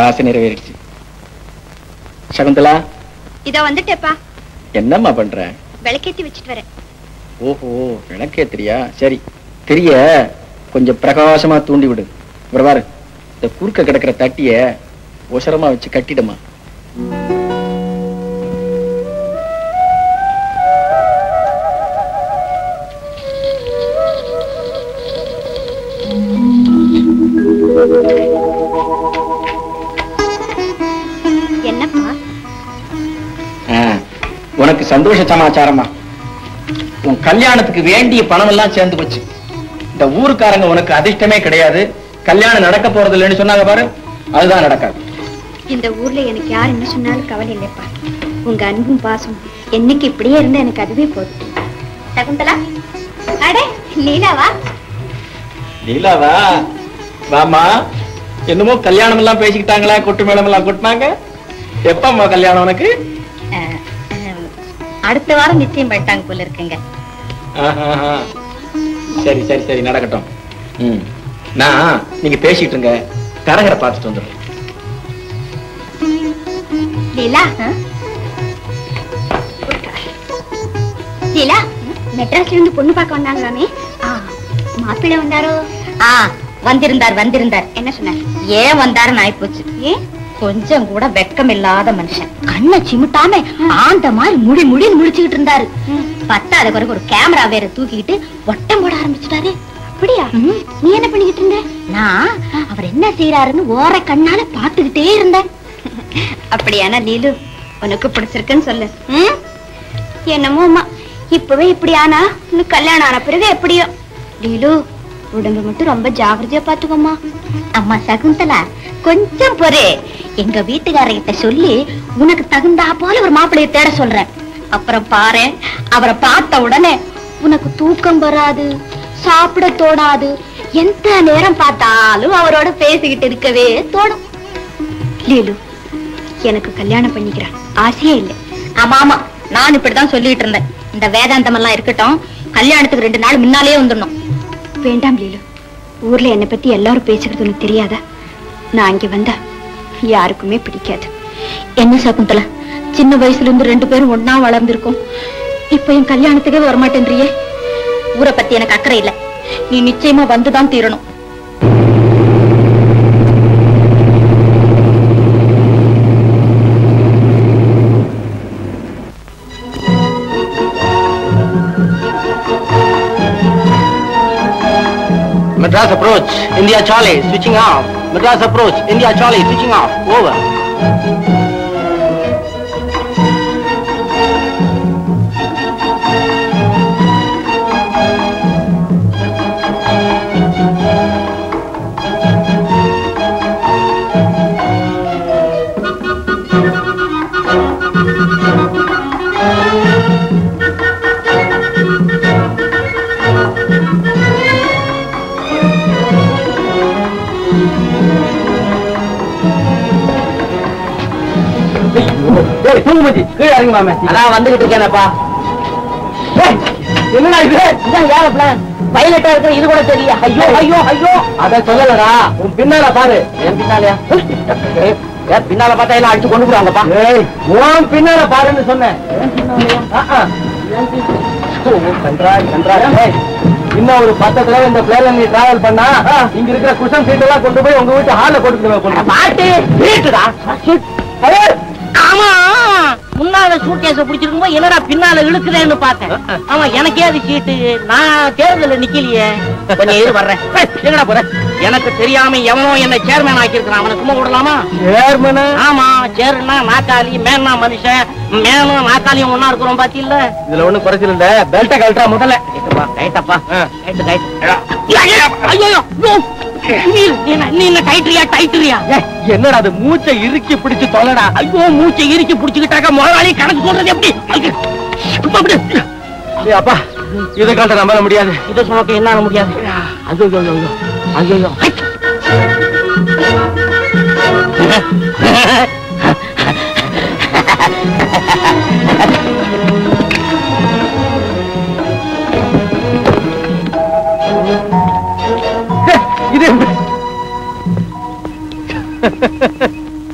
ஆசை நிறைவேறிடுச்சு சகுந்தலா இதோ வந்துட்டேப்பா என்னம்மா பண்ற விளக்கேத்தி வச்சுட்டு வரேன் ஓஹோ விளக்கே தெரியா சரி தெரிய கொஞ்சம் பிரகாசமா தூண்டி விடு இவர் பாரு இந்த குறுக்க கிடக்கிற தட்டிய ஒசரமா வச்சு கட்டிடுமா என்னப்பா ஆ, உனக்கு சந்தோஷ சமாச்சாரமா உன் கல்யாணத்துக்கு வேண்டிய பணம் எல்லாம் சேர்ந்து போச்சு இந்த ஊருக்காரங்க உனக்கு அதிர்ஷ்டமே கிடையாது கல்யாணம் நடக்க போறது இல்லைன்னு சொன்னாங்க பாரு அதுதான் நடக்காது இந்த ஊர்ல எனக்கு யார் என்ன சொன்னாலும் கவலை இல்லைப்பா உங்க அன்பும் பாசம் என்னைக்கு இப்படியே இருந்தா எனக்கு அதுவே போதும் சகுந்தலா அடே லீலாவா லீலாவா வாமா என்னமோ கல்யாணம் எல்லாம் பேசிக்கிட்டாங்களா கொட்டு மேளம் எல்லாம் கொட்டினாங்க எப்பம்மா கல்யாணம் உனக்கு அடுத்த வாரம் நிச்சயம் பண்ணிட்டாங்க போல இருக்குங்க ஆஹாஹா. சரி சரி சரி நடக்கட்டும் ம் நான் நீங்க பேசிட்டு இருங்க கரகரை பார்த்துட்டு வந்துடுறேன் லீலா லீலா மெட்ராஸ்ல இருந்து பொண்ணு பார்க்க வந்தாங்களாமே மாப்பிள்ளை வந்தாரோ ஆ வந்திருந்தார் வந்திருந்தார் என்ன சொன்னார் ஏன் வந்தாருன்னு ஆயிப்போச்சு ஏன் கொஞ்சம் கூட வெக்கம் இல்லாத மனுஷன் கண்ணை சிமிட்டாம ஆந்த மாதிரி முடி முடின்னு முடிச்சுக்கிட்டு இருந்தாரு பத்தாத பிறகு ஒரு கேமரா வேற தூக்கிக்கிட்டு ஒட்டம் போட ஆரம்பிச்சுட்டாரு அப்படியா ம். நீ என்ன பண்ணிக்கிட்டு இருந்த நான் அவர் என்ன செய்யறாருன்னு ஓர கண்ணால பாத்துக்கிட்டே இருந்தேன் அப்படியானா லீலு உனக்கு பிடிச்சிருக்குன்னு சொல்லு ம்? என்னமோ அம்மா இப்பவே இப்படி ஆனா இன்னும் கல்யாணம் ஆன பிறகு எப்படியோ லீலு உடம்பு மட்டும் ரொம்ப ஜாகிரதையா பாத்துக்கோமா அம்மா சகுந்தலா கொஞ்சம் பொறு எங்க வீட்டுக்காரர்கிட்ட சொல்லி உனக்கு தகுந்தா போல ஒரு மாப்பிள்ளைய தேட சொல்றேன் அப்புறம் பாரு அவரை பார்த்த உடனே உனக்கு தூக்கம் வராது சாப்பிட தோணாது எந்த நேரம் பார்த்தாலும் அவரோட பேசிக்கிட்டு இருக்கவே தோணும் லீலு எனக்கு கல்யாணம் பண்ணிக்கிறான் ஆசையே இல்லை ஆமா ஆமா நான் இப்படிதான் சொல்லிட்டு இருந்தேன் இந்த வேதாந்தம் எல்லாம் இருக்கட்டும் கல்யாணத்துக்கு ரெண்டு நாள் முன்னாலே வந்துடணும் வேண்டாம் லீலு ஊர்ல என்னை பத்தி எல்லாரும் பேசுறது உனக்கு தெரியாதா நான் இங்க வந்தா யாருக்குமே பிடிக்காது என்ன சகுந்தலா சின்ன வயசுல இருந்து ரெண்டு பேரும் ஒண்ணா வளர்ந்திருக்கோம் இப்ப என் கல்யாணத்துக்கே வரமாட்டேன்றியே ஊரை பத்தி எனக்கு அக்கறை இல்ல நீ நிச்சயமா வந்துதான் தீரணும் Madras approach, India Charlie, switching off. Madras approach, India Charlie, switching off. Over. தூங்குமதி கீழே இறங்கி மாமே அதான் வந்துகிட்டு இருக்கேனப்பா என்னடா இது பைலட்டா இருக்கிற இது கூட தெரியல ஐயோ ஐயோ ஐயோ அத சொல்லலடா உன் பின்னால பாரு என் பின்னாலயா ஏன் பின்னால பார்த்தா எல்லாம் அடிச்சு கொண்டு போடுவாங்கப்பா உன் பின்னால பாருன்னு சொன்னேன் ஆ, ஆ. ஓ, கன்றாய், கன்றாய். ஏய், இன்னும் ஒரு பத்து தடவை இந்த பிளேன்ல நீ டிராவல் பண்ணா இங்க இருக்கிற குஷன் சீட் எல்லாம் கொண்டு போய் உங்க வீட்டு ஹால்ல கொடுத்து பாட்டு வீட்டுடா ஆமா முன்னால சூட்கேஸ பிடிச்சிருக்கும் போது என்னடா பின்னால இழுக்குறேன்னு பார்த்தேன் ஆமா எனக்கே அது சீட்டு நான் தேர்தல நிக்கலையே கொஞ்சம் இரு வர்றேன் ஏய், எங்கடா போற எனக்கு தெரியாம எவனோ என்ன சேர்மேன் ஆக்கியிருக்கான் அவனை சும்மா விடலாமா சேர்மனா ஆமா சேர்னா நாக்காளி மேனா மனுஷன் மேனும் நாக்காளியும் ஒன்னா இருக்கிறோம் பாத்தீங்கள இதுல ஒண்ணும் குறைச்சல் இல்ல பெல்ட்ட கழட்டா முதல்ல ரைட்டுப்பா ரைட்டப்பா ரைட்டு ரைட் ஐயோ நீ என்ன- நீ என்ன டைட்ரியா டைட்ரியா ஏய், என்னடா அது மூச்சை இறுக்கி பிடிச்சு தொலைடா ஐயோ மூச்சை இறுக்கி புடிச்சுக்கிட்டாக்க முதலாளி கணக்கு சொல்றது எப்படி ஐயோ, இப்ப அப்படி ஏய், அப்பா இதை கழட்ட நம்ப முடியாது இதை சொன்னக்கு என்ன முடியாது ஐயோ ஐயோ ஐயோ ஐயோ இது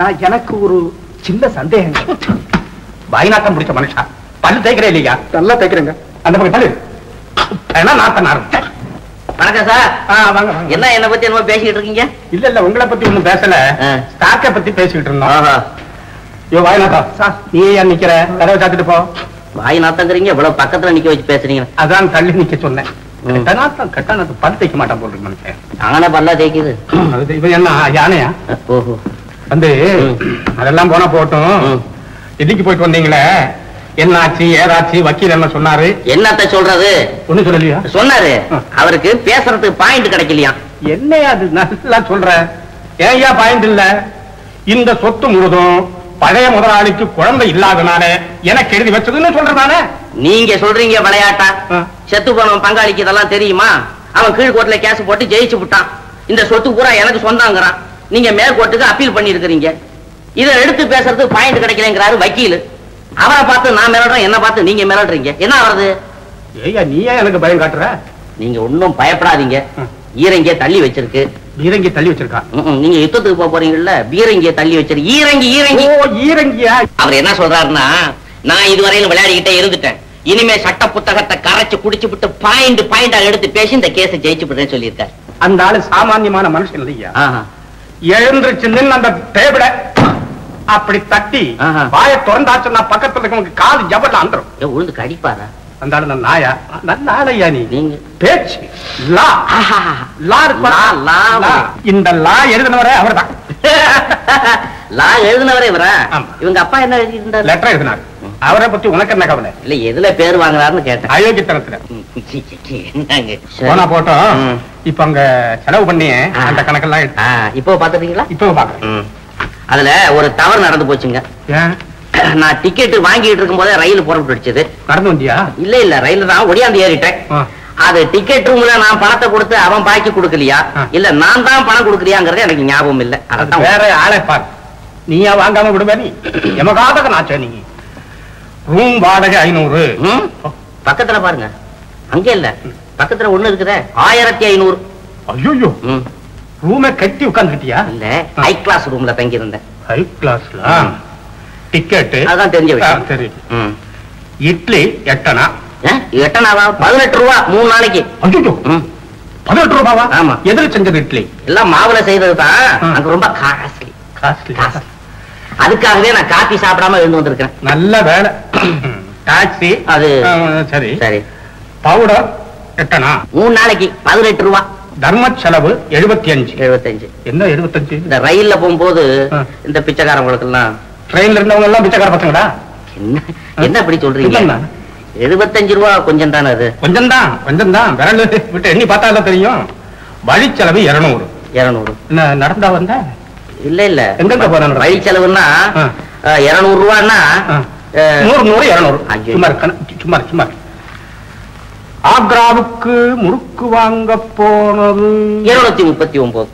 நான் எனக்கு ஒரு சின்ன சந்தேகம் வாய்நாட்டம் பிடிச்ச மனுஷா பல்லு தேய்க்கிறே இல்லையா நல்லா தேய்க்கிறேங்க அந்த பக்கம் பல்லு ஏன்னா நாத்த நாரும் வணக்கம் சார் ஆ, வாங்க வாங்க என்ன என்ன பத்தி என்னமோ பேசிக்கிட்டு இருக்கீங்க இல்ல இல்ல உங்களை பத்தி ஒண்ணும் பேசல ஆ. ஸ்டாக்கை பத்தி பேசிக்கிட்டு இருந்தோம் ஆஹா. ஐயோ வாய்நாட்டா சார் நீ ஏன் நிக்கிற கதவை சாத்திட்டு போ வாய் நாத்தங்கிறீங்க இவ்வளவு பக்கத்துல நிக்க வச்சு பேசுறீங்க அதான் தள்ளி நிக்க சொன்னேன் ம். கெட்ட நாத்தம் கெட்ட நாத்தம் பல் தேய்க்க மாட்டான் போல் இருக்கு மனுஷன் நானே பல்லா தேய்க்குது அது இவன் என்ன யானையா ஓஹோ வந்து ம். அதெல்லாம் போனா போட்டும் ம். இதுக்கு போயிட்டு வந்தீங்களே என்னாச்சு ஏதாச்சு வக்கீல் என்ன சொன்னாரு என்னத்த சொல்றது ஒண்ணு சொல்லலையா சொன்னாரு ஆ. அவருக்கு பேசுறதுக்கு பாயிண்ட் கிடைக்கலையா என்னையா அது நல்லா சொல்ற ஏன்யா பாயிண்ட் இல்ல இந்த சொத்து முழுதும் பழைய முதலாளிக்கு குழந்தை இல்லாதனால எனக்கு எழுதி வச்சதுன்னு சொல்றதானே நீங்க சொல்றீங்க விளையாட்டா ஆ. செத்து போனவன் பங்காளிக்கு இதெல்லாம் தெரியுமா அவன் கீழ்கோர்ட்ல கேஸ் போட்டு ஜெயிச்சு விட்டான் இந்த சொத்து பூரா எனக்கு சொந்தங்கிறான் நீங்க மேற்கோர்ட்டுக்கு அப்பீல் பண்ணி இருக்கிறீங்க இதை எடுத்து பேசுறதுக்கு பாயிண்ட் கிடைக்கலங்கிறாரு வக்கீல் அவரை பார்த்து நான் மிரடுறேன் என்ன பார்த்து நீங்க மிரடுறீங்க என்ன ஆகுறது ஏய்யா நீ ஏன் எனக்கு பயம் காட்டுற நீங்க ஒன்னும் பயப்படாதீங்க ம். ஈரங்கிய தள்ளி வச்சிருக்கு பீரங்கி தள்ளி வச்சிருக்கா ம்ம், நீங்க யுத்தத்துக்கு போக போறீங்கல்ல பீரங்கிய தள்ளி வச்சிருக்கு ஈரங்கி ஈரங்கி ஓ ஈரங்கியா அவர் என்ன சொல்றாருன்னா நான் இதுவரையிலும் விளையாடிக்கிட்டே இருந்துட்டேன் இனிமே சட்ட புத்தகத்தை கரைச்சு குடிச்சு விட்டு பாயிண்ட் பாயிண்டா எடுத்து பேசி இந்த கேஸை ஜெயிச்சு விடுறேன்னு சொல்லியிருக்காரு அந்த ஆளு சாமானியமான மனுஷன் இல்லையா ஆஹா. எழுந்திருச்சு நின்னு அந்த டேபிள அப்படி தட்டி ஆஹா. வாய திறந்தாச்சுன்னா பக்கத்துல இருக்கவங்க காது ஜபர்ல அந்தரும் ஏ, உழுந்து கடிப்பாரா அந்த ஆளு நான் நாயா நல்ல ஆளையா நீ நீங்க பேச்சு லா ஆஹா. லா இருக்கு லா, லா. லா. இந்த லா எழுதினவரே அவர்தான் லா எழுதினவரே இவரா ஆமா. இவங்க அப்பா என்ன எழுதி இருந்தாரு லெட்டர் எழுதினார் அவரை பத்தி உனக்கு என்ன கவலை இல்ல எதுல பேர் வாங்குறாருன்னு கேட்டேன் அயோக்கியத்தனத்துல ம், சி, சி, சி, என்னங்க? சரி. போனா போட்டோம் ம். இப்ப அங்க செலவு பண்ணி ஆ. அந்த கணக்கெல்லாம் எடுத்து ஆ, இப்போ பாத்துட்டீங்களா இப்ப பாக்குறேன் ம். அதுல ஒரு தவறு நடந்து போச்சுங்க ஏன் நான் டிக்கெட் வாங்கிட்டு இருக்கும் போதே ரயில் புறப்பட்டு அடிச்சது நடந்து வந்தியா இல்ல இல்ல ரயில் தான் ஒடியாந்து ஏறிட்டேன் ஆ. அது டிக்கெட் ரூம்ல நான் பணத்தை கொடுத்து அவன் பாக்கி கொடுக்கலையா ஆ. இல்ல நான் தான் பணம் கொடுக்கலையாங்கிறது எனக்கு ஞாபகம் இல்ல அது அதான் வேற ஆளை பாரு நீயா வாங்காம விடுவே நீ எமகாதக நாச்ச நீ ரூம் வாடகை ஐநூறு ம்? பக்கத்துல பாருங்க அங்க இல்ல பக்கத்துல ஒண்ணு இருக்குதே ஆயிரத்தி ஐநூறு ஐயோ ம். ரூமை கட்டி உட்காந்துக்கிட்டியா இல்ல ஹை கிளாஸ் ரூம்ல தங்கி இருந்தேன் ஹை கிளாஸ்ல டிக்கெட் அதான் தெரிஞ்ச விஷயம். சரி ம். இட்லி எட்டனா ஏ, எட்டனாவா பதினெட்டு ரூபா மூணு நாளைக்கு ஐயோ ம். பதினெட்டு ரூபாவா ஆமா. எதுல செஞ்சது இட்லி எல்லாம் மாவுல செய்தது தான் ஆ. அங்க ரொம்ப காஸ்ட்லி காஸ்ட்லி அதுக்காகவே நான் காபி சாப்பிடாம எழுந்து வந்திருக்கேன் நல்ல வேலை டாக்ஸி அது சரி சரி பவுடர் எட்டனா மூணு நாளைக்கு பதினெட்டு ரூபா தர்ம செலவு எழுபத்தி அஞ்சு எழுபத்தஞ்சு என்ன எழுபத்தஞ்சு இந்த ரயில்ல போகும்போது ஆ. இந்த பிச்சைக்காரங்களுக்கு எல்லாம் ட்ரெயின்ல இருந்தவங்க எல்லாம் பிச்சைக்கார பசங்களா என்ன என்ன இப்படி சொல்றீங்க இல்லைண்ணா. எழுபத்தஞ்சு ரூபா கொஞ்சம் தானே அது கொஞ்சம் தான் கொஞ்சம் தான் விரல் விட்டு எண்ணி பார்த்தா எல்லாம் தெரியும் வழி செலவு இருநூறு இருநூறு என்ன நடந்தா வந்த இல்ல இல்ல எங்கெங்க போறேன் ரயில் செலவுன்னா ஆ. இருநூறு ரூபான்னா ஆ. அஹ், நூறு நூறு இருநூறு ஐயோ. சும்மா இருக்கணும் சும்மா இரு, சும்மா இரு. ஆக்ராவுக்கு முறுக்கு வாங்க போனது இருநூத்தி முப்பத்தி ஒன்பது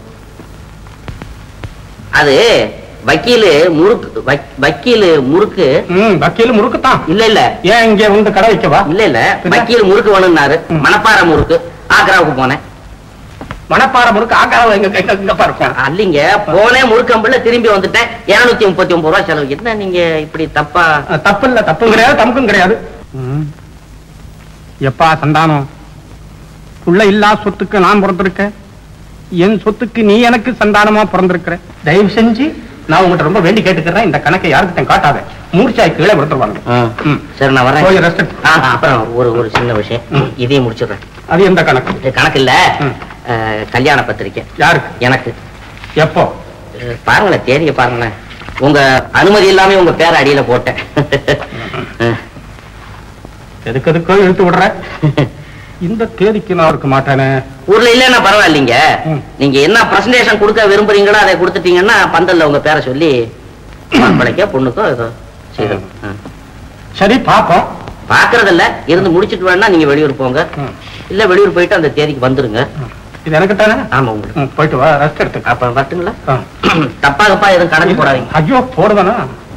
அது வக்கீலு முறுக்கு வக்- வக்கீலு முறுக்கு ம் வக்கீல் முறுக்கு தான் இல்ல இல்ல ஏன் இங்க வந்து கடை வைக்கவா இல்ல இல்ல பின்ன? வக்கீல் முறுக்கு வேணும்னாரு ம். மணப்பாறை முறுக்கு ஆக்ராவுக்கு போனேன் மணப்பாறை முறுக்கு ஆக்ராவை எங்க எங்க எங்கப்பா இருக்கும் அல்லிங்க போனேன் முறுக்கம்பிள்ள திரும்பி வந்துட்டேன் இருநூத்தி முப்பத்தி ஒன்பது ரூபா செலவு என்ன நீங்க இப்படி தப்பா அஹ், தப்பு இல்ல தப்பும் கிடையாது தமக்கும் கிடையாது ம். எப்பா சந்தானம் புள்ள இல்லா சொத்துக்கு நான் பிறந்திருக்கேன் என் சொத்துக்கு நீ எனக்கு சந்தானமா பிறந்திருக்கிற தயவு செஞ்சு நான் உங்ககிட்ட ரொம்ப வேண்டி கேட்டுக்கிறேன் இந்த கணக்கை யாருக்கிட்டையும் காட்டாத மூர்ச்சாய் கீழே விடுத்துருவாங்க ம். சரி நான் வரேன் போய் rest எடு. ஆ, அப்புறம் ஒரு ஒரு சின்ன விஷயம் ம். இதையும் முடிச்சிடுறேன் அது எந்த கணக்கு இது கணக்கு இல்ல ம். அஹ், கல்யாண பத்திரிக்கை யாருக்கு எனக்கு எப்போ அஹ், பாருங்களேன் தேதியை பாருங்களேன் உங்க அனுமதி இல்லாம உங்க பேர அடியில போட்டேன் அஹ். எதுக்கு எதுக்கோ இழுத்து விடுற இந்த தேதிக்கு நான் இருக்க மாட்டேனே ஊர்ல இல்லன்னா பரவாயில்லைங்க ம். நீங்க என்ன பிரசன்டேஷன் கொடுக்க விரும்புறீங்களோ அதை கொடுத்துட்டீங்கன்னா பந்தல்ல உங்க பேரை சொல்லி மாப்பிளைக்கோ பொண்ணுக்கோ ஏதோ செய்யணும் ஆ. சரி பாப்போம் பாக்குறது இல்ல இருந்து முடிச்சிட்டு வேணா நீங்க வெளியூர் போங்க ம். இல்ல வெளியூர் போயிட்டு அந்த தேதிக்கு வந்துருங்க இது எனக்கு தானே ஆமா உங்களுக்கு ம், போயிட்டு வா ரெஸ்ட் எடுத்துக்க அப்ப வரட்டுங்களா ஆ. தப்பா தப்பா எதுவும் கணக்கு போடாதீங்க ஐயோ போடுதானா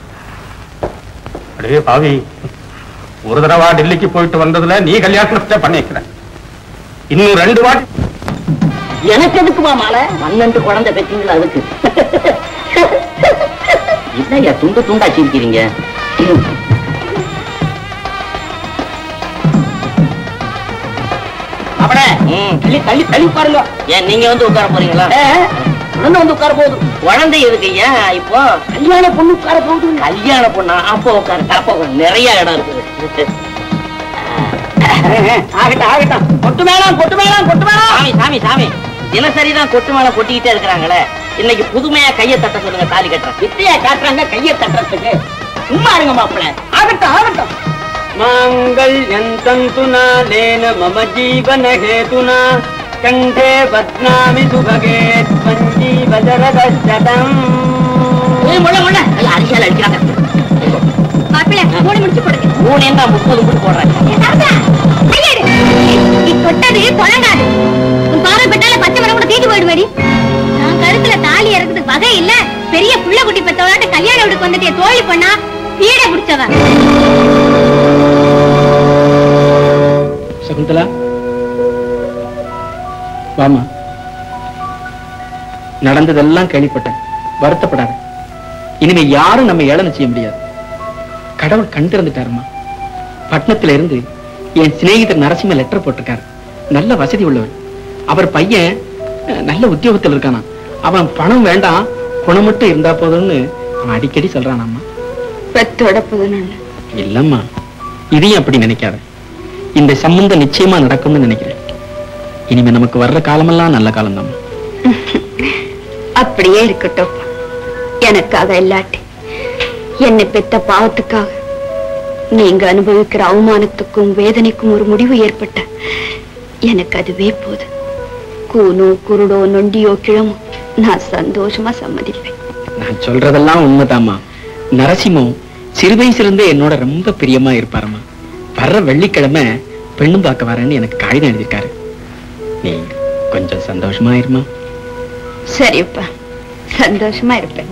அடே பாவி ஒரு தடவை டெல்லிக்கு போயிட்டு வந்ததுல நீ கல்யாணத்தை பண்ணிக்கிற இன்னும் ரெண்டு வாட்டி எனக்கு எதுக்குமா மாலை மண்ணண்டு குழந்தை பெற்றீங்களா அதுக்கு இல்லையா துண்டு துண்டா சிரிக்கிறீங்க அப்படே தள்ளி தள்ளி தள்ளி பாருங்க ஏன் நீங்க வந்து உட்கார போறீங்களா குழந்தை வந்து உட்கார போகுது குழந்தை எதுக்கு ஏன் இப்போ கல்யாண பொண்ணு உட்கார போகுது கல்யாண பொண்ணா அப்போ உட்காரு அப்போ நிறைய இடம் இருக்குது ஆகட்டும் ஆகட்டும் கொட்டு மேளம் கொட்டு மேளம் கொட்டு மேளம் சாமி சாமி சாமி தினசரி தான் கொட்டு மேல கொட்டிக்கிட்டே இருக்கிறாங்களே இன்னைக்கு புதுமையா கையை தட்ட சொல்லுங்க தாலி கட்டுறேன் வித்தையா காட்டுறாங்க கையை தட்டுறதுக்கு சும்மா இருங்க மாப்பிள்ள ஆகட்டும் ஆகட்டும் மாங்கல்யந்தந்துனா லேன மம ஜீவன ஹேதுனா கண்டே பத்னாமி சுபகே பஞ்சீவ ஜரதம் முள்ள முள்ள அரிசியால் அடிக்கிறாங்க மாப்பிள்ள மூணு முடிச்சு போடுங்க மூணு என்ன முப்பது முட்டு போடுறேன் நீ தொட்டது தொடங்காது உன் பார்வை பட்டால பச்சை மரம் கூட தீட்டு போயிடுவேடி நான் கழுத்துல தாலி இறக்குறதுக்கு வகை இல்ல பெரிய புள்ள குட்டி பெத்தவளாட்ட கல்யாண வீட்டுக்கு வந்துட்டு தோழி பண்ணா பீட பிடிச்சவன் சகுந்தலா வாமா நடந்ததெல்லாம் கேள்விப்பட்டேன் வருத்தப்படாத இனிமே யாரும் நம்ம ஏளனம் செய்ய முடியாது கடவுள் கண் திறந்துட்டாருமா பட்டணத்துல இருந்து என் சிநேகிதர் நரசிம்ம லெட்டர் போட்டிருக்காரு நல்ல வசதி உள்ளவர் அவர் பையன் அஹ், நல்ல உத்தியோகத்தில் இருக்கானா அவன் பணம் வேண்டாம் குணம் மட்டும் இருந்தா போதும்னு அவன் அடிக்கடி சொல்றானாம்மா பெத்தோட புது நல்ல இல்லம்மா இதையும் அப்படி நினைக்காத இந்த சம்பந்தம் நிச்சயமா நடக்கும்னு நினைக்கிறேன் இனிமே நமக்கு வர்ற காலமெல்லாம் நல்ல காலம் அப்படியே இருக்கட்டும் எனக்காக இல்லாட்டி என்னை பெத்த பாவத்துக்காக நீங்க அனுபவிக்கிற அவமானத்துக்கும் வேதனைக்கும் ஒரு முடிவு ஏற்பட்ட எனக்கு அதுவே போதும் கூனோ குருடோ நொண்டியோ கிழமோ நான் சந்தோஷமா சம்மதிப்பேன் நான் சொல்றதெல்லாம் உண்மைதாம்மா நரசிம்மம் சிறு வயசுல என்னோட ரொம்ப பிரியமா இருப்பாரம்மா வர்ற வெள்ளிக்கிழமை பெண்ணும் பார்க்க வரேன்னு எனக்கு காகிதம் எழுதியிருக்காரு நீ கொஞ்சம் சந்தோஷமா இருமா சரிப்பா சந்தோஷமா இருப்பேன்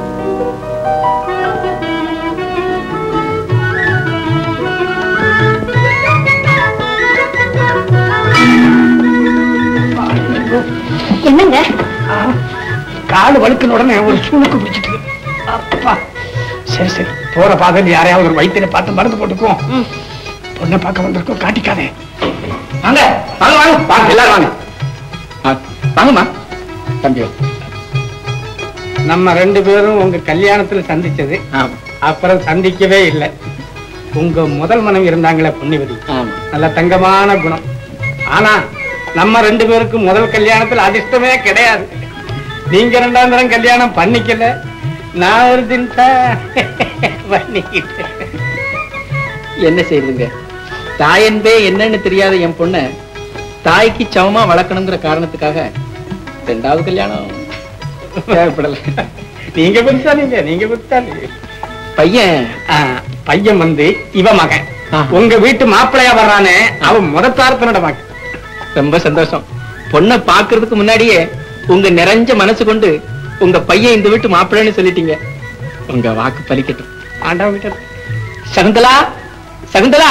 என்னங்க காடு வழுக்கின உடனே ஒரு சுணுக்கு பிடிச்சிட்டு அப்பா சரி சரி போற பாதையில் யாரையாவது ஒரு வைத்தியரை பார்த்து மருந்து போட்டுக்குவோம் பொண்ணை பார்க்க வந்திருக்கோம் காட்டிக்காதே வாங்க வாங்க வாங்க வாங்க எல்லாரும் வாங்க ஆ, வாங்கம்மா தம்பி வா. நம்ம ரெண்டு பேரும் உங்க கல்யாணத்துல சந்திச்சது ஆமா அப்புறம் சந்திக்கவே இல்லை உங்க முதல் மனைவி இருந்தாங்களே புண்ணியவதி ஆமா நல்ல தங்கமான குணம் ஆனா நம்ம ரெண்டு பேருக்கும் முதல் கல்யாணத்துல அதிர்ஷ்டமே கிடையாது நீங்க ரெண்டாம் தரம் கல்யாணம் பண்ணிக்கல நான் ஒரு தின்சா பண்ணிக்கிட்டேன் என்ன செய்யுதுங்க தாயன்பே என்னன்னு தெரியாத என் பொண்ண தாய்க்கு சமமா வளர்க்கணுங்கிற காரணத்துக்காக ரெண்டாவது கல்யாணம் தேவைப்படல நீங்க புத்தாலிங்க நீங்க புத்தாலி பையன் பையன் வந்து இவ மகன் ஆ. உங்க வீட்டு மாப்பிள்ளையா வர்றானே அவன் முதத்தாரத்தனோட மகன் ரொம்ப சந்தோஷம் பொண்ணை பாக்குறதுக்கு முன்னாடியே உங்க நிறைஞ்ச மனசு கொண்டு உங்க பையன் இந்த வீட்டு மாப்பிள்ளைன்னு சொல்லிட்டீங்க உங்க வாக்கு பலிக்கட்டும் ஆண்டவன் கிட்ட சகுந்தலா சகுந்தலா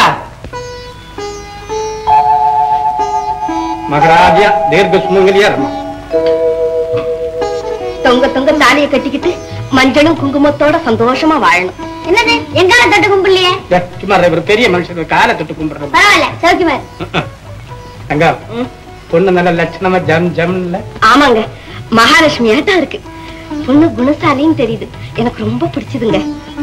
மகராஜா தீர்க்க சுமங்கலியா ரமா தொங்க தொங்க தாலியை கட்டிக்கிட்டு மஞ்சளும் குங்குமத்தோட சந்தோஷமா வாழணும் என்னது எங்கால தொட்டு கும்பிடலையே ஏ, சும்மா இரு, இவர் பெரிய மனுஷன் காலை தொட்டு கும்பிடுறது பரவாயில்ல சௌக்கியமா அங்க பொண்ணு நல்ல லட்சணமா ஜம் ஜம்ல ஆமாங்க மகாலட்சுமி ஆட்டா இருக்கு பொண்ணு குணசாலின்னு தெரியுது எனக்கு ரொம்ப பிடிச்சதுங்க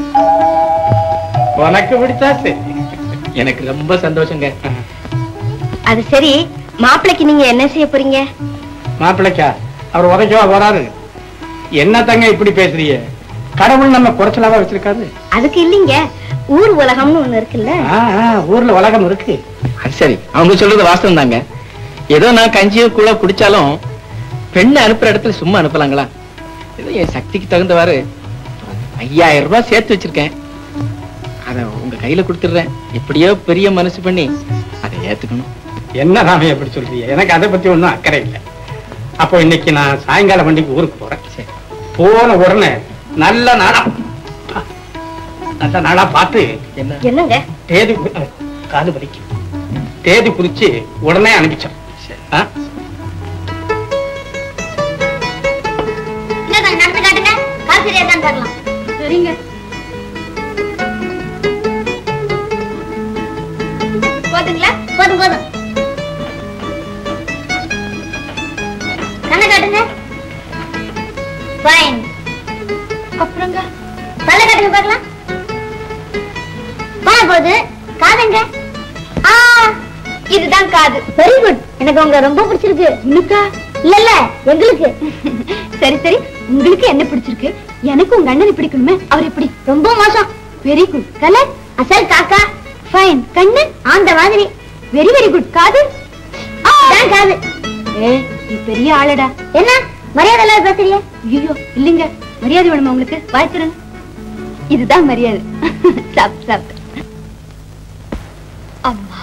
உனக்கு பிடிச்சா சரி எனக்கு ரொம்ப சந்தோஷங்க அது சரி மாப்பிள்ளைக்கு நீங்க என்ன செய்ய போறீங்க மாப்பிள்ளைக்கா அவர் உதைக்கவா போறாரு என்ன தங்க இப்படி பேசுறீங்க கடவுள் நம்ம குறைச்சலாவா வச்சிருக்காரு அதுக்கு இல்லைங்க ஊர் உலகம்னு ஒண்ணு இருக்குல்ல ஆ, ஆ, ஊர்ல உலகம் இருக்கு அது சரி அவங்க சொல்றது வாஸ்தவம் தாங்க ஏதோ நான் கஞ்சியோ கூட குடிச்சாலும் பெண்ணை அனுப்புற இடத்துல சும்மா அனுப்பலாங்களா ஏதோ என் சக்திக்கு தகுந்தவாறு ஐயாயிரம் ரூபாய் சேர்த்து வச்சிருக்கேன் அத உங்க கையில கொடுத்துடுறேன் எப்படியோ பெரிய மனசு பண்ணி அதை ஏத்துக்கணும் என்ன ராமே எப்படி சொல்றீங்க எனக்கு அதை பத்தி ஒண்ணும் அக்கறை இல்லை அப்போ இன்னைக்கு நான் சாயங்கால வண்டிக்கு ஊருக்கு போறேன் சரி. போன உடனே நல்ல நாளா நல்ல நாளா பார்த்து என்ன என்னங்க தேதி கு- அஹ், காது வலிக்கும் தேதி குறிச்சு உடனே அனுப்பிச்சோம் ஆ? நடந்து காட்டுங்க காசு சரியா தான் தரலாம் சரிங்க போதுங்களா போதும் போதும் கண்ணை காட்டுங்க ஃபைன் அப்புறங்க தலை காட்டுங்க பார்க்கலாம் வா போகுது காதுங்க ஆ இதுதான் காது வெரி குட் எனக்கு உங்க ரொம்ப பிடிச்சிருக்கு உனக்கா இல்ல இல்ல எங்களுக்கு சரி சரி உங்களுக்கு என்ன பிடிச்சிருக்கு எனக்கு உங்க அண்ணனை பிடிக்கணுமே அவர் எப்படி ரொம்ப மோசம் வெரி குட் கலர் அசல் காக்கா ஃபைன் கண்ணு அந்த மாதிரி வெரி வெரி குட் காது தான் காது ஏய் நீ பெரிய ஆளடா என்ன மரியாதை இல்லாத பேசுறிய ஐயோ இல்லைங்க மரியாதை வேணுமா உங்களுக்கு வாழ்த்துறேன் இதுதான் மரியாதை சாப்பிட்டு சாப்பிட்டு அம்மா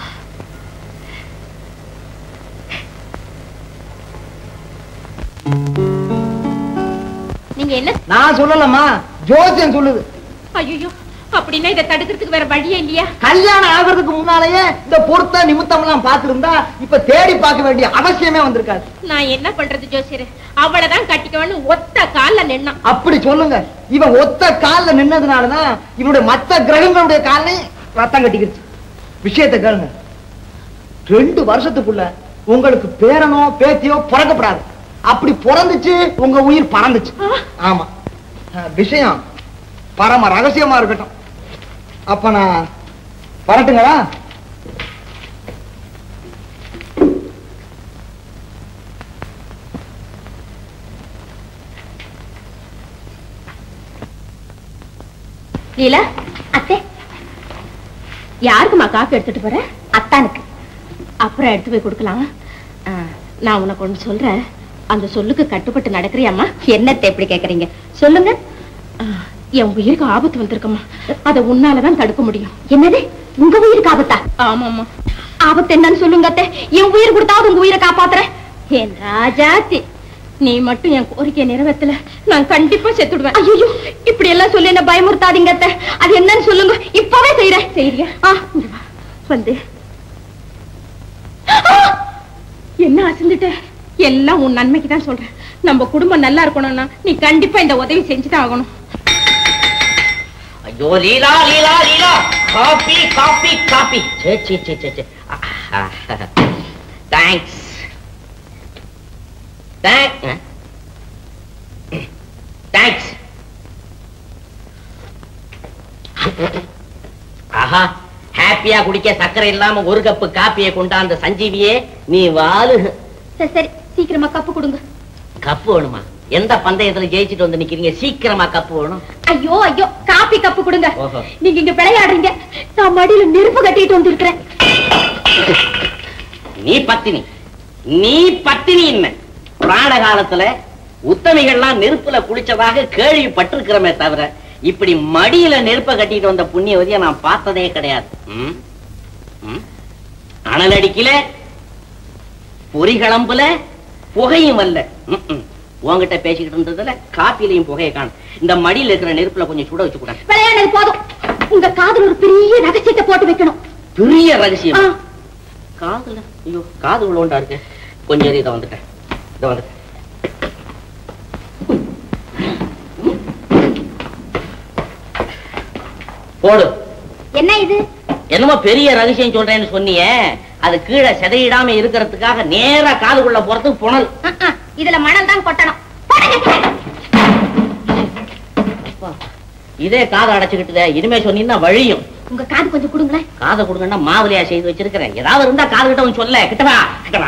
நீங்க என்ன நான் சொல்லலம்மா ஜோசியம் சொல்லுது ஐயோ அப்படின்னா இதை தடுக்கிறதுக்கு வேற வழியே இல்லையா கல்யாணம் ஆகுறதுக்கு முன்னாலேயே இந்த பொருத்த நிமித்தம் எல்லாம் பார்த்திருந்தா இப்ப தேடி பார்க்க வேண்டிய அவசியமே வந்திருக்காது நான் என்ன பண்றது ஜோசியர் அவளதான் கட்டிக்கவன்னு ஒத்த கால்ல நின்னான் அப்படி சொல்லுங்க இவன் ஒத்த கால்ல நின்னதுனாலதான் இவனுடைய மத்த கிரகங்களுடைய காலையும் ரத்தம் கட்டிக்கிடுச்சு விஷயத்தை கேளுங்க ரெண்டு வருஷத்துக்குள்ள உங்களுக்கு பேரனோ பேத்தியோ பிறக்கப்படாது அப்படி பிறந்துச்சு உங்க உயிர் பறந்துச்சு ஆமா அஹ், விஷயம் பரம ரகசியமா இருக்கட்டும் அப்ப நான் வரட்டுங்களா லீலா அத்தை யாருக்குமா காப்பி எடுத்துட்டு போற அத்தானுக்கு அப்புறம் எடுத்து போய் கொடுக்கலாம் ஆ, நான் உனக்கு ஒண்ணு சொல்றேன் அந்த சொல்லுக்கு கட்டுப்பட்டு நடக்கிறியாம்மா என்னத்தை எப்படி கேக்குறீங்க சொல்லுங்க ஆ, என் உயிருக்கு ஆபத்து வந்திருக்கம்மா அதை உன்னாலதான் தடுக்க முடியும் என்னது உங்க உயிருக்கு ஆபத்தா ஆமாம்மா ஆபத்து என்னன்னு சொல்லுங்க அத்தை என் உயிர் கொடுத்தாவது உங்க உயிரை காப்பாத்துறேன் என் ராஜாத்தி நீ மட்டும் என் கோரிக்கையை நிறைவேத்தல நான் கண்டிப்பா செத்துடுவேன் ஐயோ இப்படி எல்லாம் சொல்லி என்ன பயமுறுத்தாதீங்க அத்தை அது என்னன்னு சொல்லுங்க இப்பவே செய்யறேன் சரியா ஆ இங்க வா. வந்து என்ன அசந்துட்ட எல்லாம் உன் நன்மைக்கு தான் சொல்றேன் நம்ம குடும்பம் நல்லா இருக்கணும்னா நீ கண்டிப்பா இந்த உதவி செஞ்சுதான் ஆகணும் ஐயோ Leela Leela Leela coffee coffee coffee சே சே சே சே சே தேங்க்ஸ் தேங்க்ஸ் ஆஹா ஹாப்பியா குடிக்க சக்கரை இல்லாம ஒரு கப்பு காப்பியை கொண்டாந்த சஞ்சீவியே நீ வாலு சரி சரி சீக்கிரமா கப்பு கொடுங்க கப்பு வேணுமா எந்த பந்தயத்துல ஜெயிச்சிட்டு வந்து நிக்கிறீங்க சீக்கிரமா கப்பு வேணும் ஐயோ ஐயோ காப்பி கப்பு கொடுங்க ஓஹோ. நீங்க இங்க விளையாடுறீங்க நான் மடியில நெருப்பு கட்டிட்டு வந்திருக்கிறேன் நீ பத்தினி நீ பத்தினி என்ன புராண காலத்துல உத்தமிகள்லாம் நெருப்புல குளிச்சதாக கேள்விப்பட்டிருக்கிறோமே தவிர இப்படி மடியில நெருப்ப கட்டிட்டு வந்த புண்ணியவதிய நான் பார்த்ததே கிடையாது ம்? ம்? அனல் அடிக்கல பொறி கிளம்புல புகையும் வரல ம், ம். உன்கிட்ட பேசிக்கிட்டு இருந்ததுல காப்பிலையும் புகையை காணும் இந்த மடியில இருக்கிற நெருப்புல கொஞ்சம் சுட வச்சு கூட விளையாடுறது போதும் உங்க காதுல ஒரு பெரிய ரகசியத்தை போட்டு வைக்கணும் பெரிய ரகசியம் ஆ, காதுல ஐயோ காது உள்ளோண்டா இருக்கு கொஞ்சம் இரு, இதை வந்துட்டேன் இதை வந்துட்டேன் போடு என்ன இது என்னமோ பெரிய ரகசியம் சொல்றேன்னு சொன்னியே அது கீழே சிதையிடாம இருக்கிறதுக்காக நேரா காதுக்குள்ள போறதுக்கு புனல் ஆ, ஆ, இதுல மணல் தான் கொட்டணும் போடுங்க. இதே காதை அடைச்சுக்கிட்டுதே இனிமே சொன்னீங்கன்னா வழியும் உங்க காது கொஞ்சம் கொடுங்களேன் காதை கொடுங்கன்னா மாவுலியா செய்து வச்சிருக்கிறேன் ஏதாவது இருந்தா காது கிட்ட வந்து சொல்ல கிட்டவா கிட்டவா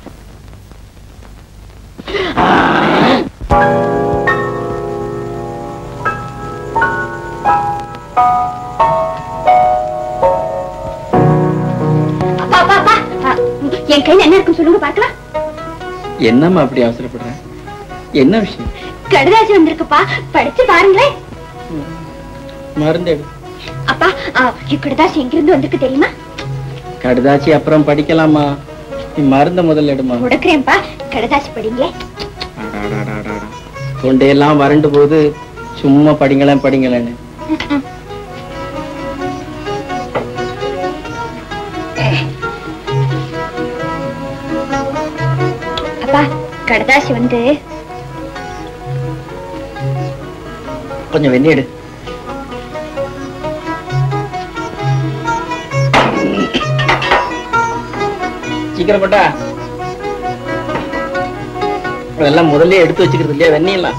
அப்பா அப்பா அப்பா ஆ, என் கையில என்ன இருக்குன்னு சொல்லுங்க பார்க்கலாம் என்னம்மா அப்படி அவசரப்படுற என்ன விஷயம் கடுதாசி வந்திருக்குப்பா படிச்சு பாருங்களேன் மருந்து எடு அப்பா ஆ, இக்கடுதாசி எங்கிருந்து வந்திருக்கு தெரியுமா கடுதாச்சி அப்புறம் படிக்கலாமா நீ மருந்த முதல்ல எடுமா உடக்குறேன்ப்பா கடுதாசி படிங்களே அடாடாடாடாடா. தொண்டையெல்லாம் வறண்டு போது சும்மா படிங்களேன் படிங்களேன்னு அப்பா கடுதாசி வந்து கொஞ்சம் வெந்நீர் எடு சீக்கிரம் போட்டா அதெல்லாம் முதல்ல எடுத்து வச்சுக்கிறது இல்லையா வெண்ணியெல்லாம்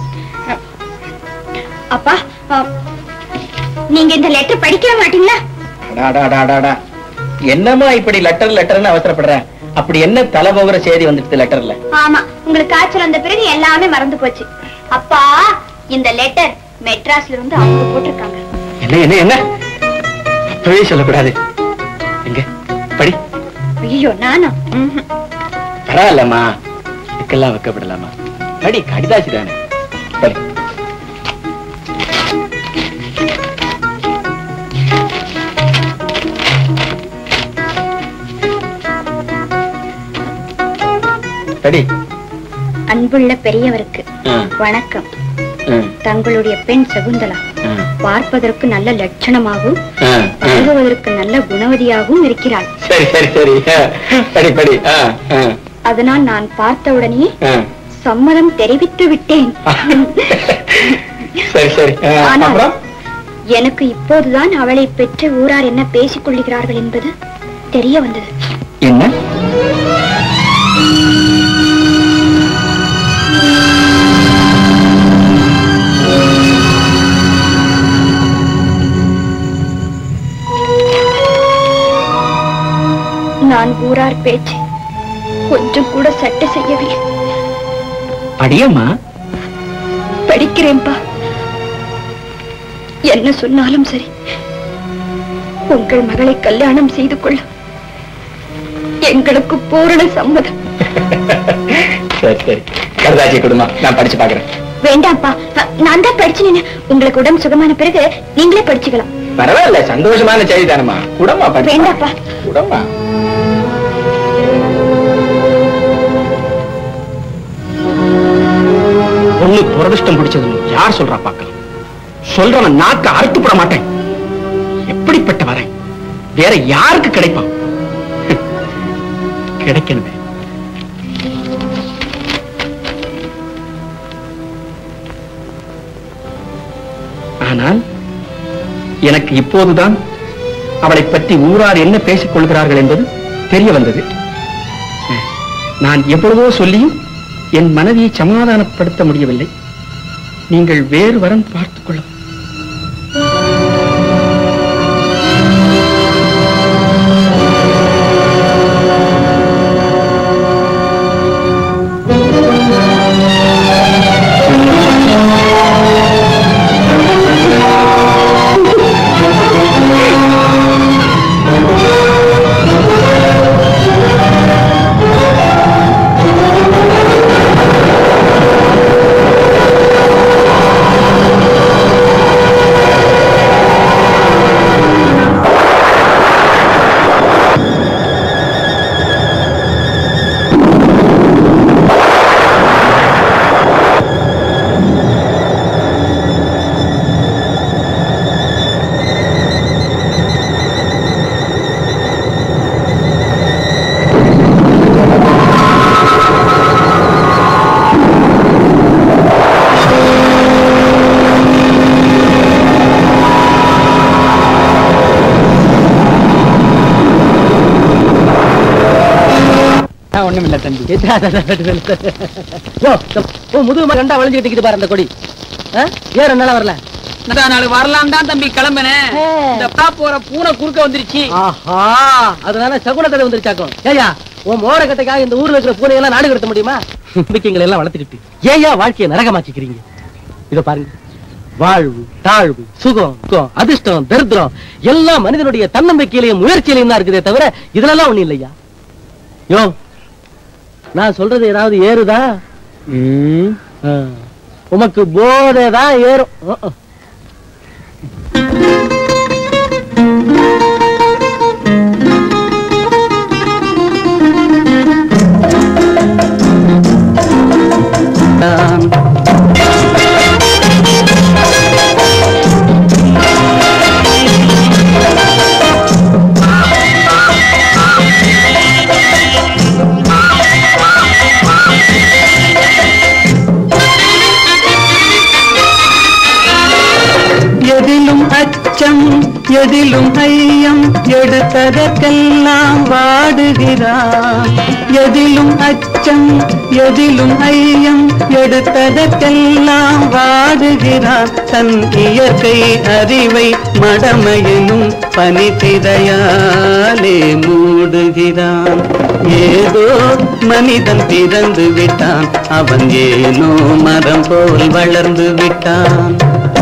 அப்பா அ, நீங்க இந்த லெட்டர் படிக்கவே மாட்டீங்களா அடா, அடா, அடா, அடா. என்னம்மா இப்படி லெட்டர் லெட்டர்னு அவசரப்படுற அப்படி என்ன தலை போகிற செய்தி வந்துடுது லெட்டர்ல ஆமா உங்களுக்கு காய்ச்சல் வந்த பிறகு எல்லாமே மறந்து போச்சு அப்பா இந்த லெட்டர் மெட்ராஸ்ல இருந்து அவங்க போட்டிருக்காங்க என்ன என்ன என்ன அப்பவே சொல்லக்கூடாது எங்க படி ஐயோ நானா ம்ஹும். பரவாயில்லம்மா இதுக்கெல்லாம் வைக்கப்படலாமா படி கடிதாசி தானே படி படி அன்புள்ள பெரியவருக்கு ஆ, வணக்கம் ஆ, தங்களுடைய பெண் சகுந்தலா ஆ, பார்ப்பதற்கு நல்ல லட்சணமாகவும் ஆ, ஆ. பழகுவதற்கு நல்ல குணவதியாகவும் இருக்கிறாள் சரி சரி சரி ஆ, படி படி ஆ, ஆ, அதனால் நான் பார்த்தவுடனே ஆ. சம்மதம் தெரிவித்து விட்டேன் சரி சரி ஆ, ஆனால் அப்புறம் எனக்கு இப்போதுதான் அவளை பெற்ற ஊரார் என்ன பேசிக் கொள்ளுகிறார்கள் என்பது தெரிய வந்தது என்ன நான் ஊரார் பேச்சு கொஞ்சம் கூட சட்டை செய்யவில்லை படியம்மா படிக்கிறேன்பா என்ன சொன்னாலும் சரி உங்கள் மகளை கல்யாணம் செய்து கொள்ள எங்களுக்கு பூரண சம்மதம் சரி சரி கருதாச்சி கொடுமா நான் படிச்சு பாக்குறேன் வேண்டாம்ப்பா நா- நான் தான் படிச்சு உங்களுக்கு உடம்பு சுகமான பிறகு நீங்களே படிச்சுக்கலாம் பரவாயில்ல சந்தோஷமான செய்தி தானம்மா குடமா படி வேண்டாப்பா குடமா ஒண்ணு துரதிருஷ்டம் பிடிச்சதுன்னு யார் சொல்றா பார்க்கலாம் சொல்றவன் நாக்க அறுத்துப்பட மாட்டேன் எப்படிப்பட்ட வரேன் வேற யாருக்கு கிடைப்பான் கிடைக்கணுமே ஆனால் எனக்கு இப்போதுதான் அவளை பற்றி ஊரார் என்ன பேசிக் கொள்கிறார்கள் என்பது தெரிய வந்தது நான் எவ்வளவோ சொல்லியும் என் மனைவியை சமாதானப்படுத்த முடியவில்லை நீங்கள் வேறு வரம் பார்த்துக் கொள்ள ஒண்ணும் இல்ல தம்பி முதுகு ரெண்டா வளைஞ்சுக்கிட்டு பாரு அந்த கொடி ஏன் ரெண்டு நாளா வரல நாள் வரலாம் தான் தம்பி கிளம்பினேன் இந்த பா போற பூனை குறுக்க வந்துருச்சு ஆஹா அதனால சகுன கதை வந்துருச்சாக்கும் ஏயா உன் மோர கட்டைக்காக இந்த ஊர்ல இருக்கிற பூனை எல்லாம் நாடு கடத்த முடியுமா நம்பிக்கைங்களை எல்லாம் வளர்த்துக்கிட்டு ஏயா வாழ்க்கையை நரகமாக்கிக்கிறீங்க இத பாருங்க வாழ்வு தாழ்வு சுகம் சுகம், அதிர்ஷ்டம் தரித்திரம் எல்லாம் மனிதனுடைய தன்னம்பிக்கையிலையும் முயற்சியிலையும் தான் இருக்குதே தவிர இதுலலாம் ஒண்ணு இல்லையா யோ நான் சொல்றது ஏதாவது ஏறுதா ஆ. உமக்கு போதை தான் ஏறும் ஆ, ஆ. எதிலும் அச்ச அச்சம் எதிலும் ஐயம் எடுத்ததற்கெல்லாம் வாடுகிறான் எதிலும் அச்சம் எதிலும் ஐயம் எடுத்ததற்கெல்லாம் வாடுகிறான் தன் இயற்கை அறிவை மடமையினும் பனித்திரையாலே மூடுகிறான் ஏதோ மனிதன் பிறந்து விட்டான் அவன் ஏனோ மரம் போல் வளர்ந்து விட்டான்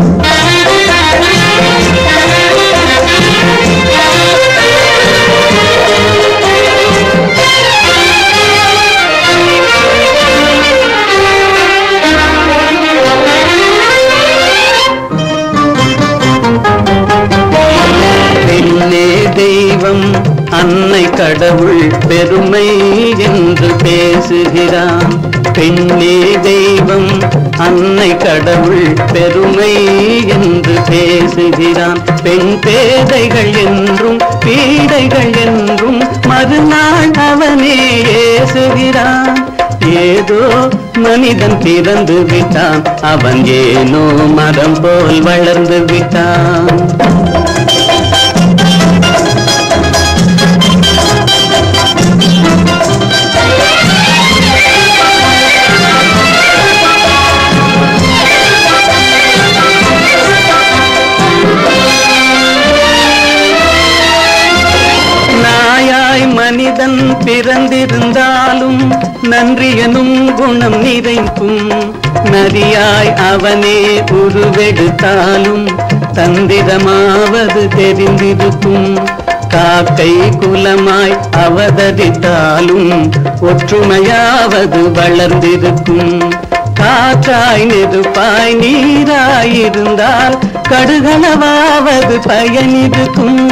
பெண்ணே தெய்வம் அன்னை கடவுள் பெருமை என்று பேசுகிறான் பெண்ணே தெய்வம் அன்னை கடவுள் பெருமை என்று பேசுகிறான் பெண் பேதைகள் என்றும் பீடைகள் என்றும் மறுநாள் அவனே ஏசுகிறான் ஏதோ மனிதன் பிறந்து விட்டான் அவன் ஏனோ மரம் போல் வளர்ந்து விட்டான் நாயாய் மனிதன் பிறந்திருந்தாலும் நன்றி எனும் குணம் நிறைக்கும் நதியாய் அவனே உருவெடுத்தாலும் தந்திரமாவது தெரிந்திருக்கும் காக்கை குலமாய் அவதரித்தாலும் ஒற்றுமையாவது வளர்ந்திருக்கும் காற்றாய் நெருப்பாய் நீராயிருந்தால் கடுகளவாவது பயனிருக்கும்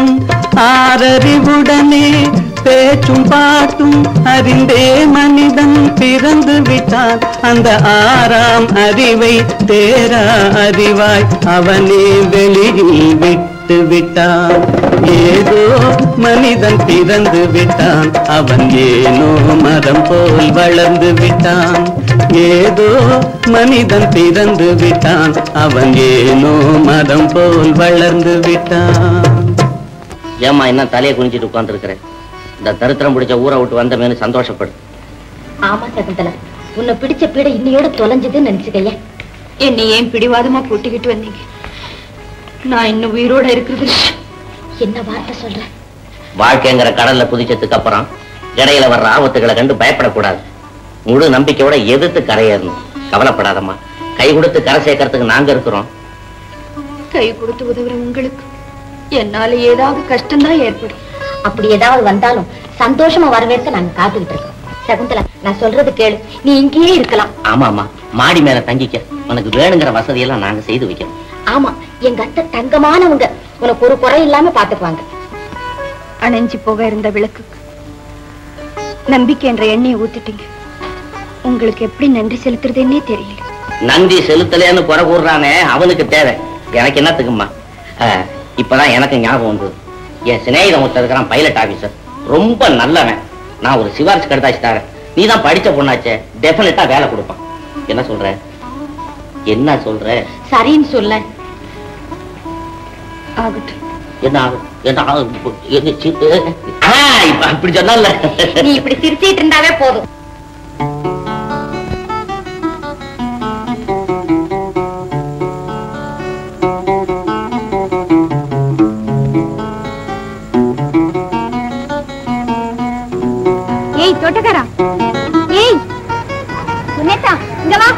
ஆறறிவுடனே பேச்சும் பாட்டும் அறிந்தே மனிதன் பிறந்து விட்டான் அந்த ஆறாம் அறிவை தேரா அறிவாய் அவனே வெளியில் விட்டு விட்டான் ஏதோ மனிதன் பிறந்து விட்டான் அவன் ஏனோ மரம் போல் வளர்ந்து விட்டான் ஏதோ மனிதன் பிறந்து விட்டான் அவன் ஏனோ மரம் போல் வளர்ந்து விட்டான் ஏம்மா என்ன தலையை குனிஞ்சிட்டு உட்காந்துருக்கிறேன் இந்த தரித்திரம் பிடிச்ச ஊரை விட்டு வந்தமேனு சந்தோஷப்படு ஆமா சகுந்தலா உன்னை பிடிச்ச பீடை இன்னையோட தொலைஞ்சதுன்னு நினைச்சுக்கையா என்னை ஏன் பிடிவாதமா கூட்டிக்கிட்டு வந்தீங்க நான் இன்னும் உயிரோட இருக்கிறது என்ன வார்த்தை சொல்ற வாழ்க்கைங்கிற கடல்ல குதிச்சதுக்கு அப்புறம் இடையில வர்ற ஆபத்துகளை கண்டு பயப்படக்கூடாது முழு நம்பிக்கையோட எதிர்த்து கரையேறணும் கவலைப்படாதம்மா கை கொடுத்து கரை சேர்க்கறதுக்கு நாங்க இருக்கிறோம் கை கொடுத்து உதவுற உங்களுக்கு என்னால ஏதாவது கஷ்டம்தான் ஏற்படும் அப்படி ஏதாவது வந்தாலும் சந்தோஷமா வரவேற்க நாங்க காத்துக்கிட்டு இருக்கோம் சகுந்தலா நான் சொல்றது கேளு நீ இங்கேயே இருக்கலாம் ஆமாமா மாடி மேல தங்கிக்க உனக்கு வேணுங்கிற வசதியெல்லாம் நாங்க செய்து வைக்கிறோம் ஆமா எங்க அத்தை தங்கமானவங்க உனக்கு ஒரு குறை இல்லாம பாத்துக்குவாங்க அணைஞ்சு போக இருந்த விளக்குக்கு நம்பிக்கை என்ற எண்ணெயை ஊத்திட்டீங்க உங்களுக்கு எப்படி நன்றி செலுத்துறதுன்னே தெரியல நன்றி செலுத்தலேன்னு குறை கூடுறானே அவனுக்கு தேவை எனக்கு என்னத்துக்குமா ஆஹ், இப்பதான் எனக்கு ஞாபகம் வந்தது என் சிநேகிதம் ஒருத்தர் இருக்கிறான் பைலட் ஆபீசர் ரொம்ப நல்லவன் நான் ஒரு சிபாரிசு கடுதாச்சு தரேன் நீ தான் படிச்ச பொண்ணாச்சே டெஃபினட்டா வேலை கொடுப்பான் என்ன சொல்ற என்ன சொல்ற சரின்னு சொல்ல ஆகட்டும் என்ன ஆகும்? என்ன ஆகும்? என்ன சி- ஆ, இப்ப அப்படி சொன்னல நீ இப்படி சிரிச்சிட்டு இருந்தாவே போதும் ஏய் தோட்டக்காரா ஏய் சுனேதா இங்க வா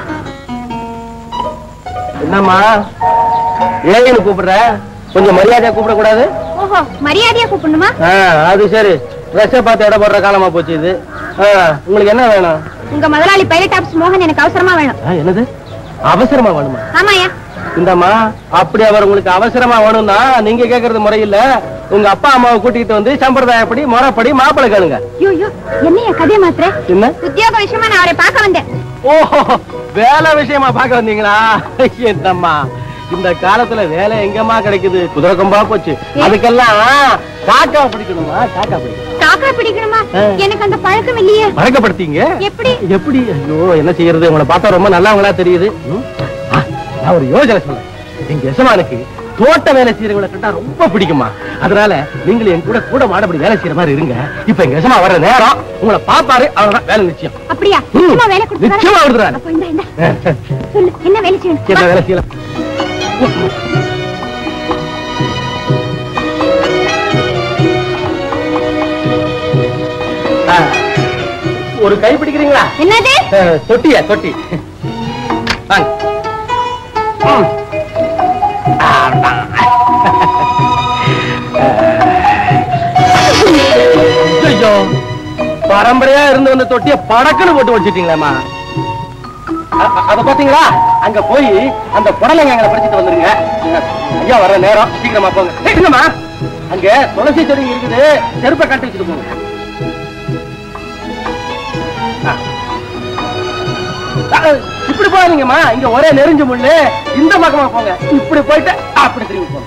என்னம்மா ஏன்னு கூப்பிடுற கொஞ்சம் மரியாதையா கூப்பிட கூடாது ஓஹோ மரியாதையா கூப்பிடணுமா ஆ, அது சரி ட்ரெஸ்ஸை பார்த்து இடம் போடுற காலமா போச்சு இது ஆ, உங்களுக்கு என்ன வேணும் உங்க முதலாளி பைலட் ஆப்ஸ் மோகன் எனக்கு அவசரமா வேணும் ஆ, என்னது அவசரமா வேணுமா ஆமாயா இந்தம்மா அப்படி அவர் உங்களுக்கு அவசரமா வேணும்னா நீங்க கேக்குறது முறையில்ல உங்க அப்பா அம்மாவை கூட்டிட்டு வந்து சம்பிரதாயப்படி முறைப்படி மாப்பிள்ளை கேளுங்க ஐயோ ஐயோ என்னையா கதையை மாத்திர என்ன உத்தியோக விஷயமா நான் அவரை பார்க்க வந்தேன் ஓஹோ வேலை விஷயமா பார்க்க வந்தீங்களா என்னம்மா இந்த காலத்துல வேலை எங்கம்மா கிடைக்குது குதிரை கொம்பா போச்சு அதுக்கெல்லாம் காக்கா பிடிக்கணுமா காக்கா பிடிக்கணும் காக்கா பிடிக்கணுமா ஆ. எனக்கு அந்த பழக்கம் இல்லையே பழக்கப்படுத்தீங்க எப்படி எப்படி ஐயோ என்ன செய்யறது உங்களை பார்த்தா ரொம்ப நல்லவங்களா தெரியுது ம்? ஆ, நான் ஒரு யோசனை சொல்றேன் எங்க எசமானுக்கு தோட்ட வேலை செய்யறவங்களை கண்டா ரொம்ப பிடிக்குமா அதனால நீங்களும் என் கூட கூட மாடப்படி வேலை செய்யற மாதிரி இருங்க இப்ப எங்க எசமா வர்ற நேரம் உங்களை பாப்பாரு அவ்வளவுதான் வேலை நிச்சயம் அப்படியா ம். நிச்சயமா வேலை கொடுத்து நிச்சயமா விடுறாரு. அப்ப இந்த இந்த சொல்லு என்ன வேலை செய்யணும் என்ன வேலை செய்யலாம் ஆ, ஒரு கை பிடிக்கிறீங்களா என்னது அஹ், தொட்டியா தொட்டி வாங்க ம். ஆமா. ஐயோ பரம்பரையா இருந்து வந்த தொட்டிய படக்குன்னு போட்டு வச்சிட்டீங்களேம்மா அ- அ- அத பாத்தீங்களா அங்க போய் அந்த புடலைங்க எங்களை படிச்சுட்டு வந்துருங்க ஐயா வர நேரம் சீக்கிரமா போங்க ஏய், என்னம்மா அங்க துளசி செடி இருக்குது செருப்பை கட்டி வச்சுட்டு போங்க ஆ. அ, இப்படி போகாதீங்கம்மா இங்க ஒரே நெறிஞ்ச முள்ளு இந்த பக்கமா போங்க இப்படி போயிட்டு அப்படி திரும்பி போங்க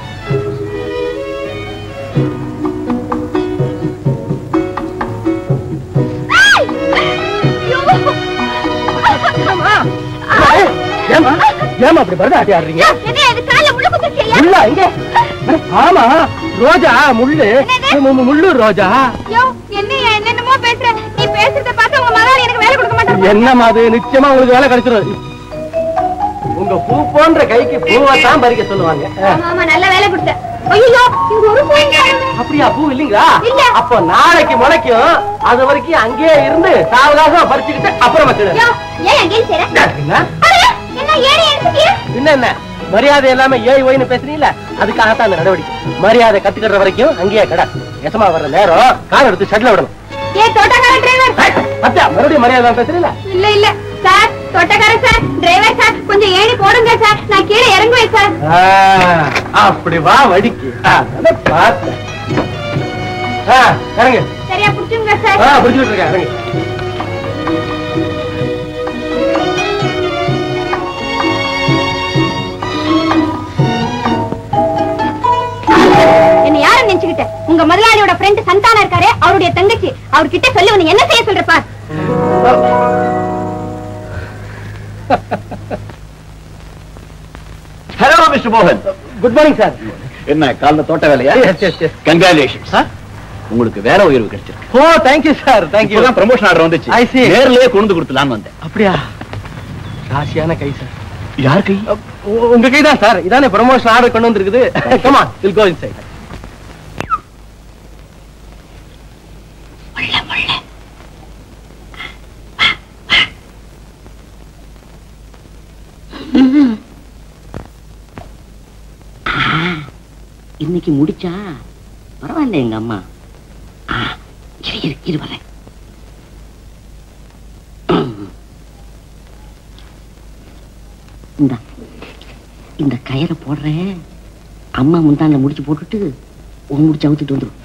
ஏம்மா? ஏய், ஏம்மா ஏம்மா அப்படி பரதாட்டி ஆடுறீங்க என்ன இது கால்ல முள்ளு குத்திருச்சியா முள்ளா இங்க அட, ஆமா ரோஜா முள்ளு மு- மு- முள்ளு ரோஜா யோ என்னையா என்னென்னமோ பேசுற நீ பேசுறத பார்த்து உங்க மகாராணி எனக்கு வேலை கொடுக்க மாட்டாங்க என்னம்மா அது நிச்சயமா உங்களுக்கு வேலை கிடைச்சிடும் உங்க பூ போன்ற கைக்கு பூவை தான் பறிக்க சொல்லுவாங்க ஆமா ஆமா நல்ல வேலை கொடுத்த ஐயோ இங்க ஒரு பூங்க அப்படியா பூ இல்லீங்களா இல்ல. அப்போ நாளைக்கு முளைக்கும் அது வரைக்கும் அங்கேயே இருந்து சாவகாசமா பறிச்சுக்கிட்டு அப்புறமா திடு. யோ ஏன் அங்கே செய்ற என்ன அட, என்ன ஏறி எடுத்துட்டியா என்ன என்ன மரியாதை இல்லாம ஏய் ஒய்னு பேசுறீங்களா அதுக்காகத்தான் அந்த நடவடிக்கை மரியாதை கத்துக்கிற வரைக்கும் அங்கேயே கடை எசமா வர்ற நேரம் கார் எடுத்து ஷெட்ல விடணும் ஏ தோட்டக்கார டிரைவர் ஏய், அத்தியா மறுபடியும் மரியாதை இல்லாம பேசுறீங்களா இல்ல இல்ல சார் தோட்டக்கார சார் டிரைவர் சார் கொஞ்சம் ஏறி போடுங்க சார் நான் கீழே இறங்குவேன் சார் ஆ, அப்படி வா வடிக்கு ஆ, அதான் பார்த்தேன் ஆ, இறங்கு சரியா புடிச்சுங்க ஆ, சார் பிடிச்சிட்டு இருக்கேன் இறங்கு என்ன யார நினைச்சுக்கிட்ட உங்க முதலாளியோட ஃப்ரெண்ட் சந்தானா இருக்காரு அவருடைய தங்கச்சி அவர்கிட்ட சொல்லி உன்னை என்ன செய்ய சொல்ற பார் ஹலோ மிஸ்டர் மோகன் குட் மார்னிங் சார் என்ன காலைல தோட்ட வேலையா எஸ் எஸ் எஸ் கங்க்ராச்சுலேஷன்ஸ் உங்களுக்கு வேற உயர்வு கிடைச்சிருக்கு ஓ தேங்க்யூ சார் தேங்க்யூ இப்பதான் ப்ரமோஷன் ஆர்டர் வந்துச்சு I see. நேர்லயே கொண்டு கொடுத்துலான்னு வந்தேன் அப்படியா ராசியான கை சார் யார் கை உ- உங்க கை தான் சார் இதானே ப்ரமோஷன் ஆர்டர் கொண்டு வந்திருக்குது கமா வில் கோ இன்சைட் இன்னைக்கு முடிச்சா பரவாயில்ல எங்க அம்மா ஆ, இரு இரு இரு வரேன் இந்த இந்த கயரை போடுறேன் அம்மா முந்தான்ல முடிச்சு போட்டுட்டு உன் முடிச்சு அவுத்துட்டு வந்துடும்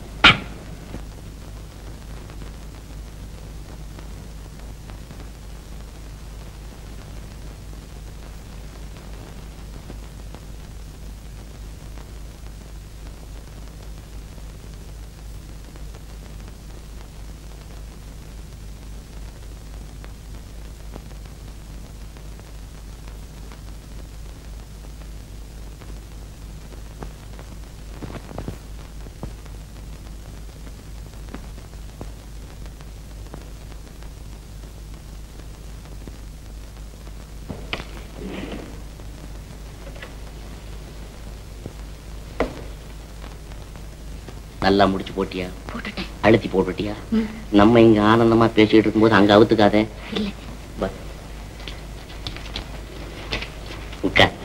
நல்லா முடிச்சு போட்டியா போட்டுட்டேன் அழுத்தி போட்டுட்டியா ம். நம்ம இங்க ஆனந்தமா பேசிட்டு இருக்கும்போது அங்க அவுத்துக்காத இல்ல வா. உட்கார்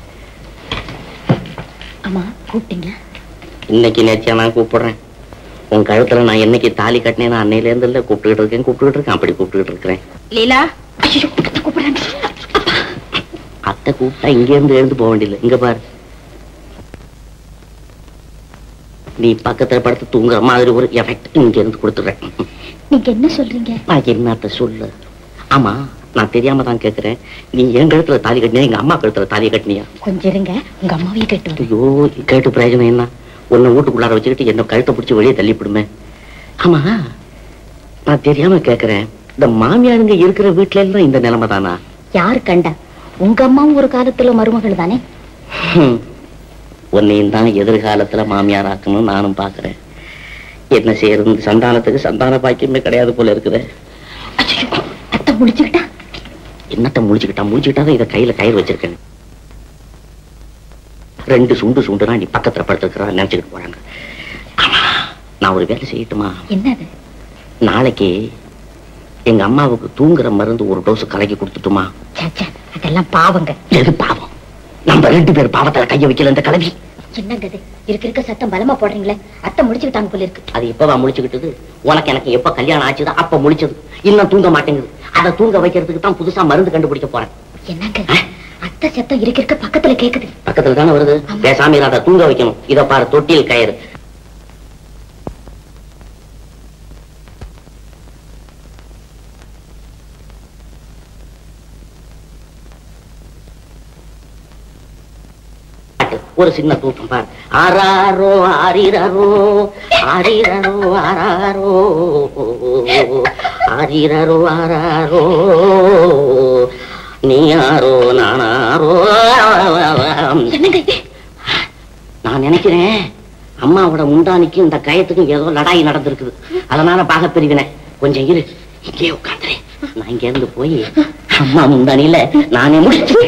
அம்மா கூப்பிட்டீங்களா இன்னைக்கு நேர்ச்சியா நான் கூப்பிடுறேன் உன் கழுத்துல நான் என்னைக்கு தாலி கட்டினேன்னு அன்னையில இருந்து இல்ல கூப்பிட்டுக்கிட்டு இருக்கேன் கூப்பிட்டுக்கிட்டு இருக்கேன் அப்படி கூப்பிட்டுக்கிட்டு இருக்கிறேன் லீலா ஐயோ கூப்பிடுறாங்க அத்தை கூப்பிட்டா இங்க இருந்து எழுந்து போக வேண்டியதில்லை இங்க பாரு நீ பக்கத்துல படுத்து தூங்குற மாதிரி ஒரு எஃபெக்ட் இங்க இருந்து கொடுத்துறேன் நீங்க என்ன சொல்றீங்க நான் என்னத்த சொல்லு ஆமா நான் தெரியாம தான் கேக்குறேன் நீ என் கழுத்துல தாலி கட்டினியா எங்க அம்மா கழுத்துல தாலி கட்டினியா கொஞ்சம் இருங்க உங்க அம்மாவையும் கேட்டு வரேன். ஐயோ கேட்டு பிரயோஜனம் என்ன உன்னை வீட்டுக்குள்ளார வச்சுக்கிட்டு என்ன கழுத்தை பிடிச்சி வெளியே தள்ளிவிடுமே ஆமா நான் தெரியாம கேக்குறேன் இந்த மாமியாருங்க இருக்கிற வீட்டுல எல்லாம் இந்த நிலைமை தானா யாரு கண்டா உங்க அம்மாவும் ஒரு காலத்துல மருமகள் தானே ஹம். உன்னையும் தான் எதிர்காலத்துல மாமியார் ஆக்கணும்னு நானும் பாக்குறேன் என்ன செய்யறது சந்தானத்துக்கு சந்தான பாக்கியமே கிடையாது போல இருக்குது அத்தை முடிச்சுக்கிட்டா என்னத்த முடிச்சுக்கிட்டா முடிச்சுக்கிட்டா இதை கையில கயிறு வச்சிருக்கேன் ரெண்டு சுண்டு சுண்டுனா நீ பக்கத்துல படுத்துக்கிறா நினைச்சுக்கிட்டு போறாங்க ஆமா, நான் ஒரு வேலை செய்யட்டுமா என்னது நாளைக்கு எங்க அம்மாவுக்கு தூங்குற மருந்து ஒரு டோஸ் கலக்கி கொடுத்துட்டுமா ச்சே, ச்சே, அதெல்லாம் பாவங்க எது பாவம் நம்ம ரெண்டு பேர் பாவத்துல கைய வைக்கல இந்த கலவி என்னங்க இது இருக்க இருக்க சத்தம் பலமா போடுறீங்களே அத்தை முடிச்சுக்கிட்டாங்க போல இருக்கு அது இப்பவா முழிச்சுக்கிட்டது உனக்கு எனக்கு எப்ப கல்யாணம் ஆச்சுதோ அப்ப முழிச்சது இன்னும் தூங்க மாட்டேங்குது அதை தூங்க வைக்கிறதுக்கு தான் புதுசா மருந்து கண்டுபிடிக்க போறேன் என்னங்க அத்தை சத்தம் இருக்க இருக்க பக்கத்துல கேக்குது பக்கத்துல தானே வருது பேசாம இரு, அதை தூங்க வைக்கணும் இத பாரு தொட்டில் கயிறு ஒரு சின்ன தூக்கம் பாரு ஆராரோ ஆரிரரோ ஆரிரரோ ஆராரோ ஆரிரரோ ஆராரோ நீ யாரோ நானாரோ என்னங்க இது நான் நினைக்கிறேன் அம்மாவோட முந்தானிக்கும் இந்த கயத்துக்கும் ஏதோ லடாய் நடந்திருக்குது அதனால பாக பிரிவினை கொஞ்சம் இரு இங்கே உட்காந்துறேன் நான் இங்க இருந்து போய் அம்மா முந்தானியில நானே முடிச்சு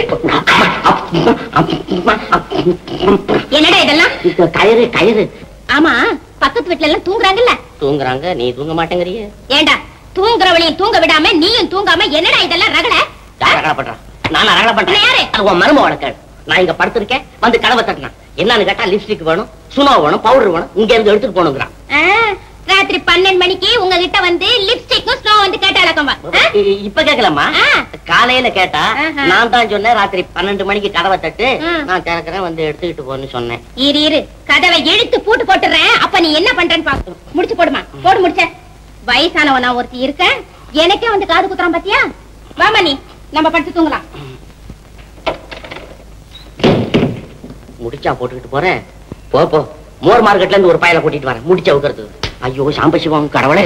என்னடா இதெல்லாம் கயிறு கயிறு ஆமா பக்கத்து வீட்ல எல்லாம் தூங்குறாங்கல்ல தூங்குறாங்க நீ தூங்க மாட்டேங்கிறிய ஏண்டா தூங்குறவளையும் தூங்க விடாம நீயும் தூங்காம என்னடா இதெல்லாம் ரகல யார் ரகலை பண்றான் நான் ரகலை பண்றேன் யாரு? அது உன் மரும வழக்காடு நான் இங்க படுத்திருக்கேன் வந்து கதவை தட்டினான் என்னன்னு கேட்டா லிப்ஸ்டிக் வேணும் சுனோ வேணும் பவுடர் வேணும் இங்க இருந்து எடுத்துட்டு போகணுங்கிறான் ராத்திரி பன்னெண்டு மணிக்கு உங்ககிட்ட வந்து லிப்ஸ்டிக்கும் ஸ்னோ வந்து கேட்டாளக்கம்பா இ- இ- இப்ப கேக்கலம்மா ஆ. காலையில கேட்டா ஆஹா. நான் தான் சொன்னேன் ராத்திரி பன்னெண்டு மணிக்கு கதவை தட்டு ம். நான் திறக்கிறேன் வந்து எடுத்துக்கிட்டு போன்னு சொன்னேன் இரு இரு கதவை இழுத்து பூட்டு போட்டுறேன் அப்ப நீ என்ன பண்றேன்னு பாத்து முடிச்சு போடுமா போடு முடிச்ச வயசானவன் நான் ஒருத்தி இருக்கேன் எனக்கே வந்து காது குத்துறான் பாத்தியா வாமா நீ நம்ம படுத்து தூங்கலாம் முடிச்சா போட்டுக்கிட்டு போறேன் போ போ மோர் மார்க்கெட்ல இருந்து ஒரு பயல கூட்டிட்டு வரேன் முடிச்சா உட்கறது ஐயோ சாம்பசிவம் கடவுளே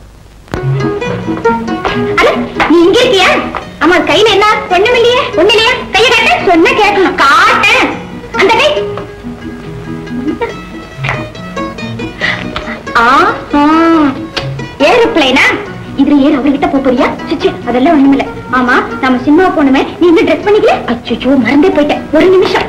அட, நீ இங்க இருக்கியா அம்மா கையில என்ன ஒண்ணும் இல்லையே ஒண்ணு இல்லையா கைய காட்ட சொன்ன கேட்கணும் காட்டேன் அந்த கை ஏரோப்ளைனா இதுல ஏறு அவர்கிட்ட போப் போறியா சிச்சி அதெல்லாம் ஒண்ணுமில்ல ஆமா நம்ம சினிமா போனுமே நீ இன்னும் ட்ரெஸ் பண்ணிக்கல அச்சோ மறந்தே போயிட்டேன் ஒரு நிமிஷம்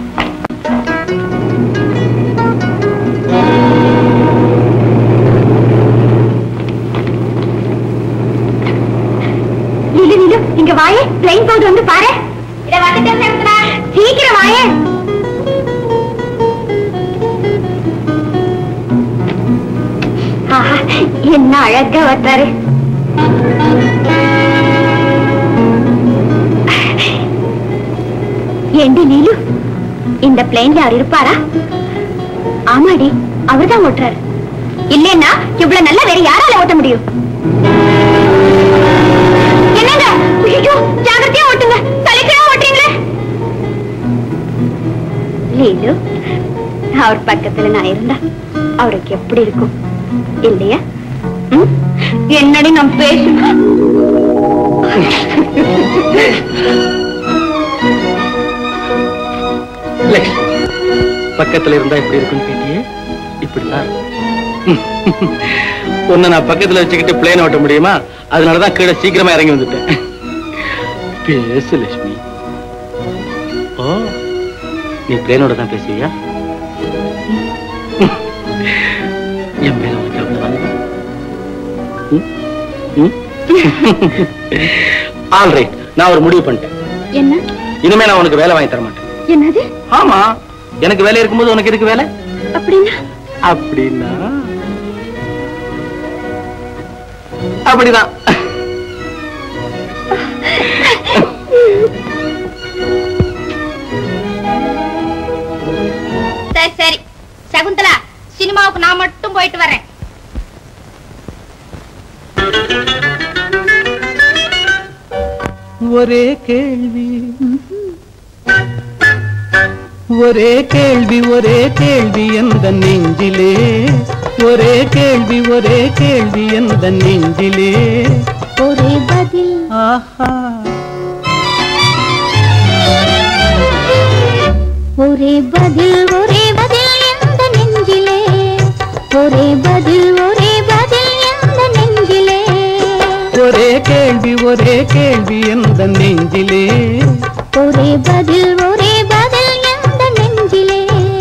நில்லு நில்லு இங்க வாயே பிளைன் பவுடர் வந்து பாரு இத வந்துட்டேன் சீக்கிரம் வாயே ஆஹா, என்ன அழகா வந்தாரு ஏண்டி நீலு இந்த பிளைன்ல அவர் இருப்பாரா ஆமாடி அவர்தான் ஓட்டுறாரு இல்லைன்னா இவ்வளவு நல்லா வேற யாரால ஓட்ட முடியும் என்னங்க ஐயோ ஜாகிரதையா ஓட்டுங்க தலைக்கீழா ஓட்டுறீங்களே லீலு அவர் பக்கத்துல நான் இருந்தா அவருக்கு எப்படி இருக்கும் இல்லையா ம்? என்னடி நான் பேசுவேன் லட்சுமி பக்கத்துல இருந்தா எப்படி இருக்கும்னு கேட்டியே இப்படிதான் உன்னை நான் பக்கத்துல வச்சுக்கிட்டு பிளேன் ஓட்ட முடியுமா அதனாலதான் கீழே சீக்கிரமா இறங்கி வந்துட்டேன் பேசு லட்சுமி ஓ நீ பிளேனோட தான் பேசுவியா என் மேல உனக்கு அவ்வளவுதான் ஆல் ரைட் நான் ஒரு முடிவு பண்ணிட்டேன் என்ன இனிமே நான் உனக்கு வேலை வாங்கி தர மாட்டேன் என்னது ஆமா எனக்கு வேலை இருக்கும்போது உனக்கு எதுக்கு வேலை அப்படின்னா அப்படின்னா அப்படிதான் சரி சரி சகுந்தலா சினிமாவுக்கு நான் மட்டும் போயிட்டு வரேன் ஒரே கேள்வி ஒரே கேள்வி ஒரே கேள்வி எந்த நெஞ்சிலே ஒரே கேள்வி ஒரே கேள்வி எந்த நெஞ்சிலே ஒரே பதில் ஆஹா ஒரே பதில் ஒரே பதில் எந்த நெஞ்சிலே ஒரே பதில் ஒரே பதில் எந்த நெஞ்சிலே ஒரே கேள்வி ஒரே கேள்வி எந்த நெஞ்சிலே ஒரே பதில் ஒரே பதில் எந்த நெஞ்சிலே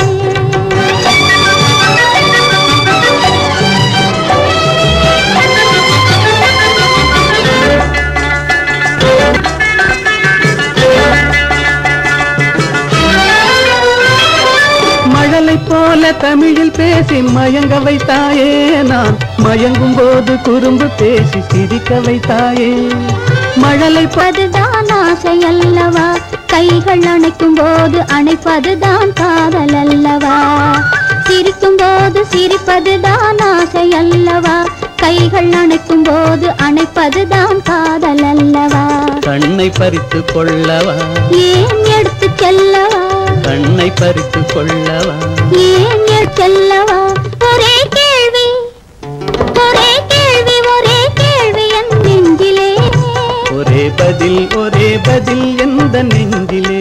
மழலை போல தமிழில் பேசி மயங்க வைத்தாயே நான் மயங்கும் போது குறும்பு பேசி சிரிக்க வைத்தாயே மழலை ப- அதுதான் ஆசை அல்லவா கைகள் அணைக்கும் போது அணைப்பதுதான் காதல் அல்லவா சிரிக்கும் போது சிரிப்பதுதான் ஆசை அல்லவா கைகள் அணைக்கும் போது அணைப்பதுதான் காதல் அல்லவா கண்ணை பறித்து கொள்ளவா ஏன் எடுத்து செல்லவா கண்ணை பறித்து கொள்ளவா ஏன் எடுத்து செல்லவா ஒரே கேள்வி ஒரே கேள்வி ஒரே கேள்வி என் நெஞ்சிலே ஒரே பதில் ஒரே பதில் எந்த நெஞ்சிலே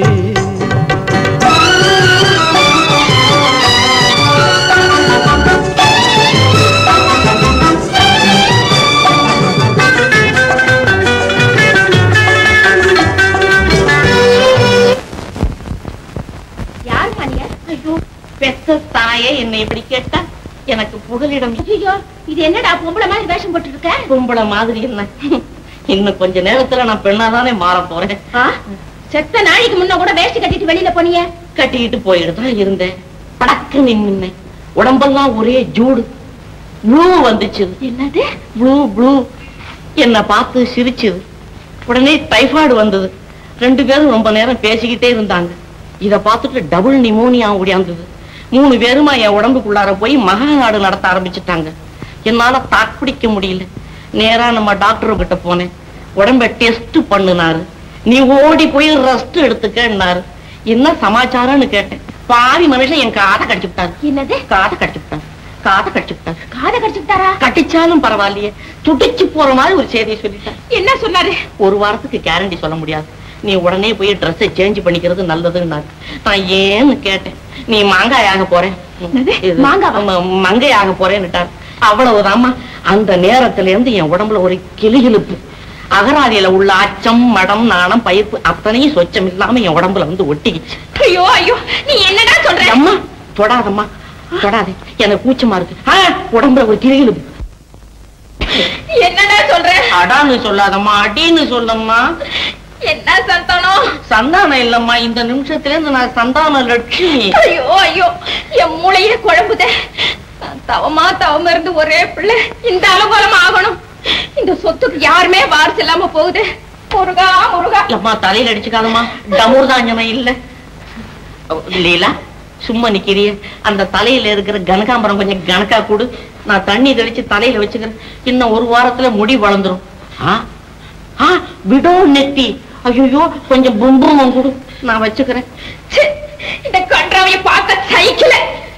யார் மணியா ஐயோ பெத்த தாயே என்னை இப்படி கேட்டா எனக்கு புகலிடம் ஐயோ இது என்னடா பொம்பளை மாதிரி வேஷம் போட்டு இருக்க கும்பல மாதிரி என்ன இன்னும் கொஞ்ச நேரத்துல நான் பெண்ணாதானே மாற போறேன் ஆ? செத்த நாளைக்கு முன்ன கூட வேஷ்டி கட்டிட்டு வெளியில போனியே கட்டிக்கிட்டு போயிட்டு தான் இருந்தேன் படக்கு நின்னேன் உடம்பெல்லாம் ஒரே ஜூடு ப்ளூ வந்துச்சு என்னது ப்ளூ ப்ளூ என்னை பார்த்து சிரிச்சுது உடனே டைஃபாய்டு வந்தது ரெண்டு பேரும் ரொம்ப நேரம் பேசிக்கிட்டே இருந்தாங்க இத பார்த்துட்டு டபுள் நிமோனியா ஓடியாந்தது மூணு பேருமா என் உடம்புக்குள்ளார போய் மகாநாடு நடத்த ஆரம்பிச்சுட்டாங்க என்னால தாக்குப்பிடிக்க முடியல நேரா நம்ம டாக்டர் கிட்ட போனேன் உடம்ப டெஸ்ட் பண்ணுனாரு நீ ஓடி போய் ரெஸ்ட் எடுத்துக்கன்னாரு என்ன சமாச்சாரம்னு கேட்டேன் பாவி மனுஷன் என் காதை கடிச்சு விட்டாரு என்னது காதை கடிச்சு விட்டாரு காதை கடிச்சு விட்டாரு காதை கடிச்சுட்டாரா கட்டிச்சாலும் பரவாயில்லையே துடிச்சு போற மாதிரி ஒரு செய்தியை சொல்லிட்டேன் என்ன சொன்னாரு ஒரு வாரத்துக்கு கேரண்டி சொல்ல முடியாது நீ உடனே போய் ட்ரெஸ்ஸை சேஞ்ச் பண்ணிக்கிறது நல்லதுன்னாரு நான் ஏன்னு கேட்டேன் நீ மாங்காயாக போறேன் என்னது? இது, மாங்காவா? ஆமா, மங்கையாக போறேன்னுட்டார் அவ்வளவுதாம்மா அந்த நேரத்துல இருந்து என் உடம்புல ஒரு கிளுகிழுப்பு அகராதியில உள்ள அச்சம் மடம் நாணம் பயிர்ப்பு அத்தனையும் சொச்சம் இல்லாம என் உடம்புல வந்து ஒட்டிக்கிச்சு ஐயோ ஐயோ நீ என்னடா சொல்ற அம்மா தொடாதம்மா தொடாதே எனக்கு கூச்சமா இருக்கு ஆ, உடம்புல ஒரு கிளுகிழுப்பு என்னடா சொல்ற அடான்னு சொல்லாதம்மா அடின்னு சொல்லம்மா என்ன சந்தானம் சந்தானம் இல்லம்மா இந்த நிமிஷத்துல இருந்து நான் சந்தான லட்சுமி ஐயோ ஐயோ என் மூளையே குழம்புதே நான் தவமா தவம் இருந்து ஒரே பிள்ளை இந்த அலுவலம் ஆகணும் இந்த சொத்துக்கு யாருமே வாரிசு இல்லாம போகுது முருகா முருகா அம்மா தலையில அடிச்சுக்காதம்மா டமுர்தாஞ்சனம் இல்ல லீலா சும்மா நிக்கிறிய அந்த தலையில இருக்கிற கனகாம்பரம் கொஞ்சம் கணக்கா கூடு நான் தண்ணி தெளிச்சு தலையில வச்சுக்கிறேன் இன்னும் ஒரு வாரத்துல முடி வளர்ந்துரும் ஆ ஆ விடோ நெத்தி ஐயோ கொஞ்சம் பும்பும் கொடு நான் வச்சுக்கிறேன் ச்சே, இந்த கன்றாவைய பார்க்க சைக்கிள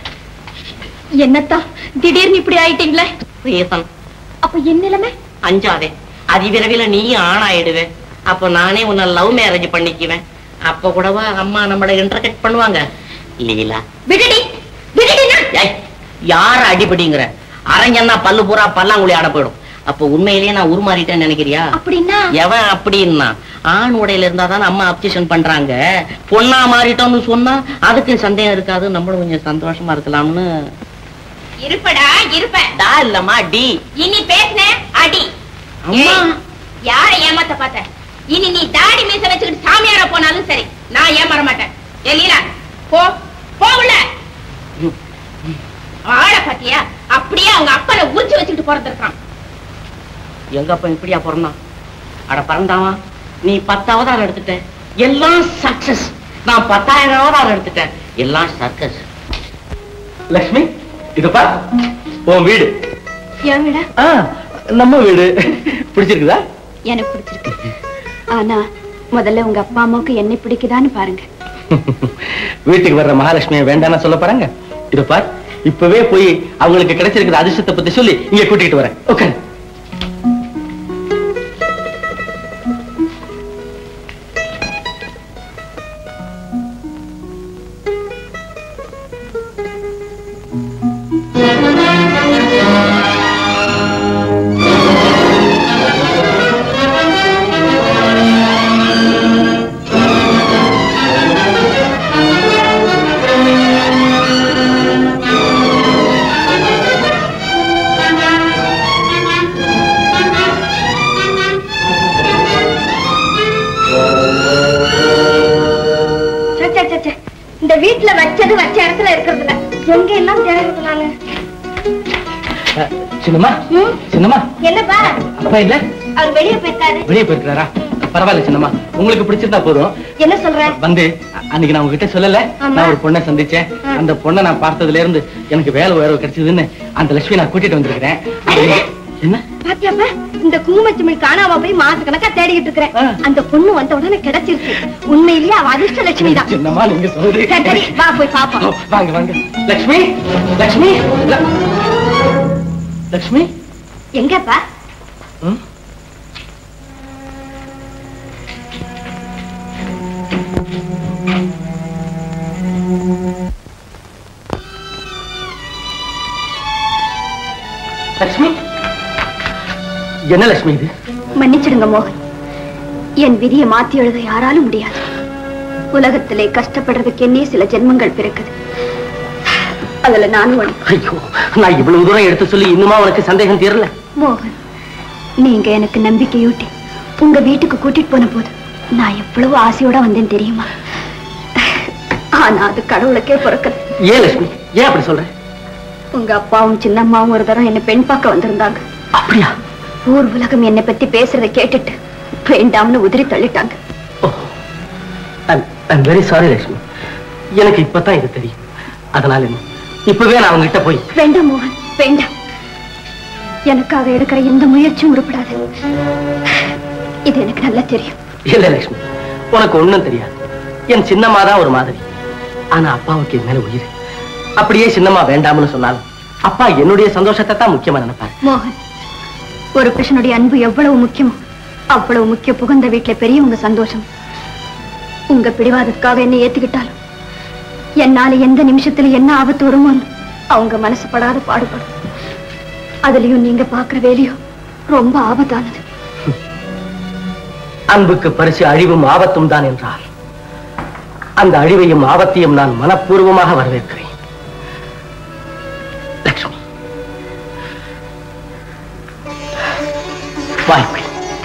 என்னத்தா திடீர்னு இப்படி ஆயிட்டீங்களே ரீசன் அப்ப என் நிலைமை அஞ்சாதே அதிவிரைவில் நீயும் ஆணாயிடுவே அப்ப நானே உன்னை லவ் மேரேஜ் பண்ணிக்குவேன் அப்ப கூடவா அம்மா நம்மளை இன்டர்கட் பண்ணுவாங்க லீலா விடுடி விடுடினா ஏய் யார அடிபடிங்கிற அரஞ்சன்னா பல்லு பூரா பல்லாங்குழி ஆட போயிடும் அப்ப உண்மையிலேயே நான் உருமாறிட்டேன்னு நினைக்கிறியா அப்படின்னா எவன் அப்படின்னா ஆண் உடையில இருந்தா தானே அம்மா அப்சேஷன் பண்றாங்க பொண்ணா மாறிட்டோம்னு சொன்னா அதுக்கு சந்தேகம் இருக்காது நம்மளும் கொஞ்சம் சந்தோஷமா இருக்கலாம்னு இருப்படா இருப்ப டா இல்லம்மா டி இனி பேசின அடி அம்மா ஏய், யார ஏமாத்த பார்த்த இனி நீ தாடி மீச வச்சுக்கிட்டு சாமியார போனாலும் சரி நான் ஏமாற மாட்டேன் ஏ லீலா போ போ உள்ள ஆள பாத்தியா அப்படியே அவங்க அப்பனை உரிச்சு வச்சுக்கிட்டு பிறந்திருக்கான் எங்க அப்ப இப்படியா பிறந்தான் அட பிறந்தாவா நீ பத்தாவது ஆள் எடுத்துட்ட எல்லாம் சக்சஸ் நான் பத்தாயிரம் ஆள் எடுத்துட்டேன் எல்லாம் சர்க்கஸ் லக்ஷ்மி இது பார் உன் வீடு ஏன் விட ஆ, நம்ம வீடு பிடிச்சிருக்குதா எனக்கு பிடிச்சிருக்கு ஆனா முதல்ல உங்க அப்பா அம்மாவுக்கு என்ன பிடிக்குதான்னு பாருங்க வீட்டுக்கு வர்ற மகாலட்சுமியை வேண்டாம்னு சொல்ல போறாங்க இது பார் இப்பவே போய் அவங்களுக்கு கிடைச்சிருக்கிற அதிர்ஷ்டத்தை பத்தி சொல்லி இங்க கூட்டிட்டு வரேன் ஓகே எங்க எல்லாம் தேடுறது நானு அஹ், சின்னம்மா ம்? சின்னம்மா என்னப்பா அப்பா இல்ல அவர் வெளியே போயிருக்காரு வெளியே போயிருக்கிறாரா பரவாயில்ல சின்னம்மா உங்களுக்கு பிடிச்சிருந்தா போதும் என்ன சொல்ற வந்து அ- அன்னைக்கு நான் உங்ககிட்ட சொல்லல ஆமா. நான் ஒரு பொண்ணை சந்திச்சேன் அந்த பொண்ணை நான் பார்த்ததுல இருந்து எனக்கு வேலை உயர்வு கிடைச்சதுன்னு அந்த லட்சுமி நான் கூட்டிட்டு வந்திருக்கிறேன் அது- என்ன பாத்தியாப்பா இந்த குங்குமச்சிமிழ் காணாம போய் மாச கணக்கா தேடிக்கிட்டு இருக்கிறேன் ஆ. அந்த பொண்ணு வந்த உடனே கிடைச்சிருச்சு உண்மையிலேயே அவ அதிர்ஷ்ட லட்சுமி தான் சின்னம்மா நீங்க சொல்றது சரி, சரி, வா போய் பாப்போம் ஓ, வாங்க வாங்க லட்சுமி லட்சுமி ல- லட்சுமி எங்கப்பா ம்? லட்சுமி என்ன லட்சுமி இது மன்னிச்சிடுங்க மோகன் என் விதியை மாத்தி எழுத யாராலும் முடியாது உலகத்திலே கஷ்டப்படுறதுக்கு என்னே சில ஜென்மங்கள் பிறக்குது அதுல நானும் ஒண்ணு ஐயோ நான் இவ்வளவு தூரம் எடுத்து சொல்லி இன்னுமா உனக்கு சந்தேகம் தீரல மோகன் நீங்க எனக்கு நம்பிக்கையூட்டி உங்க வீட்டுக்கு கூட்டிட்டு போன போது நான் எவ்வளவு ஆசையோட வந்தேன் தெரியுமா ஆனா அது கடவுளுக்கே பிறக்கல ஏன் லட்சுமி ஏன் அப்படி சொல்ற உங்க அப்பாவும் சின்னம்மாவும் ஒரு தரம் என்ன பெண் பார்க்க வந்திருந்தாங்க அப்படியா ஊர் உலகம் என்னை பத்தி பேசுறதை கேட்டுட்டு வேண்டாம்னு உதிரி தள்ளிட்டாங்க ஐம் வெரி சாரி லட்சுமி எனக்கு இப்பதான் இது தெரியும் அதனால என்ன இப்பவே நான் அவங்ககிட்ட போய் வேண்டாம் மோகன் வேண்டாம் எனக்காக எடுக்கிற எந்த முயற்சியும் உருப்படாது இது எனக்கு நல்லா தெரியும் இல்ல லட்சுமி உனக்கு ஒண்ணும் தெரியாது என் சின்னம்மா தான் ஒரு மாதிரி ஆனா அப்பாவுக்கு என் மேல உயிர் அப்படியே சின்னம்மா வேண்டாம்னு சொன்னாலும் அப்பா என்னுடைய சந்தோஷத்தை தான் முக்கியமா நினைப்பாரு மோகன் ஒரு புருஷனுடைய அன்பு எவ்வளவு முக்கியமோ அவ்வளவு முக்கிய புகுந்த வீட்டுல பெரியவங்க சந்தோஷம் உங்க பிடிவாதத்துக்காக என்ன ஏத்துக்கிட்டாலும் என்னால எந்த நிமிஷத்துல என்ன ஆபத்து வருமோன்னு அவங்க மனசு படாத பாடுபடும் அதுலயும் நீங்க பாக்குற வேலையும் ரொம்ப ஆபத்தானது அன்புக்கு பரிசு அழிவும் ஆபத்தும் தான் என்றார் அந்த அழிவையும் ஆபத்தையும் நான் மனப்பூர்வமாக வரவேற்கிறேன் லட்சுமி வாய்ப்பு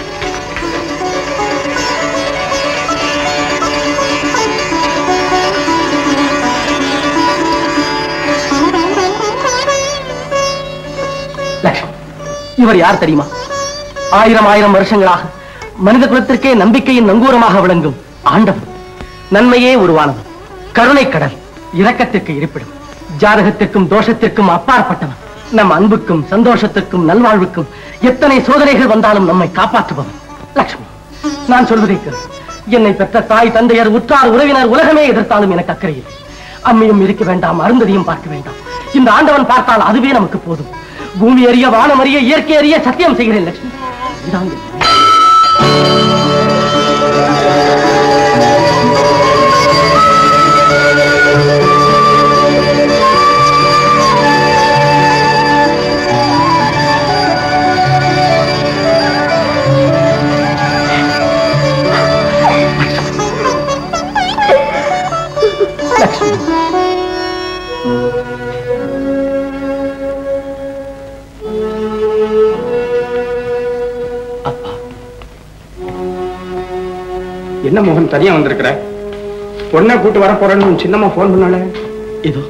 லட்சுமி இவர் யார் தெரியுமா ஆயிரம் ஆயிரம் வருஷங்களாக மனித குலத்திற்கே நம்பிக்கையின் நங்கூரமாக விளங்கும் ஆண்டவன் நன்மையே உருவானவன் கருணை கடல் இரக்கத்திற்கு இருப்பிடும் ஜாதகத்திற்கும் தோஷத்திற்கும் அப்பாற்பட்டவன் நம் அன்புக்கும் சந்தோஷத்திற்கும் நல்வாழ்வுக்கும் எத்தனை சோதனைகள் வந்தாலும் நம்மை காப்பாற்றுபவன் லட்சுமி நான் சொல்வதை கேள் என்னை பெற்ற தாய் தந்தையர் உற்றார் உறவினர் உலகமே எதிர்த்தாலும் எனக்கு அக்கறை இல்லை அம்மையும் இருக்க வேண்டாம் அருந்ததியும் பார்க்க வேண்டாம் இந்த ஆண்டவன் பார்த்தால் அதுவே நமக்கு போதும் பூமி அறிய வானம் அறிய இயற்கை அறிய சத்தியம் செய்கிறேன் லட்சுமி இதான் என் லட்சுமி அப்பா என்ன மோகன் தனியா வந்திருக்கிற பொண்ணை கூட்டு வர போறேன்னு உன் சின்னம்மா போன் பண்ணாலே இதோ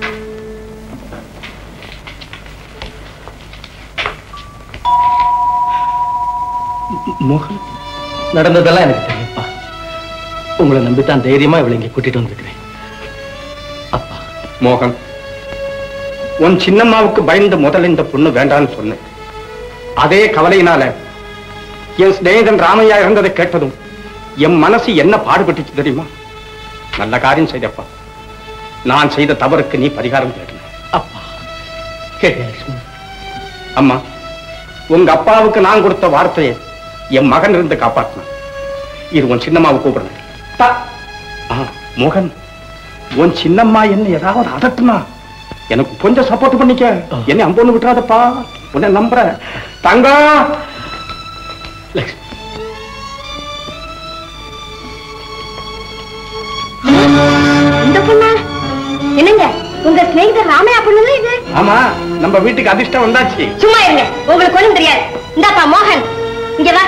மோகன் நடந்ததெல்லாம் எனக்கு தெரியும்ப்பா உங்களை நம்பித்தான் தைரியமா இவளை இங்க கூட்டிட்டு வந்திருக்கிறேன் அப்பா மோகன் உன் சின்னம்மாவுக்கு பயந்து முதல்ல இந்த பொண்ணு வேண்டான்னு சொன்னேன் அதே கவலையினால என் சிநேகிதன் ராமையா இறந்ததை கேட்டதும் என் மனசு என்ன பாடுபட்டுச்சு தெரியுமா நல்ல காரியம் செய்தப்பா நான் செய்த தவறுக்கு நீ பரிகாரம் தேடணும் அப்பா கேட்டேன் லட்சுமி அம்மா உங்க அப்பாவுக்கு நான் கொடுத்த வார்த்தையை என் மகன் இருந்து காப்பாற்றினான் இது உன் சின்னம்மாவை கூப்பிடுறேன் தா. ஆ, மோகன் உன் சின்னம்மா என்ன ஏதாவது அதட்டுனா எனக்கு கொஞ்சம் சப்போர்ட் பண்ணிக்க என்னை அம்பொண்ணு விட்டுறாதப்பா உன்னை நம்புறேன் தங்கம் லட்சுமி இந்த பொண்ணா என்னங்க உங்க சிநேகிதர் ராமையா பொண்ணுங்க இது ஆமா நம்ம வீட்டுக்கு அதிர்ஷ்டம் வந்தாச்சு சும்மா இருங்க உங்களுக்கு ஒண்ணும் தெரியாது இந்தாப்பா மோகன் இங்க வா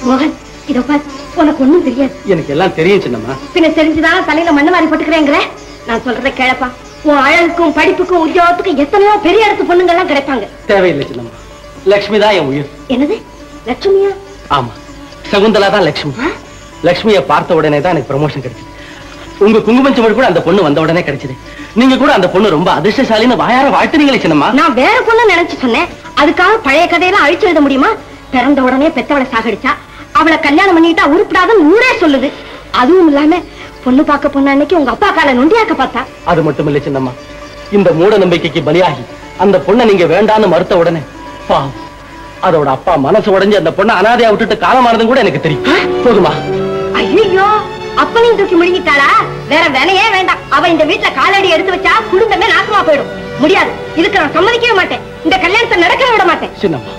மோகன் இதோ பார் உனக்கு ஒண்ணும் தெரியாது எனக்கு எல்லாம் தெரியும் சின்னம்மா பின்ன தெரிஞ்சுதான் தலையில மண்ணு மாறி போட்டுக்கிறேங்கிற நான் சொல்றதை கேளப்பா உன் அழகுக்கும் படிப்புக்கும் உத்தியோகத்துக்கும் எத்தனையோ பெரிய இடத்து பொண்ணுங்க எல்லாம் கிடைப்பாங்க தேவையில்லை சின்னம்மா லக்ஷ்மி தான் என் உயிர் என்னது லட்சுமியா ஆமா சகுந்தலா தான் லக்ஷ்மி லக்ஷ்மியை பார்த்த உடனே தான் எனக்கு ப்ரமோஷன் கிடைச்சது உங்க குங்குமஞ்சமடி கூட அந்த பொண்ணு வந்த உடனே கிடைச்சது நீங்க கூட அந்த பொண்ணு ரொம்ப அதிர்ஷ்டசாலின்னு வாயார வாழ்த்துனீங்களே சின்னம்மா நான் வேற பொண்ணு நினைச்சு சொன்னேன் அதுக்காக பழைய கதையெல்லாம் அழிச்சு எழுத முடியுமா பிறந்த உடனே பெத்தவளை சாகடிச்சா அவளை கல்யாணம் பண்ணிட்டா உருப்படாதுன்னு ஊரே சொல்லுது அதுவும் இல்லாம பொண்ணு பார்க்க பொண்ணு அன்னைக்கு உங்க அப்பா கால நொண்டியாக்க பார்த்தா அது மட்டும் இல்ல சின்னம்மா இந்த மூட நம்பிக்கைக்கு பலியாகி அந்த பொண்ணை நீங்க வேண்டான்னு மறுத்த உடனே பாவம் அதோட அப்பா மனசு உடைஞ்சு அந்த பொண்ணை அனாதையா விட்டுட்டு காலமானதும் கூட எனக்கு தெரியும் போதுமா ஐயோ அப்பனையும் தூக்கி முழுங்கிட்டாளா வேற வேலையே வேண்டாம் அவ இந்த வீட்டுல காலடி எடுத்து வச்சா குடும்பமே நாசமா போயிடும் முடியாது இதுக்கு நான் சம்மதிக்கவே மாட்டேன் இந்த கல்யாணத்தை நடக்கவே விட மாட்டேன் சின்னம்மா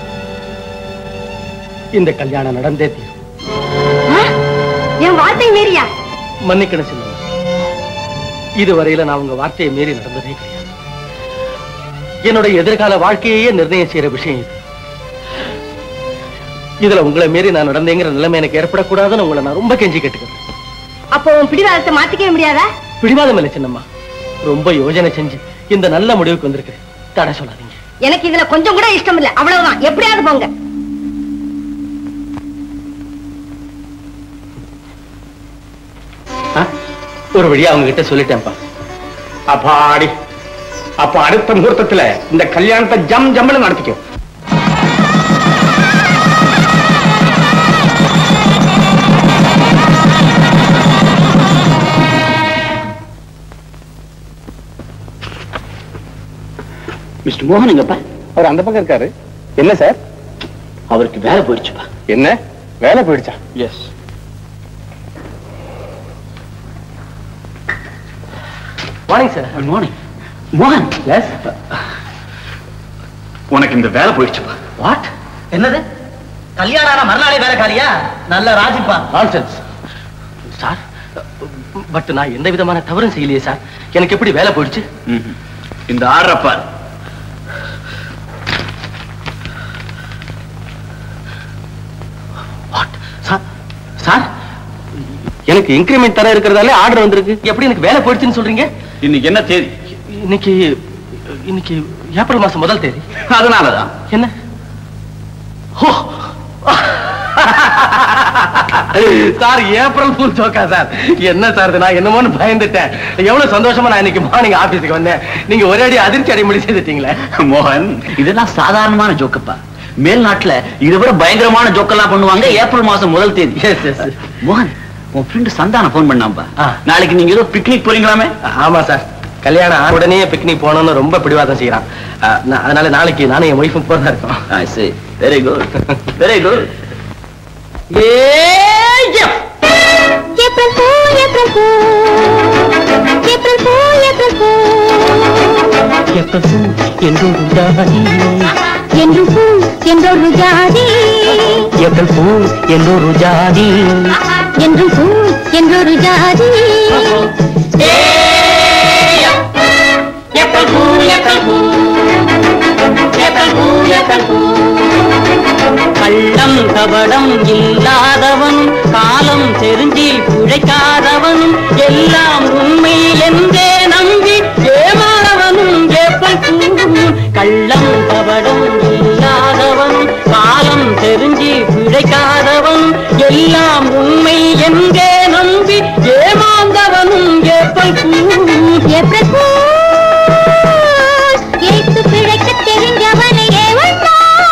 இந்த கல்யாணம் நடந்தே தீரும் ஆ? என் வார்த்தை மீறியா மன்னிக்கணும் சின்னம்மா இதுவரையில நான் உங்க வார்த்தையை மீறி நடந்ததே கிடையாது என்னுடைய எதிர்கால வாழ்க்கையே நிர்ணயம் செய்யற விஷயம் இது இதுல உங்களை மீறி நான் நடந்தேங்கிற நிலைமை எனக்கு ஏற்படக்கூடாதுன்னு உங்களை நான் ரொம்ப கெஞ்சி கேட்டுக்கிறேன் அப்போ உன் பிடிவாதத்தை மாத்திக்கவே முடியாதா பிடிவாதம் இல்லை சின்னம்மா ரொம்ப யோசனை செஞ்சு இந்த நல்ல முடிவுக்கு வந்திருக்கிறேன் தடை சொல்லாதீங்க எனக்கு இதுல கொஞ்சம் கூட இஷ்டம் இல்ல அவ்வளவுதான் எப்படியாவது போங்க ஆ? ஒரு வழியா அவங்க கிட்ட சொல்லிட்டேன்ப்பா அப்பாடி அப்ப அடுத்த முகூர்த்தத்துல இந்த கல்யாணத்தை ஜம் ஜம்னு நடத்திக்கோ மிஸ்டர் மோகன் எங்கப்பா அவர் அந்த பக்கம் இருக்காரு என்ன சார் அவருக்கு வேலை போயிடுச்சுப்பா என்ன வேலை போயிடுச்சா yes morning sir good morning மோகன் எஸ் உனக்கு இந்த வேலை போயிடுச்சுப்பா வாட் என்னது கல்யாணம் ஆன மறுநாளே வேலைக்காரியா நல்ல ராஜிப்பா நான்சென்ஸ் சார் பட் நான் எந்த விதமான தவறும் செய்யலையே சார் எனக்கு எப்படி வேலை போயிடுச்சு இந்த ஆர்டர் பார் வாட் சார் சார் எனக்கு இன்கிரிமெண்ட் தர இருக்கிறதாலே ஆர்டர் வந்திருக்கு எப்படி எனக்கு வேலை போயிடுச்சுன்னு சொல்றீங்க இன்னைக்கு என்ன தேதி இன்னைக்கு இன்னைக்கு ஏப்ரல் மாசம் முதல் தேதி அதனாலதான் என்ன ஓ சார் ஏப்ரல் ஃபுல் ஜோக்கா சார் என்ன சார் இது நான் என்னமோன்னு பயந்துட்டேன் எவ்வளவு சந்தோஷமா நான் இன்னைக்கு மார்னிங் ஆபீஸுக்கு வந்தேன் நீங்க ஒரே அடி அதிர்ச்சி அடை முடி செய்துட்டீங்களே மோகன் இதெல்லாம் சாதாரணமான ஜோக்கப்பா மேல் நாட்டுல இதை விட பயங்கரமான ஜோக்கெல்லாம் பண்ணுவாங்க ஏப்ரல் மாசம் முதல் தேதி எஸ் எஸ் மோகன் உன் ஃப்ரெண்டு சந்தானம் ஃபோன் பண்ணாம்பா ஆ. நாளைக்கு நீங்க ஏதோ பிக்னிக் போறீங்களாமே ஆமா சார் கல்யாணம் ஆன உடனே பிக்னிக் போகணும்னு ரொம்ப பிடிவாதம் செய்யறான் அஹ், நான் அதனால நாளைக்கு நானும் என் ஒய்ஃபும் போறதா இருக்கோம் very good very good April பூ ஏப்ரல் பூ ஏப்ரல் பூ ஏப்ரல் பூ என்றொரு ஜாதி என்று பூ என்றொரு ஜாதி ஏப்ரல் பூ என்றொரு ஜாதி என்று பூ என்றொரு ஜாதி கள்ளம் கபடம் இல்லாதவனும் காலம் தெரிஞ்சி பிழைக்காதவனும் எல்லாம் உண்மை என்றே நம்பி ஏமாறவனும் ஏப்பல் பூ கள்ளம் கபடம் இல்லாதவனும் காலம் தெரிஞ்சி பிழைக்காதவனும் எல்லாம் உண்மை என்றே நம்பி ஏமாந்தவனும் ஏப்பல் பூ ஏப்ரல் பூ ஏத்து பிழைக்க தெரிஞ்சவனை ஏவல்பா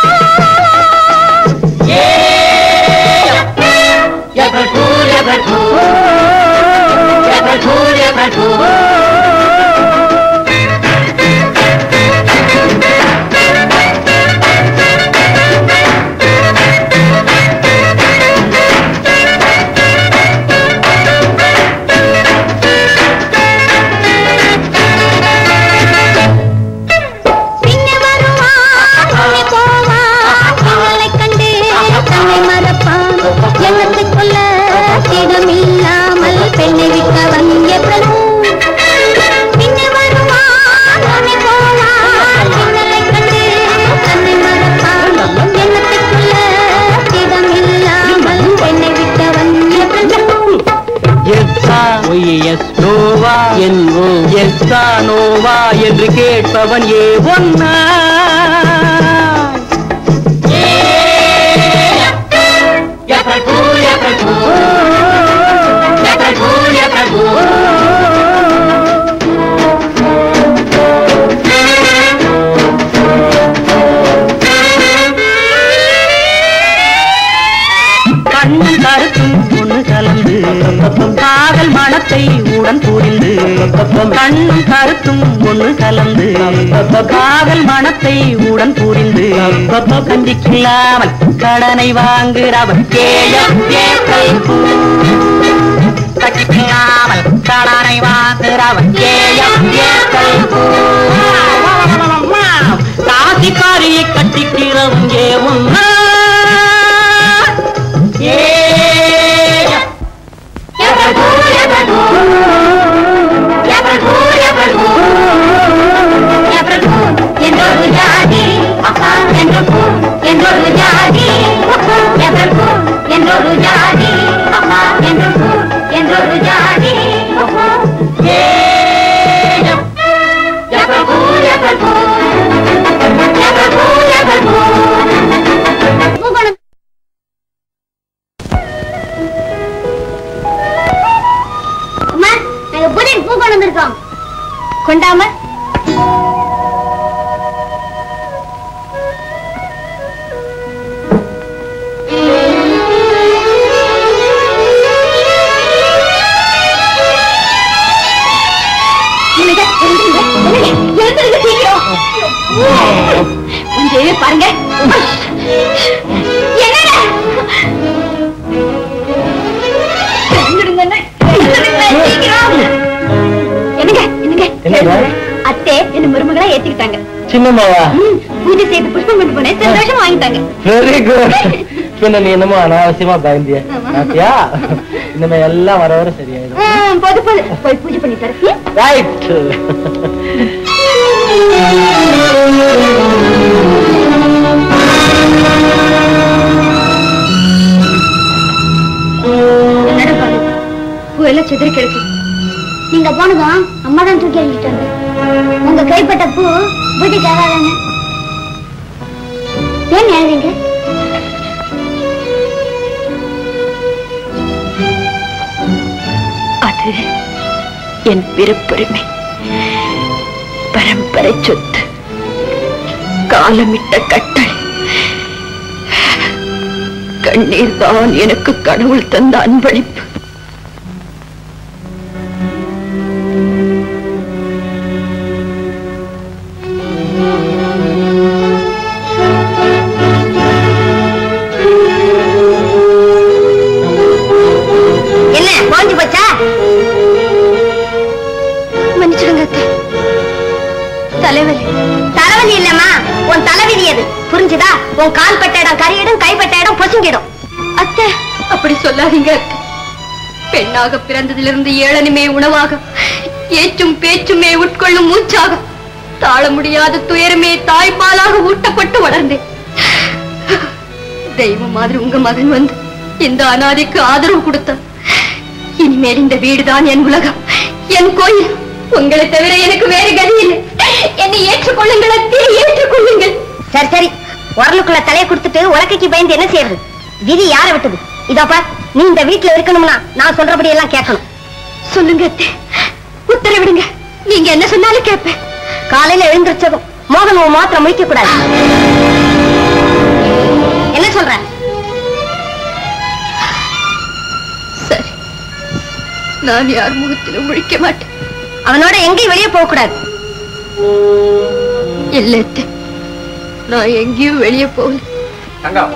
பின்ன வருவான் முன்னே போவான் உங்களை கண்டு தன்னை மறப்பான் எண்ணத்தை கொல்ல இடமில்லாமல் பெண்ணை விட்டவன் ஏப்ரல் பூ பின்ன வருவான் முன்னே போவான் உங்களை கண்டு தன்னை மறப்பான் எண்ணத்தை கொல்ல இடமில்லாமல் எஸ்ஸா நோவா என்று கேட்பவன் ஏ ஒன்னா கண்ணும் கருத்தும் ஒண்ணு கலந்து காதல் மனத்தை உடன் புரிந்து கண்ணும் கருத்தும் ஒண்ணு கலந்து காதல் மனத்தை உடன் புரிந்து கண்டிக்கில்லாமல் கடனை வாங்குறவன் கேயம் ஏப்ரல் பூ. கண்டிக்கில்லாமல் கடனை வாங்குறவன் கேயம் ஏப்ரல் பூ. ராசிக்காரியை கட்டிக்கிறவன் ஏ உன்னா என்றொரு ஜாதி என்று என்றொரு ஜாதி என்றொரு ஜாதி என்று என்றொரு ஜாதி அம்மா நாங்க புதின் பூ கொண்டு வந்திருக்கோம் கொண்டாம கொஞ்சம் பாருங்க என்னங்க எழுந்திருங்கண்ணே. எழுந்திருங்க, சீக்கிரம். என்னங்க என்னங்க என்னங்க? அத்தை என்ன மருமகளா ஏத்துக்கிட்டாங்க சின்னம்மாவா ம், பூஜை செய்து புஷ்பம் கொண்டு போனேன் சந்தோஷம் வாங்கிட்டாங்க வெரி குட் பின்ன நீ என்னமோ அனாவசியமா பயந்திய ஆமா. பாத்தியா இனிமே எல்லாம் வர வர சரியாயிடும் ம், போது போது போய் பூஜை பண்ணி தரேன் ரைட் என்னடா பாரு பூ எல்லாம் சிதறி கிடக்கு நீங்க போனதும் அம்மா தான் தூக்கி எறிஞ்சிட்டாங்க உங்க கைப்பட்ட பூ பூஜைக்கு ஆகாதாங்க ஏன் எழுதிங்க அது என் பிறப்புரிமை பரம்பரை சொத்து காலமிட்ட கட்டளை கண்ணீர் தான் எனக்கு கடவுள் தந்த அன்பளிப்பு என்ன போஞ்சு போச்சா மன்னிச்சிடுங்க அத்தை. தலைவலி தலைவலி இல்லம்மா உன் தலைவிதி அது புரிஞ்சுதா உன் கால் பட்ட இடம் கரியிடும் கைப்பட்ட இடம் பொசுங்கிடும் அத்தை அப்படி சொல்லாதீங்க அத்தை. பெண்ணாக பிறந்ததிலிருந்து ஏளனமே உணவாக ஏச்சும் பேச்சுமே உட்கொள்ளும் மூச்சாக தாழ முடியாத துயரமே தாய்ப்பாலாக ஊட்டப்பட்டு வளர்ந்தேன் தெய்வம் மாதிரி உங்க மகன் வந்து இந்த அனாதைக்கு ஆதரவு கொடுத்தார் இனிமேல் இந்த வீடுதான் என் உலகம் என் கோயில் உங்களை தவிர எனக்கு வேறு கதி இல்லை என்னை ஏற்றுக்கொள்ளுங்கள் அத்தே ஏற்றுக்கொள்ளுங்கள் சரி சரி உரலுக்குள்ள தலையை கொடுத்துட்டு உலக்கைக்கு பயந்து என்ன செய்யறது விதி யாரை விட்டது இதோ பார் நீ இந்த வீட்டுல இருக்கணும்னா நான் சொல்றபடி எல்லாம் கேட்கணும் சொல்லுங்க அத்தே உத்தரவிடுங்க நீங்க என்ன சொன்னாலும் கேட்பேன் காலையில எழுந்திருச்சதும் மோகன் உன் மாத்திரம் முழிக்க கூடாது என்ன சொல்ற சரி நான் யார் முகத்திலும் முழிக்க மாட்டேன் அவனோட எங்கேயும் வெளியே போக கூடாது இல்லை அத்தை. நான் எங்கேயும் வெளியே போகல தங்கம்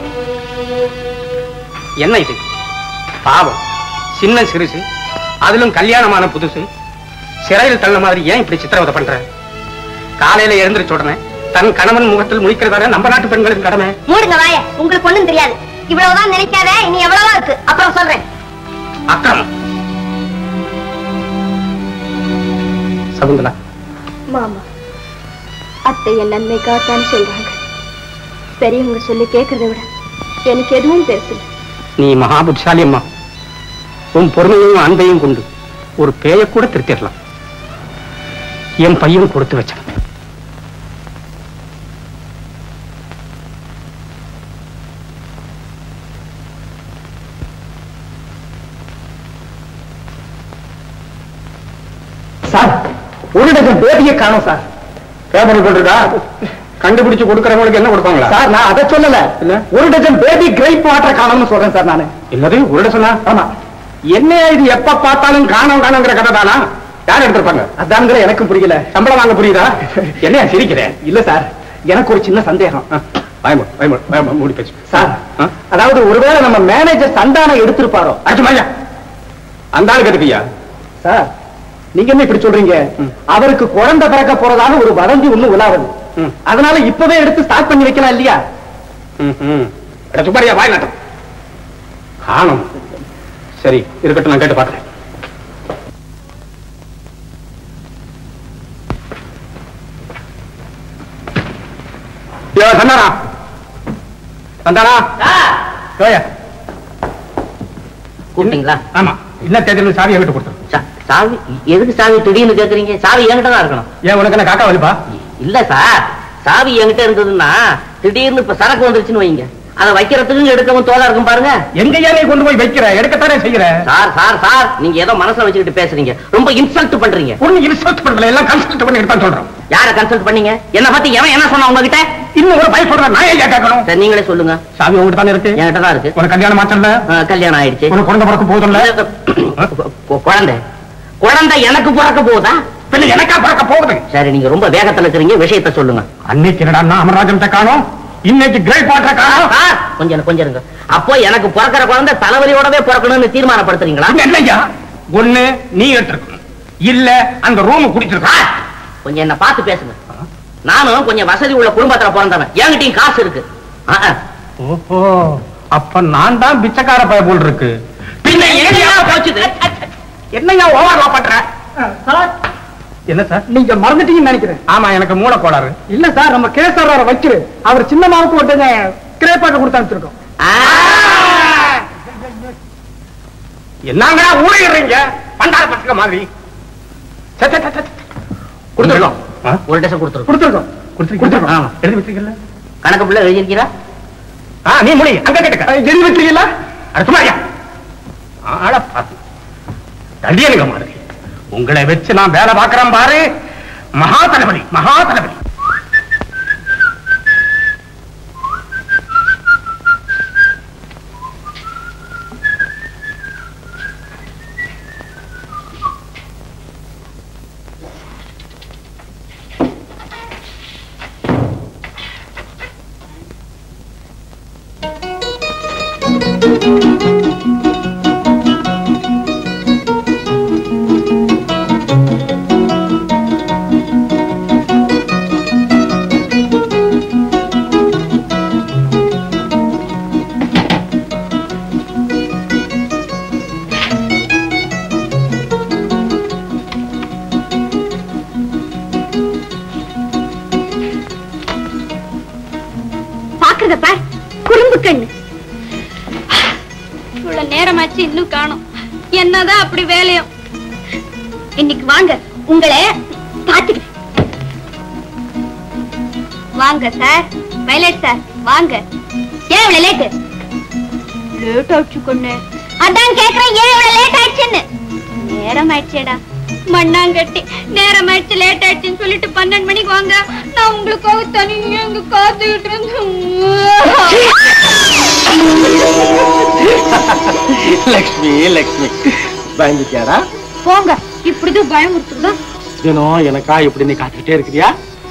என்ன இது பாவம் சின்ன சிறுசு அதிலும் கல்யாணமான புதுசு சிறையில் தள்ள மாதிரி ஏன் இப்படி சித்திரவதை பண்ற காலையில எழுந்திருச்ச உடனே தன் கணவன் முகத்தில் முழிக்கிறதானே நம்ம நாட்டு பெண்களின் கடமை மூடுங்க வாய உங்களுக்கு ஒண்ணும் தெரியாது இவ்வளவுதான் நினைக்காத இனி எவ்வளவா இருக்கு அப்புறம் சொல்றேன் அக்கிரமம் சகுந்தலா மாமா அத்தை என் நன்மைக்காகத்தான் சொல்றாங்க பெரியவங்க சொல்லி கேட்கறத விட எனக்கு எதுவும் பெருசு நீ மகா புத்திசாலி அம்மா உன் பொறுமையும் அன்பையும் கொண்டு ஒரு பேய கூட திருத்திடலாம் என் பையன் கொடுத்து வச்சான் சார் ஒரு டஜன் பேபியை காணும் சார் பேப்பர் போட்டுருக்கா கண்டுபிடிச்சு கொடுக்கறவங்களுக்கு என்ன கொடுப்பாங்களா சார் நான் அதை சொல்லல இல்ல? ஒரு டஜன் பேபி கிரைப் வாட்டர் காணும்னு சொல்றேன் சார் நானு இல்லது ஒரு சொன்னா ஆமா என்ன இது எப்ப பார்த்தாலும் காணோம் காணோங்கிற கதை தானா யார் எடுத்திருப்பாங்க அதான்ங்கிற எனக்கும் புரியல சம்பளம் வாங்க புரியுதா என்ன சிரிக்கிறேன் இல்ல சார் எனக்கு ஒரு சின்ன சந்தேகம் பயமோ பயமோ பயமோ மூடி பேச்சு சார் ஆ? அதாவது ஒருவேளை நம்ம மேனேஜர் சந்தானம் எடுத்திருப்பாரோ அச்சு மாயா அந்த ஆளுக்கு எதுக்குயா சார் நீங்க என்ன இப்படி சொல்றீங்க ம். அவருக்கு குழந்தை பிறக்க போறதாக ஒரு வதந்தி ஒண்ணு உலாவது ம். அதனால இப்பவே எடுத்து ஸ்டார்ட் பண்ணி வைக்கலாம் இல்லையா சுப்பாரியா வாய் நாட்டம் காணும் சரி இருக்கட்டும் நான் கேட்டு பார்க்கிறேன் யோ சந்தானா சந்தானா யோயா கூப்பிட்டீங்களா ஆமா இல்ல தேதியில் சாவியை விட்டு கொடுத்துரு சா- சாவி எதுக்கு சாவி திடீர்னு கேக்குறீங்க சாவி என்கிட்ட தான் இருக்கணும் ஏன் உனக்கு என்ன காக்கா வலிப்பா இல்ல சார் சாவி என்கிட்ட இருந்ததுன்னா திடீர்னு இப்ப சரக்கு வந்துருச்சுன்னு வைங்க அதை வைக்கிறதுக்கும் எடுக்கவும் தோதா இருக்கும் பாருங்க எங்கேயா நீ கொண்டு போய் வைக்கிற எடுக்கத்தானே செய்யற சார் சார் சார் நீங்க ஏதோ மனசுல வச்சுக்கிட்டு பேசுறீங்க ரொம்ப இன்சல்ட் பண்றீங்க ஒண்ணு இன்சல்ட் பண்ணல எல்லாம் கன்சல்ட் பண்ணி எடுத்தான் சொல்றோம் யார கன்சல்ட் பண்ணீங்க என்ன பத்தி எவன் என்ன சொன்னா உங்ககிட்ட இன்னும் ஒரு பயப்படுற நான் ஏன் கேட்கணும் சரி நீங்களே சொல்லுங்க சாவி உங்ககிட்ட தானே இருக்கு என்கிட்ட தான் இருக்கு உனக்கு கல்யாணம் மாற்றல ஆ, கல்யாணம் ஆயிடுச்சு உனக்கு குழந்தை பிறக்க போதும்ல கு- குழந்தை குழந்தை எனக்கு பிறக்க போகுதா பின்ன எனக்கா பிறக்க போகுது சரி நீங்க ரொம்ப வேகத்துல இருக்கிறீங்க விஷயத்த சொல்லுங்க அன்னைக்கு என்னடா அமராஜன் காணும் இன்னைக்கு கிரேட் வாட்டர் காணும் சார், கொஞ்சம் இரு, கொஞ்சம் இருங்க அப்போ எனக்கு பிறக்கிற குழந்தை தலைவலியோடவே பிறக்கணும்னு தீர்மானப்படுத்துறீங்களா அங்க என்னய்யா ஒண்ணு நீ எடுத்திருக்கணும் இல்ல அந்த ரூம் குடிச்சிருக்க சார், கொஞ்சம் என்ன பார்த்து பேசுங்க நானும் கொஞ்சம் வசதி உள்ள குடும்பத்துல பிறந்தவன் என்கிட்டயும் காசு இருக்கு ஆ, ஆ. ஓஹோ அப்ப நான் தான் பிச்சைக்கார பய போல் இருக்கு பின்ன என்னையா போச்சுது? என்னையா ஓவர்லா பண்ற சார் என்ன சார் நீங்க மறந்துட்டீங்கன்னு நினைக்கிறேன் ஆமா எனக்கு மூளை கோளாறு இல்ல சார் நம்ம கேசவர வச்சிரு அவர் சின்னமாவுக்கு ஒருத்தங்க கிரேப்பாக்க கொடுத்து அனுப்பிச்சிருக்கோம் ஆ. என்னங்க ஊழிடுறீங்க பண்டார பசங்க மாதிரி சே, சே, சே, சே. கொடுத்துருக்கோம் ஆ? ஒரு டசன் கொடுத்துருக்கோம் கொடுத்துருக்கோம் கொடுத்துருக்கீங்களா? ஆமா. எழுதி வச்சிருக்கீங்களா கணக்கு பிள்ளை எழுதியிருக்கிறா ஆ நீ முடி அங்க கேட்டுக்க எழுதி வச்சிருக்கீங்களா அட சும்மாரியா ஆள பாத்து தடியனுங்க மாதிரி உங்களை வச்சு நான் வேலை பார்க்கறேன் பாரு மகா தளபதி மகா தளபதி பாக்குறத பார் குறும்பு கண்ணு இவ்வளவு நேரமாச்சு இன்னும் காணும் என்னதான் அப்படி வேலையும் இன்னைக்கு வாங்க உங்களை பாத்துக்கிறேன் வாங்க சார் வயலட் சார் வாங்க ஏன் இவ்வளவு லேட்டு லேட் ஆச்சு கொண்டு அதான் கேக்குறேன் ஏன் இவ்வளவு லேட் ஆயிடுச்சுன்னு நேரம் ஆயிடுச்சேடா மண்ணாங்கட்டி நேரம் ஆயிடுச்சு லேட் ஆயிடுச்சுன்னு சொல்லிட்டு பன்னெண்டு மணிக்கு வாங்க நான் உங்களுக்காக தனியா இங்க காத்துக்கிட்டு இருந்தேன் லக்ஷ்மி லக்ஷ்மி பயந்துட்டியாடா போங்க இப்படிதான் பயமுறுத்துறதா தினம் எனக்கா இப்படி நீ காத்துக்கிட்டே இருக்கிறியா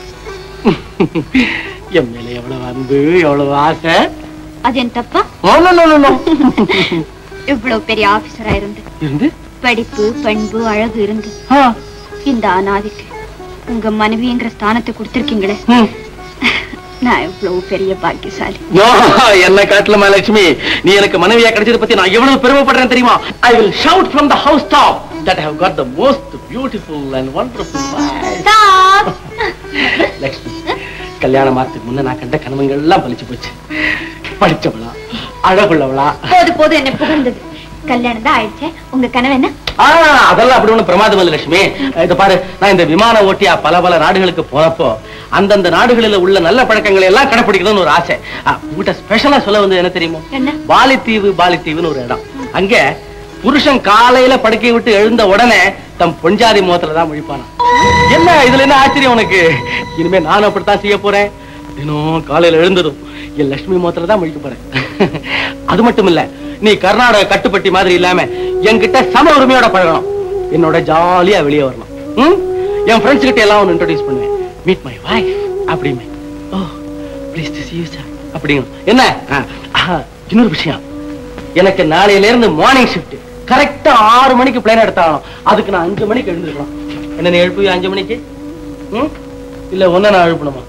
என் மேல எவ்வளவு அன்பு எவ்வளவு ஆசை அது என் தப்பா No, no, no, no, no. இவ்வளவு பெரிய ஆபீசரா இருந்து இருந்து படிப்பு பண்பு அழகு இருந்து ஆ, இந்த அனாதிக்கு உங்க மனைவிங்கிற ஸ்தானத்தை கொடுத்திருக்கீங்களே ம். நான் இவ்வளவு பெரிய பாக்கியசாலி யோ, என்ன காட்டலமா லட்சுமி நீ எனக்கு மனைவியா கிடைச்சத பத்தி நான் எவ்வளவு பெருமைப்படுறேன் தெரியுமா I will shout from the house top that how got the most beautiful and wonderful Stop. Lakshmi கல்யாணம் மாத்துக்கு முன்ன நான் கண்ட கனவுகள் எல்லாம் பலிச்சு போச்சு படிச்சவளா அழகுள்ளவளா போது போது என்னை புகழ்ந்தது கல்யாணம் தான் ஆயிடுச்சு உங்க கனவு என்ன ஆ, அதெல்லாம் அப்படி ஒண்ணு பிரமாதம் இல்ல லட்சுமி இத பாரு நான் இந்த விமான ஓட்டியா பல பல நாடுகளுக்கு போனப்போ அந்தந்த நாடுகளில் உள்ள நல்ல பழக்கங்களை எல்லாம் கடைபிடிக்கணும்னு ஒரு ஆசை ஆ, உங்ககிட்ட ஸ்பெஷலா சொல்ல வந்து என்ன தெரியுமோ என்ன? பாலித்தீவு பாலித்தீவுன்னு ஒரு இடம் அங்க புருஷன் காலையில படுக்கை விட்டு எழுந்த உடனே தம் பொஞ்சாதி முகத்துல தான் முழிப்பானா என்ன இதுல என்ன ஆச்சரியம் உனக்கு இனிமே நானும் அப்படித்தான் செய்ய போறேன் தினம் காலையில எழுந்ததும் என் லட்சுமி முகத்துல தான் முழிக்க போறேன் அது மட்டும் இல்ல நீ கர்நாடக கட்டுப்பட்டி மாதிரி இல்லாம என்கிட்ட சம உரிமையோட பழகணும் என்னோட ஜாலியா வெளியே வரணும் ம்? என் ஃப்ரெண்ட்ஸ் கிட்ட எல்லாம் ஒன்று இன்ட்ரோடியூஸ் பண்ணுவேன் மீட் மை வைஃப் அப்படிமே oh please to see you sir அப்படிங்க என்ன ஆ, ஆ, இன்னொரு விஷயம் எனக்கு நாளையில இருந்து மார்னிங் ஷிஃப்ட் கரெக்டா ஆறு மணிக்கு பிளேன் எடுத்தாகணும் அதுக்கு நான் அஞ்சு மணிக்கு எழுந்திருக்கணும் என்ன நீ எழுப்புவியா அஞ்சு மணிக்கு ம்? இல்ல ஒன்ன நான் எழுப்பணுமா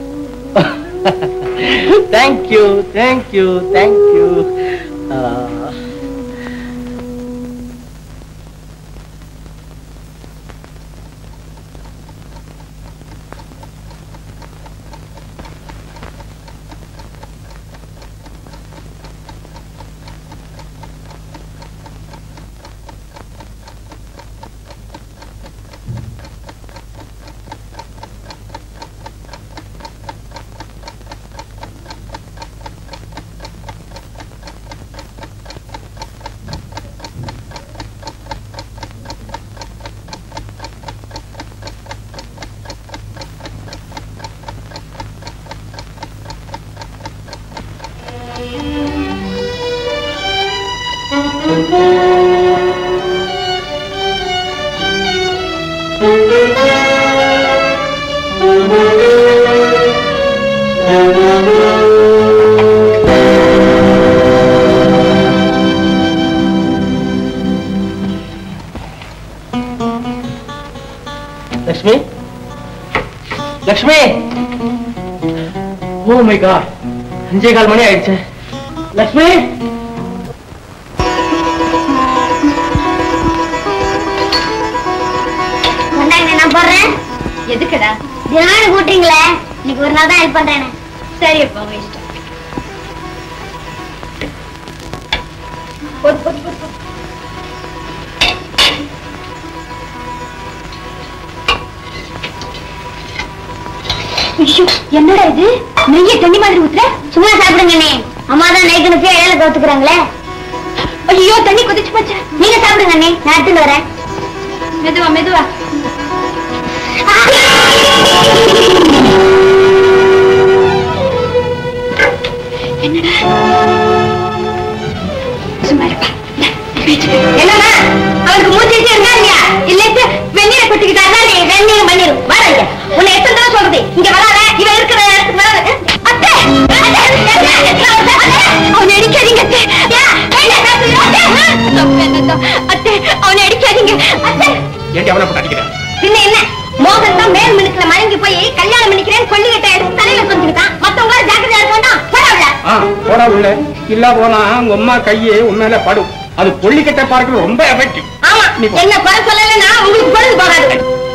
thank you thank you thank you Lakshmi Lakshmi oh my God அஞ்சே கால் மணி ஆயிடுச்சு லக்ஷ்மி கொண்டாங்க நான் போடுறேன் எதுக்குடா தினம் கூட்டுறீங்களே இன்னைக்கு ஒரு நாள் தான் ஹெல்ப் பண்றேன் சரி அப்பா உங்க இஷ்டம் போடு, போடு, போடு, போடு. ஐயோ, என்னடா இது நெய்ய தண்ணி மாதிரி ஊத்துற சும்மா சாப்பிடுங்க நீ அம்மா தான் நைட்டு நுப்பி இடையில கவுத்துக்கிறாங்களே ஐயோ தண்ணி கொதிச்சு போச்சு நீங்க சாப்பிடுங்க நீ நான் எடுத்துட்டு வரேன் மெதுவா மெதுவா என்னடா சும்மா இருப்பா என்னம்மா அவருக்கு மூச்சு இருக்கா இல்லையா இல்லட்டு வெந்நீரை குட்டிக்கிட்டாருன்னா நீ வெந்நீர் பண்ணிரும் வரங்க உன்னை எத்தனை தடவை சொல்றது இங்க வராத இவ இருக்கிற இடத்துக்கு வராத அத்தை அத்தை, அத்தை, அத்தை, அத்தை, அவனை அடிக்காதீங்க அத்தை. ஏன்? கையில காசு இல்ல, அத்தை? தப்பு என்னதான் அத்தை அவனை அடிக்காதீங்க அத்தை ஏண்டி அவனை போட்டு அடிக்கிறேன் பின்ன என்ன மோகன் தான் மேல் மினுக்குல மயங்கி போய் கல்யாணம் பண்ணிக்கிறேன் கொல்லிக்கிட்ட எடுத்து தலையில கொஞ்சிக்கிட்டான் மத்தவங்க ஜாக்கிரதையா இருக்க வேண்டாம் பரவாயில்ல ஆ போடா உள்ள இல்ல போனா உங்க அம்மா கையே உன் மேல படும் அது கொல்லிக்கட்டை பார்க்க ரொம்ப எஃபெக்டிவ் ஆமா நீ போ. என்ன குறை சொல்லலைன்னா உங்களுக்கு பொழுது போகாது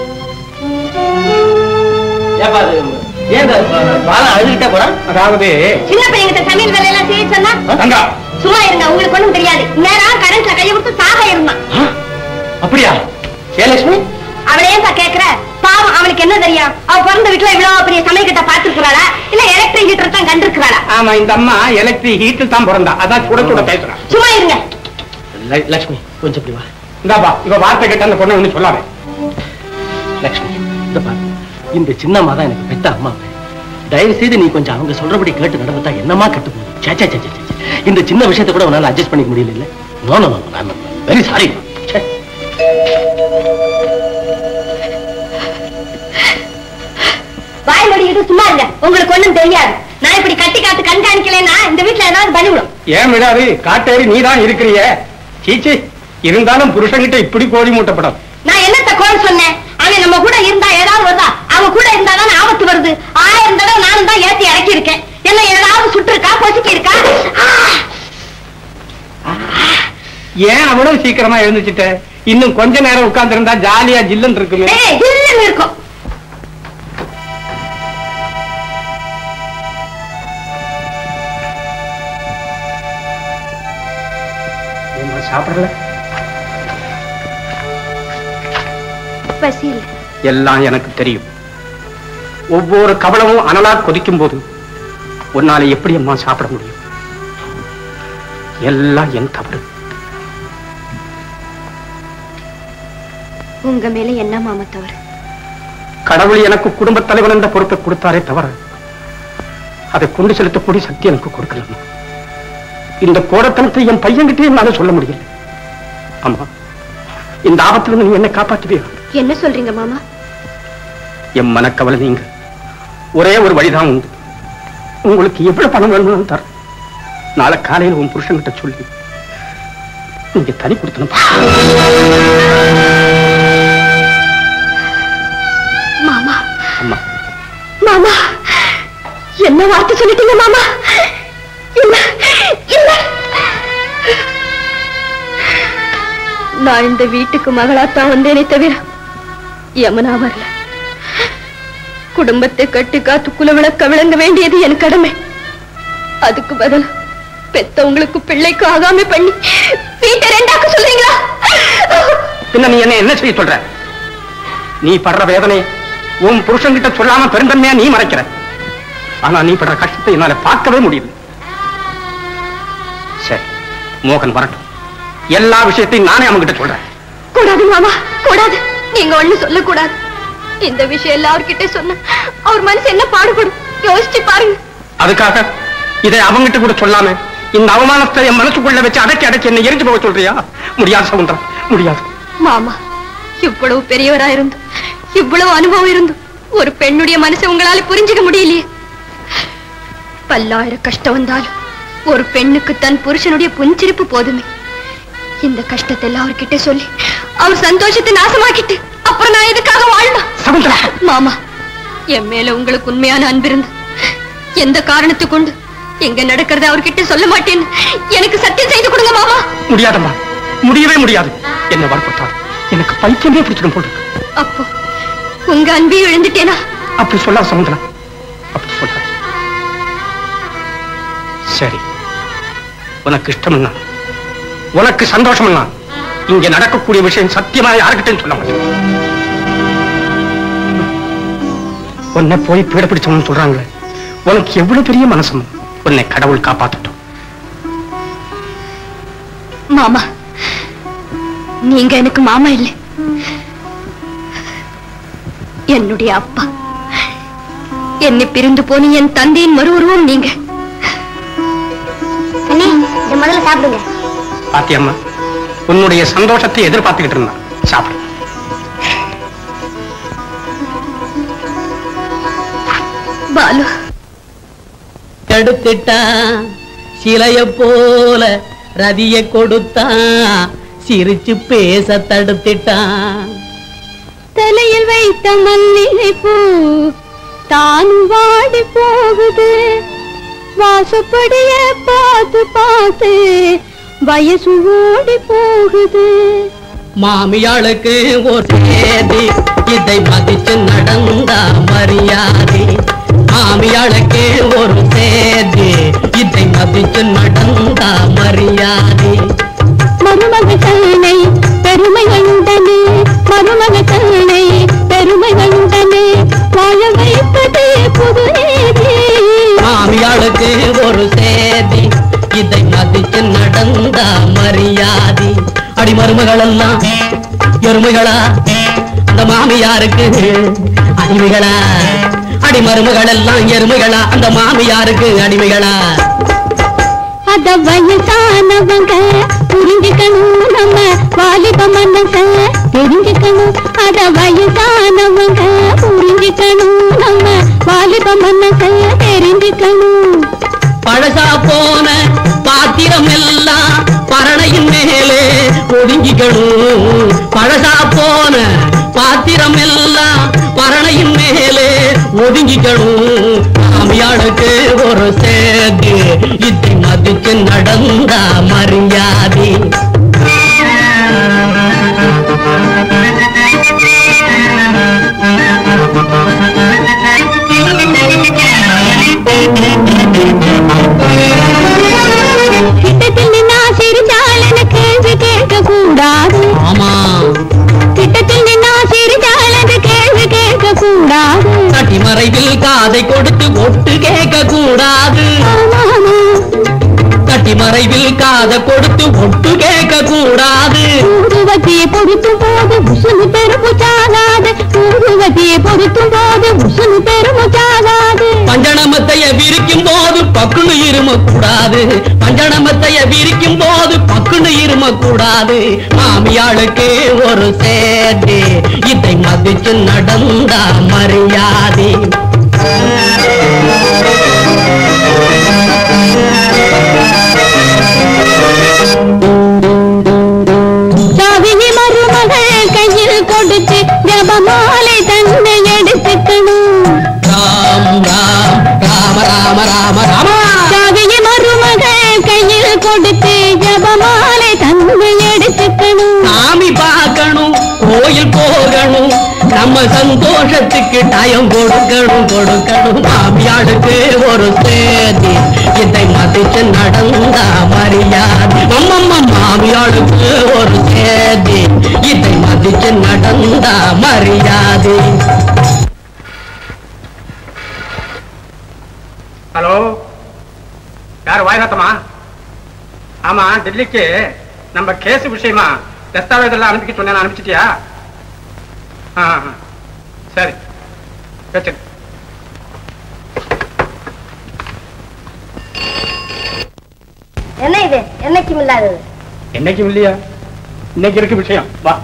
ஏப்பா அது ஏன் இந்த பாலா அழுதுகிட்டே போறான் அதாவது சின்ன பையன்கிட்ட சமையல் வேலையெல்லாம் செய்ய சொன்னா தங்கா சும்மா இருங்க உங்களுக்கு ஒண்ணும் தெரியாது நேரம் கரண்ட்ல கைய விட்டு சாக இருந்தான் ஆ? அப்படியா ஏன் லட்சுமி அவளையே தான் கேக்குற பாவம் அவளுக்கு என்ன தெரியும் அவ பிறந்த வீட்டுல இவ்வளவு பெரிய சமையல் கிட்ட பாத்துருக்கிறாளா இல்ல எலக்ட்ரிக் ஹீட்டர் தான் கண்டிருக்கிறாளா ஆமா இந்த அம்மா எலக்ட்ரிக் ஹீட்டில் தான் பிறந்தா அதான் சுட சுட பேசுறான் சும்மா இருங்க ல- லட்சுமி கொஞ்சம் இப்படி வா இந்தாப்பா இவ வார்த்தை கேட்ட அந்த பொண்ணை ஒண்ணு சொல்லாத லட்சுமி இந்த பாரு இந்த சின்னம்மா தான் எனக்கு பெத்த அம்மா தயவு செய்து நீ கொஞ்சம் அவங்க சொல்றபடி கேட்டு நடந்துட்டா என்னமா கெட்டு போகுது சே, சே, சே, சே, சே. இந்த சின்ன விஷயத்தை கூட உன்னால அட்ஜஸ்ட் பண்ணிக்க முடியல இல்ல no no no very sorry வாய் மொழிகிட்டு சும்மா இருங்க உங்களுக்கு ஒண்ணும் தெரியாது நான் இப்படி கட்டி காத்து கண்காணிக்கலைன்னா இந்த வீட்டுல ஏதாவது பண்ணிவிடும் ஏன் விடாது காட்டேரி நீ தான் இருக்கிறிய சீச்சி இருந்தாலும் புருஷன்கிட்ட இப்படி கோழி மூட்டப்படும் நான் என்னத்த கோல் சொன்னேன் அவன் நம்ம கூட இருந்தா ஏதாவது வருதா அவன் கூட இருந்தா தானே ஆபத்து வருது ஆயிரம் தடவை நானும் தான் ஏத்தி இறக்கி இருக்கேன் என்ன ஏதாவது சுட்டு இருக்கா பொசுக்கி இருக்கா ஏன் அவ்வளவு சீக்கிரமா எழுந்துச்சிட்ட இன்னும் கொஞ்ச நேரம் உட்கார்ந்து இருந்தா ஜாலியா ஜில்லுன்னு இருக்குமே ஏய், ஜில்லுன்னு இருக்கும் ஏம்மா சாப்பிடல பசி இல்லை எல்லாம் எனக்கு தெரியும் ஒவ்வொரு கவலமும் அனலா கொதிக்கும் போது உன்னால எப்படி அம்மா சாப்பிட முடியும் எல்லாம் என் தவறு உங்க மேல என்ன மாமா தவறு கடவுள் எனக்கு குடும்பத் தலைவன் என்ற பொறுப்பை கொடுத்தாரே தவிர அதை கொண்டு செலுத்தக்கூடிய சக்தி எனக்கு கொடுக்கலம்மா இந்த கோடத்தனத்தை என் பையன்கிட்டே என்னால சொல்ல முடியல அம்மா இந்த ஆபத்திலிருந்து நீ என்னை காப்பாற்றுவியா என்ன சொல்றீங்க மாமா என் மனக்கவலை நீங்க ஒரே ஒரு வழிதான் உண்டு உங்களுக்கு எவ்வளவு பணம் வேணும்னு தர நாளை காலையில் உன் புருஷன்கிட்ட சொல்லி நீங்க தனி கொடுத்தணும் மாமா அம்மா மாமா என்ன வார்த்தை சொல்லிட்டீங்க மாமா இல்ல இல்ல நான் இந்த வீட்டுக்கு மகளாத்தான் வந்தேனே தவிர யமுனா வரல குடும்பத்தை கட்டி காத்து குல விளக்க விளங்க வேண்டியது என் கடமை அதுக்கு பதில் பெத்தவங்களுக்கு பிள்ளைக்கு ஆகாம பண்ணி வீட்டை ரெண்டாக்க சொல்றீங்களா பின்ன நீ என்ன என்ன செய்ய சொல்ற நீ படுற வேதனை உன் புருஷன்கிட்ட சொல்லாம பெருந்தன்மையா நீ மறைக்கிற ஆனா நீ படுற கஷ்டத்தை என்னால பார்க்கவே முடியல சரி மோகன் வரட்டும் எல்லா விஷயத்தையும் நானே அவன்கிட்ட சொல்றேன் கூடாது மாமா கூடாது நீங்க ஒண்ணு சொல்லக்கூடாது இந்த விஷயம் எல்லாம் அவர்கிட்ட சொன்ன அவர் மனசு என்ன பாடுபடும் யோசிச்சு பாருங்க அதுக்காக இதை அவங்கிட்ட கூட சொல்லாம இந்த அவமானத்தை என் மனசுக்குள்ள வச்சு அடக்கி அடக்கி என்ன எரிஞ்சு போக சொல்றியா முடியாது சவுந்தரம் முடியாது மாமா இவ்வளவு பெரியவரா இருந்தும் இவ்வளவு அனுபவம் இருந்தும் ஒரு பெண்ணுடைய மனசை உங்களால புரிஞ்சுக்க முடியலையே பல்லாயிரம் கஷ்டம் வந்தாலும் ஒரு பெண்ணுக்கு தன் புருஷனுடைய புன்சிரிப்பு போதுமே இந்த கஷ்டத்தை எல்லாம் அவர்கிட்ட சொல்லி அவர் சந்தோஷத்தை நாசமாக்கிட்டு அப்புறம் நான் எதுக்காக வாழணும் சகுந்தலா மாமா என் மேல உங்களுக்கு உண்மையான அன்பு இருந்து எந்த காரணத்தை கொண்டு எங்க நடக்கிறத அவர்கிட்ட சொல்ல மாட்டேன்னு எனக்கு சத்தியம் செய்து கொடுங்க மாமா முடியாதம்மா முடியவே முடியாது என்ன வற்புறுத்தாது எனக்கு பைத்தியமே பிடிச்சிடும் போல இருக்கு. அப்போ உங்க அன்பையும் இழந்துட்டேனா அப்படி சொல்லாத சமுந்தரா அப்படி சொல்லாத சரி உனக்கு இஷ்டம்னா உனக்கு சந்தோஷம்னா இங்க நடக்கக்கூடிய விஷயம் சத்தியமா யாருக்கிட்டையும் சொல்ல மாட்டேன் உன்னை போய் பீட பிடிச்சவன்னு சொல்றாங்களே உனக்கு எவ்வளவு பெரிய மனசம் உன்னை கடவுள் காப்பாத்தட்டும் மாமா நீங்க எனக்கு மாமா இல்லை என்னுடைய அப்பா என்னை பிரிந்து போன என் தந்தையின் மறு உருவம் நீங்க அண்ணே இதை முதல்ல சாப்பிடுங்க பாத்தியம்மா உன்னுடைய சந்தோஷத்தை எதிர்பார்த்துக்கிட்டு இருந்தான் சாப்பிடு பாலு தடுத்துட்டான் சிலைய போல ரதிய கொடுத்தான் சிரிச்சு பேச தடுத்துட்டான் தலையில் வைத்த மல்லிகை பூ தானும் வாடி போகுது வாசப்படிய பார்த்து பார்த்து வயசு ஓடி போகுது மாமியாளுக்கு ஒரு சேதி இதை மதிச்சு நடந்தா மரியாதை மாமியாளுக்கு ஒரு சேதி இதை மதிச்சு நடந்தா மரியாதை மருமக கண்ணை பெருமைகள் உடனே மருமக கண்ணை பெருமைகள் உடனே வாழ வைப்பது புது நீதி மாமியாளுக்கு ஒரு சேதி இதை மதிச்சு நடந்தா மரியாதை அடி மருமகளெல்லாம் எருமைகளா அந்த மாமியாருக்கு அடிமைகளா அடி மருமகளெல்லாம் எருமைகளா அந்த மாமியாருக்கு அடிமைகளா அத வயசானவங்க புரிஞ்சுக்கணும் நம்ம வாலிப மனச தெரிஞ்சுக்கணும் அத வயசானவங்க புரிஞ்சுக்கணும் நம்ம வாலிப மனச தெரிஞ்சுக்கணும் பழசா போன பாத்திரம் எல்லாம் பரணையின் மேலே ஒதுங்கிக்கணும் பழசா போன பாத்திரம் எல்லாம் பரணையின் மேலே ஒதுங்கிக்கணும் மாமியாளுக்கு ஒரு சேது இதை மதிச்சு நடந்தா மரியாதை கிட்டத்தில் நின்னா சிரிச்சால் எனக்கு போது ஒட்டு கேட்க கூடாது ஊதுவத்தியை பொருத்தும் போது உசுனு பெருமுச்சாகாது ஊதுவத்தியை பொருத்தும் போது உசுனு பெருமுச்சாகாது பஞ்சணமத்தைய விரிக்கும் போது பக்குன்னு இரும கூடாது பஞ்சணமத்தைய விரிக்கும் போது பக்குன்னு இரும கூடாது மாமியாளுக்கு ஒரு சேதி இதை மதிச்சு நடந்தா மரியாதை சாவினி மருமகள் கையில் கொடுத்து ஜபமாலை தன்னை எடுத்துக்கணும் ராம் ராம் ராம ராம ராம ராமா சாவினி மருமகள் கையில் கொடுத்து ஜபமாலை தன்னை எடுத்துக்கணும் சாமி பார்க்கணும் கோயில் போகணும் நம்ம சந்தோஷத்துக்கு டயம் கொடுக்கணும் கொடுக்கணும் மாமியாளுக்கு ஒரு சேதி இதை மதிச்சு நடந்தா மரியாதை அம்மம்மா மாமியாளுக்கு ஒரு சேதி இதை மதிச்சு நடந்தா மரியாதை ஹலோ யார் வாய்நாத்தமா ஆமா டெல்லிக்கு நம்ம கேஸ் விஷயமா தஸ்தாவேஜ் எல்லாம் அனுப்பிக்க சொன்னேன் அனுப்பிச்சிட்டியா ஆ ஆ. சரி வச்சிரு என்ன இது என்னைக்கும் இல்லாதது என்னைக்கும் இல்லையா இன்னைக்கு இருக்கு விஷயம் வா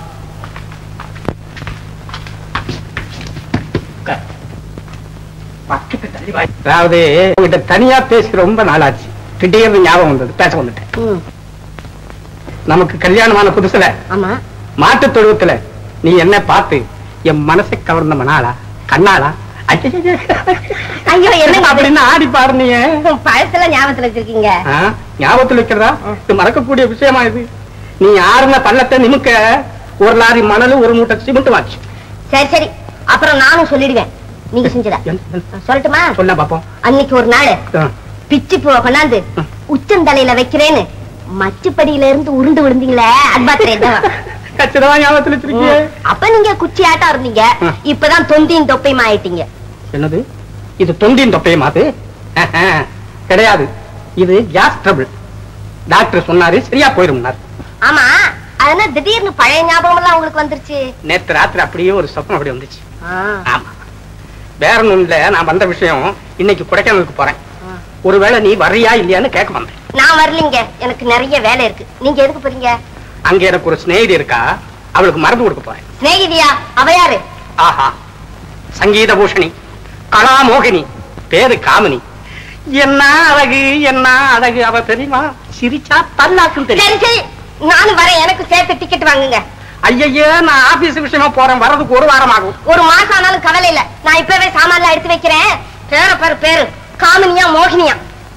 உட்கார். பக்கத்து தள்ளி வா. அதாவது உங்ககிட்ட தனியா பேசி ரொம்ப நாளாச்சு திடீர்னு ஞாபகம் வந்தது பேச வந்துட்டேன் நமக்கு கல்யாணமான புதுசுல ஆமா மாட்டு தொழுவத்துல நீ என்ன பார்த்து என் மனசை கவர்ந்த மணாளா கண்ணாளா ஐயையையே. ஐயோ என்னங்க அப்படின்னு ஆடி பாருனீங்க பழசுல ஞாபகத்துல வச்சிருக்கீங்க ஆ, ஞாபகத்துல வைக்கிறதா இது மறக்கக்கூடிய விஷயமா இது நீ ஆறுன பள்ளத்தை நிமிக்க ஒரு லாரி மணல் ஒரு மூட்டை சிமெண்ட் வாச்சு சரி சரி அப்புறம் நானும் சொல்லிடுவேன் நீங்க செஞ்சதா சொல்லட்டுமா சொல்ல பாப்போம் அன்னைக்கு ஒரு நாள் ஆ. பிச்சு பூவை கொண்டாந்து உச்சந்தலையில வைக்கிறேன்னு மச்சுப்படியில இருந்து உருண்டு விழுந்தீங்களே அட்பாத்திரே கச்சிதமா ஞாபகத்துல வச்சிருக்கியே அப்ப நீங்க குச்சி ஆட்டம் இருந்தீங்க ம். இப்பதான் தொந்தியும் தொப்பையும் ஆயிட்டீங்க என்னது இது தொண்டின் தொப்பையும் அது கிடையாது இது கேஸ் ட்ரபிள் டாக்டர் சொன்னாரு சரியா போயிருந்தார் ஆமா அதனால திடீர்னு பழைய ஞாபகம் எல்லாம் உங்களுக்கு வந்துருச்சு நேத்து ராத்திரி அப்படியே ஒரு சொப்பனம் அப்படி வந்துச்சு ஆமா வேற ஒண்ணும் இல்ல நான் வந்த விஷயம் இன்னைக்கு கொடைக்கானலுக்கு போறேன் ஒருவேளை நீ வர்றியா இல்லையான்னு கேட்க வந்தேன் நான் வரலீங்க எனக்கு நிறைய வேலை இருக்கு நீங்க எதுக்கு போறீங்க அங்க எனக்கு ஒரு சிநேகிதி இருக்கா அவளுக்கு மருந்து கொடுக்க போறேன் சிநேகிதியா அவ யாரு ஆஹா சங்கீத பூஷணி கலா மோகினி பேரு காமினி என்ன அழகு என்ன அழகு அவ தெரியுமா சிரிச்சா தல்லாக்கும் சரி தெரியும் சரி நானும் வரேன் எனக்கு சேர்த்து டிக்கெட் வாங்குங்க ஐயையே நான் ஆபீஸ் விஷயமா போறேன் வர்றதுக்கு ஒரு வாரம் ஆகும் ஒரு மாசம் ஆனாலும் கவலை இல்ல நான் இப்பவே சாமான்லாம் எடுத்து வைக்கிறேன் பேர பேரு பேரு காமினியா மோகினியா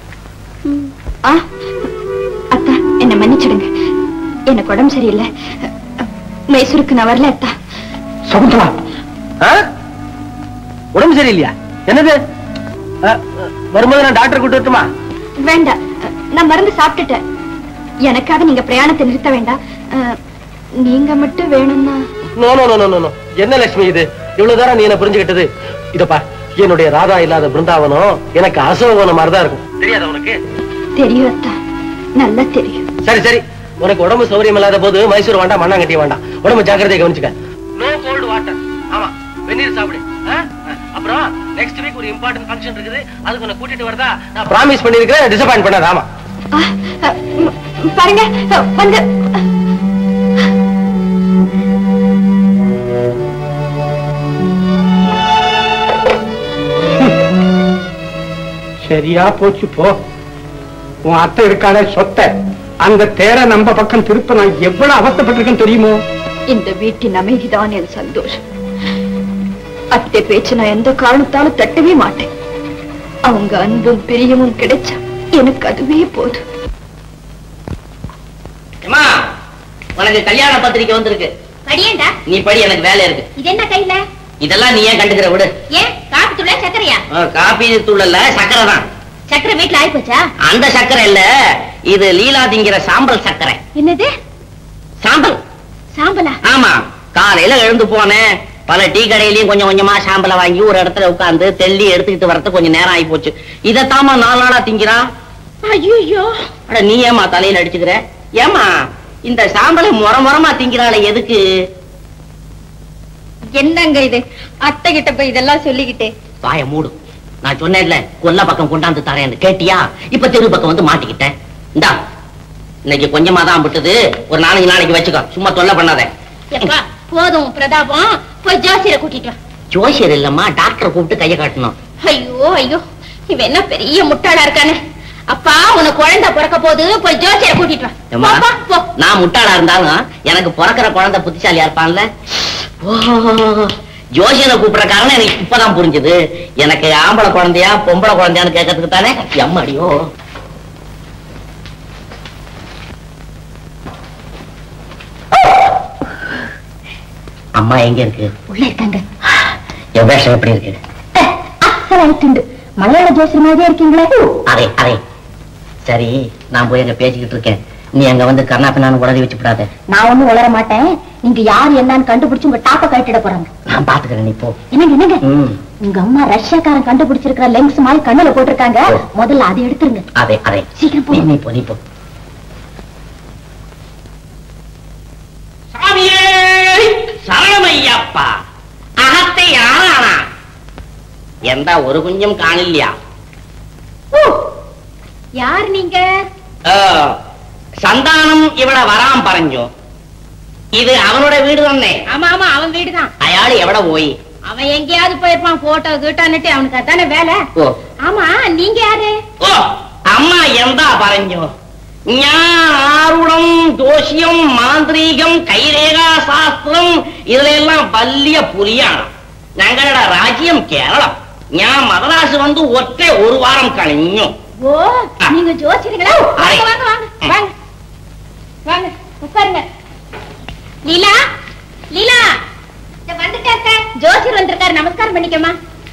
ஆ அத்தா என்ன மன்னிச்சிடுங்க எனக்கு உடம்பு சரியில்லை மைசூருக்கு நான் வரல அத்தா சகுந்தலா ஆ? உடம்பு சரியில்லையா என்னது ஆ, வரும்போது நான் டாக்டர் கூட்டு வரட்டுமா வேண்டாம் நான் மருந்து சாப்பிட்டுட்டேன் எனக்காக நீங்க பிரயாணத்தை நிறுத்த வேண்டாம் அஹ், நீங்க மட்டும் வேணும்னா no no no no no என்ன லட்சுமி இது இவ்வளவு தூரம் நீ என்ன புரிஞ்சுக்கிட்டது இதப்பா என்னுடைய ராதா இல்லாத பிருந்தாவனம் எனக்கு அசோகன மாதிரி தான் இருக்கும் தெரியாதா உனக்கு தெரியும் அத்தா நல்லா தெரியும் சரி சரி உனக்கு உடம்பு சௌரியம் இல்லாத போது மைசூர் வேண்டாம் மண்ணாங்கட்டி வேண்டாம் உடம்பு ஜாக்கிரதையை கவனிச்சுக்க நோ கோல்டு வாட்டர் ஆமா வெந்நீர் சாப்பிடு ஆ? ஆ. அப்புறம் நெக்ஸ்ட் வீக் ஒரு இம்பார்ட்டன்ட் ஃபங்க்ஷன் இருக்குது அதுக்கு உன்னை கூட்டிட்டு வரதா நான் ப்ராமிஸ் பண்ணிருக்கேன் டிசப்பாயிண்ட் பண்ணாத ஆமா ஆ, அஹ், ம், பாருங்க அஹ், வந்து சரியா போச்சு போ உன் அத்தை இருக்காளே சொத்தை அந்த தேரை நம்ம பக்கம் திருப்ப நான் எவ்வளவு அவஸ்தைப்பட்டிருக்கேன் தெரியுமோ இந்த வீட்டின் அமைதிதான் என் சந்தோஷம் அத்தை பேச்சு நான் எந்த காரணத்தாலும் தட்டவே மாட்டேன் அவங்க அன்பும் பிரியமும் கிடைச்சா எனக்கு அதுவே போதும் அம்மா உனக்கு கல்யாண பத்திரிக்கை வந்திருக்கு படியேண்டா நீ படி எனக்கு வேலை இருக்கு இது என்ன கையில இதெல்லாம் நீ ஏன் கண்டுக்கிற விடு ஏன் காப்பி தூள சக்கரையா ஆ, காபி தூளல்ல சக்கரை தான் சக்கரை வீட்டுல ஆயிப்போச்சா அந்த சக்கரை இல்ல இது லீலா திங்கிற சாம்பல் சக்கரை என்னது சாம்பல் சாம்பலா ஆமா காலையில எழுந்து போனேன் பல டீ கடையிலயும் கொஞ்சம் கொஞ்சமா சாம்பலை வாங்கி ஒரு இடத்துல உட்கார்ந்து தெள்ளி எடுத்துக்கிட்டு வரது கொஞ்சம் நேரம் ஆகி போச்சு இதைத்தாமா நாலு நாளா திங்கிறான் ஐயோ அட நீ ஏமா தலையில அடிச்சுக்கிற ஏமா இந்த சாம்பலை முற முறமா திங்கிறாளே எதுக்கு என்னங்க இது அத்தை கிட்ட போய் இதெல்லாம் சொல்லிக்கிட்டு வாய மூடு நான் சொன்னேன்ல கொல்ல பக்கம் கொண்டாந்து தரேன்னு கேட்டியா இப்ப தெரு பக்கம் வந்து மாட்டிக்கிட்டேன் இந்தா இன்னைக்கு கொஞ்சமா தான் விட்டது ஒரு நாளைக்கு நாளைக்கு வச்சுக்கோ சும்மா தொல்லை பண்ணாத எப்பா போதும் பிரதாபம் போய் ஜோசியரை கூட்டிட்டு வா ஜோசியர் இல்லம்மா டாக்டரை கூப்பிட்டு கையை காட்டணும் ஐயோ ஐயோ இவன் என்ன பெரிய முட்டாளா இருக்கானே அப்பா உனக்கு குழந்தை பிறக்க போது போய் ஜோசியரை கூட்டிட்டு வா ஏம்மா, போப்பா, போ நான் முட்டாளா இருந்தாலும் எனக்கு பிறக்கிற குழந்தை புத்திசாலியா இருப்பான்ல ஓ, ஜோசியனை கூப்பிடுற காரணம் எனக்கு இப்பதான் புரிஞ்சுது எனக்கு ஆம்பளை குழந்தையா பொம்பளை குழந்தையான்னு கேட்கறதுக்கு தானே எம்மடியோ அம்மா எங்க இருக்கு உள்ள இருக்காங்க என் வேஷம் எப்படி இருக்கு அசலாயிட்டு மலையாள ஜோசியர் மாதிரியே இருக்கீங்களே அதே அதே சரி நான் போய் அங்க பேசிக்கிட்டு இருக்கேன் நீ அங்க வந்து கர்ணாபின்னான்னு உடனே வச்சு விடாத நான் ஒண்ணும் வளர மாட்டேன் நீங்க யார் என்னன்னு கண்டுபிடிச்சு உங்க டாப்ப கட்டிட போறாங்க நான் பாத்துக்கிறேன் நீ போ என்னங்க என்னங்க ம் உங்க அம்மா ரஷ்யாக்காரன் கண்டுபிடிச்சிருக்கிற லென்ஸ் மாதிரி கண்ணுல போட்டிருக்காங்க ஓ. முதல்ல அதை எடுத்துருங்க அதே அதே சீக்கிரம் நீ போ நீ போ நீ போ சாமியே சரணமையப்பா அகத்தை யாரானா எந்த ஒரு குஞ்சும் காணில்லையா யார் நீங்க ஆ, சந்தானம் இவள வராம் பறஞ்சோ இது அவனோட வீடு தானே ஆமா ஆமா அவன் வீடுதான் அயாள் எவட போய் அவன் எங்கேயாவது போயிருப்பான் போட்டோ கீட்டான்னுட்டு அவனுக்கு அதானே வேலை ஓ ஆமா நீங்க யாரு ஓ அம்மா എന്താ പറഞ്ഞു ഞാൻ ആരുടം ദോഷ്യം മാന്ത്രികം കൈരേഖാശാസ്ത്രം ഇതിലെല്ലാം വലിയ പുലിയാണ് ഞങ്ങളുടെ രാജ്യം കേരളം ഞാൻ മദ്രാസ് വന്ന് ഒറ്റ ഒരു വാരം കഴിഞ്ഞു ஓ நீங்க ஜோசியர்களா அரை. வாங்க வாங்க வாங்க வாங்க வாங்க உட்காருங்க லீலா லீலா இந்த வந்துட்டாக்க ஜோசியர் வந்திருக்காரு நமஸ்காரம் பண்ணிக்கமா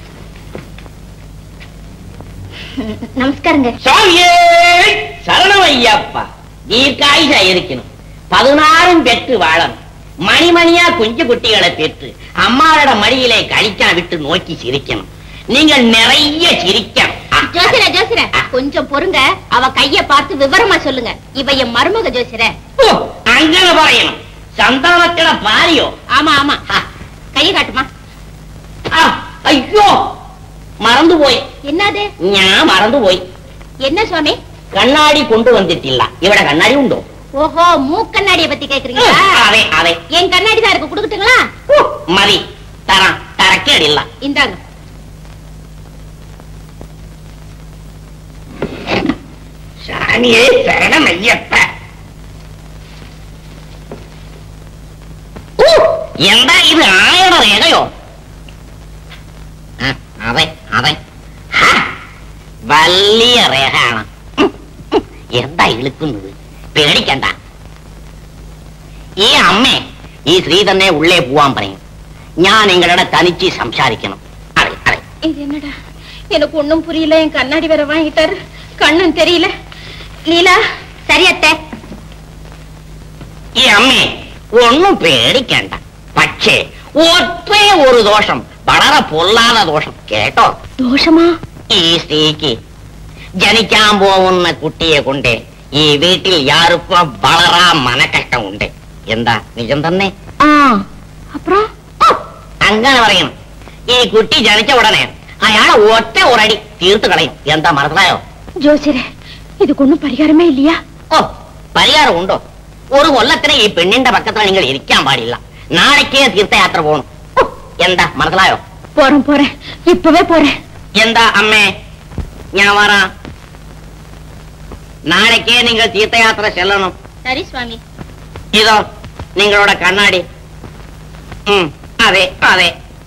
நமஸ்காரங்க சுவாமியே சரணம் ஐயப்பா தீர்க்காயுஷா இருக்கணும் பதினாறும் பெற்று வாழணும் மணிமணியா குஞ்சு குட்டிகளை பெற்று அம்மாவோட மடியிலே கழிக்கா விட்டு நோக்கி சிரிக்கணும் நீங்க நிறைய சிரிக்கணும் ஆ, ஜோசியர ஜோசியர கொஞ்சம் பொறுங்க அவ கைய பார்த்து விவரமா சொல்லுங்க இவ என் மருமக ஜோசியர ஓ, அங்கன പറയണം സന്താനത്തിന ഭാര്യയോ ஆமா ஆமா கைய காட்டுமா ആ, അയ്യോ മറന്നുപോയി என்னது ഞാൻ മറന്നുപോയി என்ன சுவாமி കണ്ണാടി കൊണ്ടുവന്നിട്ടില്ല ഇവിടെ കണ്ണാടി ഉണ്ടോ ஓஹோ மூக்கண்ணாடிய பத்தி கேக்குறீங்களா അതെ അതെ என் கண்ணாடி தான் இருக்கு குடுக்கட்டுங்களா മതി തരാം തരക്കേടില്ല இந்தாங்க സ്വാമിയെ ശരണമയ്യപ്പ ഓ, എന്താ ഇത് ആയുടെ രേഖയോ ആ, അതെ അതെ ഹ, വലിയ രേഖയാണ് ഉം, ഉം, എന്താ ഇളുക്കുന്നത് പേടിക്കണ്ട ഈ അമ്മേ ഈ ശ്രീ തന്നെ ഉള്ളേ പോവാൻ പറയും ഞാൻ നിങ്ങളുടെ തനിച്ച് സംസാരിക്കണം അതെ അതെ இது என்னடா எனக்கு ஒண்ணும் புரியல என் கண்ணாடி வேற வாங்கிட்டாரு கண்ணும் தெரியல லீலா சரி அத்தை ഈ അമ്മേ ഒന്നും പേടിക്കണ്ട പക്ഷേ ഒറ്റേ ഒരു ദോഷം വളരെ പൊള്ളാத ദോഷം കേട്ടോ தோஷமா ഈ സ്ത്രീക്ക് ജനിക്കാൻ പോകുന്ന കുട്ടിയെ കൊണ്ട് ഈ വീട്ടിൽ യാർക്കും വളരെ മനക്കഷ്ടമുണ്ട് എന്താ നിജം തന്നെ ஆ அப்புறம் അങ്ങനെ പറയണം ഈ കുട്ടി ജനിച്ച ഉടനെ അയാളെ ഒറ്റ ഒരടി തീർത്ത് കളയും എന്താ മനസ്സിലായോ ஜோசியரே இதுக்கு ஒண்ணும் பரிகாரமே இல்லையா ഓ പരിഹാരം ഉണ്ടോ ഒരു കൊല്ലത്തിന് ഈ പെണ്ണിന്റെ പക്കത്തിൽ നിങ്ങൾ ഇരിക്കാൻ പാടില്ല നാളേക്കേ തീർത്ഥയാത്ര പോകണം ഓ, എന്താ മനസ്സിലായോ போறேன் போறேன் இப்பவே போறேன் എന്താ അമ്മേ ഞാൻ വറ നാളേക്കേ നിങ്ങൾ തീർത്ഥയാത്ര ചെല്ലണം சரி சுவாமி ഇതോ നിങ്ങളുടെ കണ്ണാടി ഉം, അതെ അതെ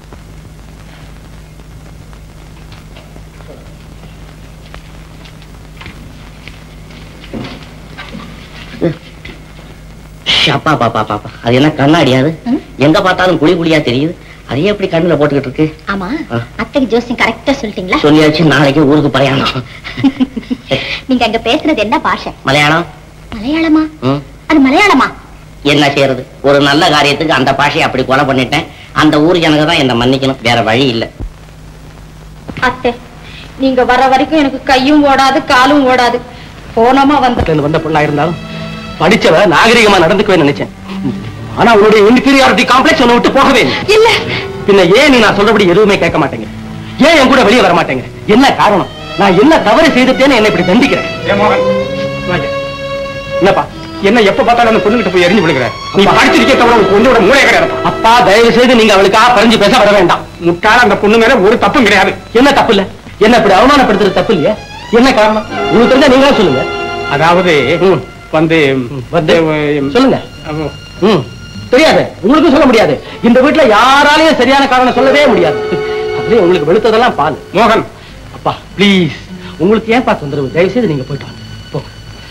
அப்பா பாப்பா பாப்பா அது என்ன கண்ணாடியா அது ம்? எங்க பார்த்தாலும் குழி குழியா தெரியுது அதே எப்படி கண்ணுல போட்டுக்கிட்டு இருக்கு ஆமா ஆ. அத்தைக்கு ஜோசியம் கரெக்டா சொல்லிட்டீங்களா சொல்லியாச்சு நாளைக்கு ஊருக்கு பிரயாணம் நீங்க அங்க பேசுறது என்ன பாஷை மலையாளம் மலையாளமா ம், அது மலையாளமா என்ன செய்யறது ஒரு நல்ல காரியத்துக்கு அந்த பாஷையை அப்படி கொலை பண்ணிட்டேன் அந்த ஊர் ஜனங்க தான் என்ன மன்னிக்கணும் வேற வழி இல்ல அத்தை நீங்க வர வரைக்கும் எனக்கு கையும் ஓடாது காலும் ஓடாது போனோமா வந்த இருந்து வந்த பொண்ணா இருந்தாலும் படிச்சவ நாகரிகமா நடந்துக்கவே நினைச்சேன் ஆனா உன்னுடைய இன்ஃபீரியாரிட்டி காம்ப்ளெக்ஸ் உன்னை விட்டு போகவே இல்லை இல்ல பின்ன ஏன் நீ நான் சொல்றபடி எதுவுமே கேட்க மாட்டேங்க ஏன் என் கூட வெளியே வர மாட்டேங்க என்ன காரணம் நான் என்ன தவறு செய்துட்டேன்னு என்ன இப்படி தண்டிக்கிறேன் ஏ மோகன் வாங்க. என்னப்பா என்ன எப்ப பார்த்தாலும் அந்த பொண்ணுகிட்ட போய் எரிஞ்சு விடுகிற நீ படிச்சிருக்கே தவிர உன் பொண்ணோட மூளை கிடையாது அப்பா தயவு செய்து நீங்க அவளுக்காக பறிஞ்சு பேச வர வேண்டாம் முட்டாள அந்த பொண்ணு மேல ஒரு தப்பும் கிடையாது என்ன தப்பு இல்ல என்ன இப்படி அவமானப்படுத்துறது தப்பு இல்லையா என்ன காரணம் உங்களுக்கு தெரிஞ்சா நீங்களே சொல்லுங்க அதாவது ம். வந்து வந்து ம், சொல்லுங்க அப்போ, ம் தெரியாது உங்களுக்கும் சொல்ல முடியாது இந்த வீட்டுல யாராலையும் சரியான காரணம் சொல்லவே முடியாது அதுலயும் உங்களுக்கு வெளுத்ததெல்லாம் பால் மோகன் அப்பா ப்ளீஸ் உங்களுக்கு ஏன்பா தொந்தரவு தயவு செய்து நீங்க போயிட்டு வாங்க போங்க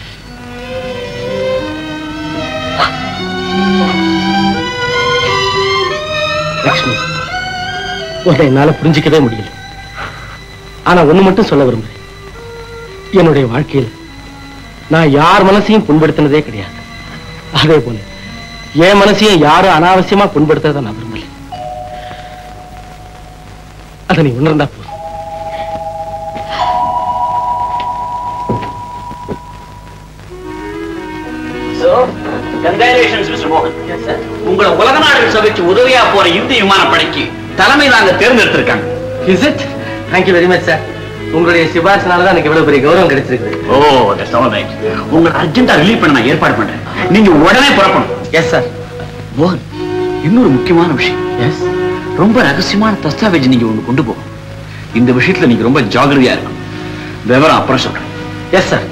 லக்ஷ்மி உன்னை என்னால புரிஞ்சிக்கவே முடியல ஆனா ஒண்ணு மட்டும் சொல்ல விரும்புறேன் என்னுடைய வாழ்க்கையில் நான் யார் மனசையும் புண்படுத்தினதே கிடையாது அதே போல என் மனசையும் யாரும் அனாவசியமா புண்படுத்துறத நான் விரும்பல அதை நீ உணர்ந்தா போதும் கங்க்ராச்சுலேஷன்ஸ் மிஸ்டர் மோகன் உங்களை உலக நாடுகள் சபைக்கு உதவியா போற இந்திய விமானப்படைக்கு தலைமை நாங்க தேர்ந்தெடுத்திருக்காங்க is it thank you very much sir உங்களுடைய சிபாரிசுனால தான் எனக்கு இவ்வளவு பெரிய கௌரவம் கிடைச்சிருக்கு ஓ தட்ஸ் ஆல் ரைட் உங்களை அர்ஜென்ட்டா ரிலீவ் பண்ண நான் ஏற்பாடு பண்றேன் நீங்க உடனே புறப்படணும் எஸ் சார் மோகன் இன்னொரு முக்கியமான விஷயம் எஸ் ரொம்ப ரகசியமான தஸ்தாவேஜ் நீங்க ஒண்ணு கொண்டு போகணும் இந்த விஷயத்துல நீங்க ரொம்ப ஜாகிரதையா இருக்கணும் விவரம் அப்புறம் சொல்றேன் எஸ் சார்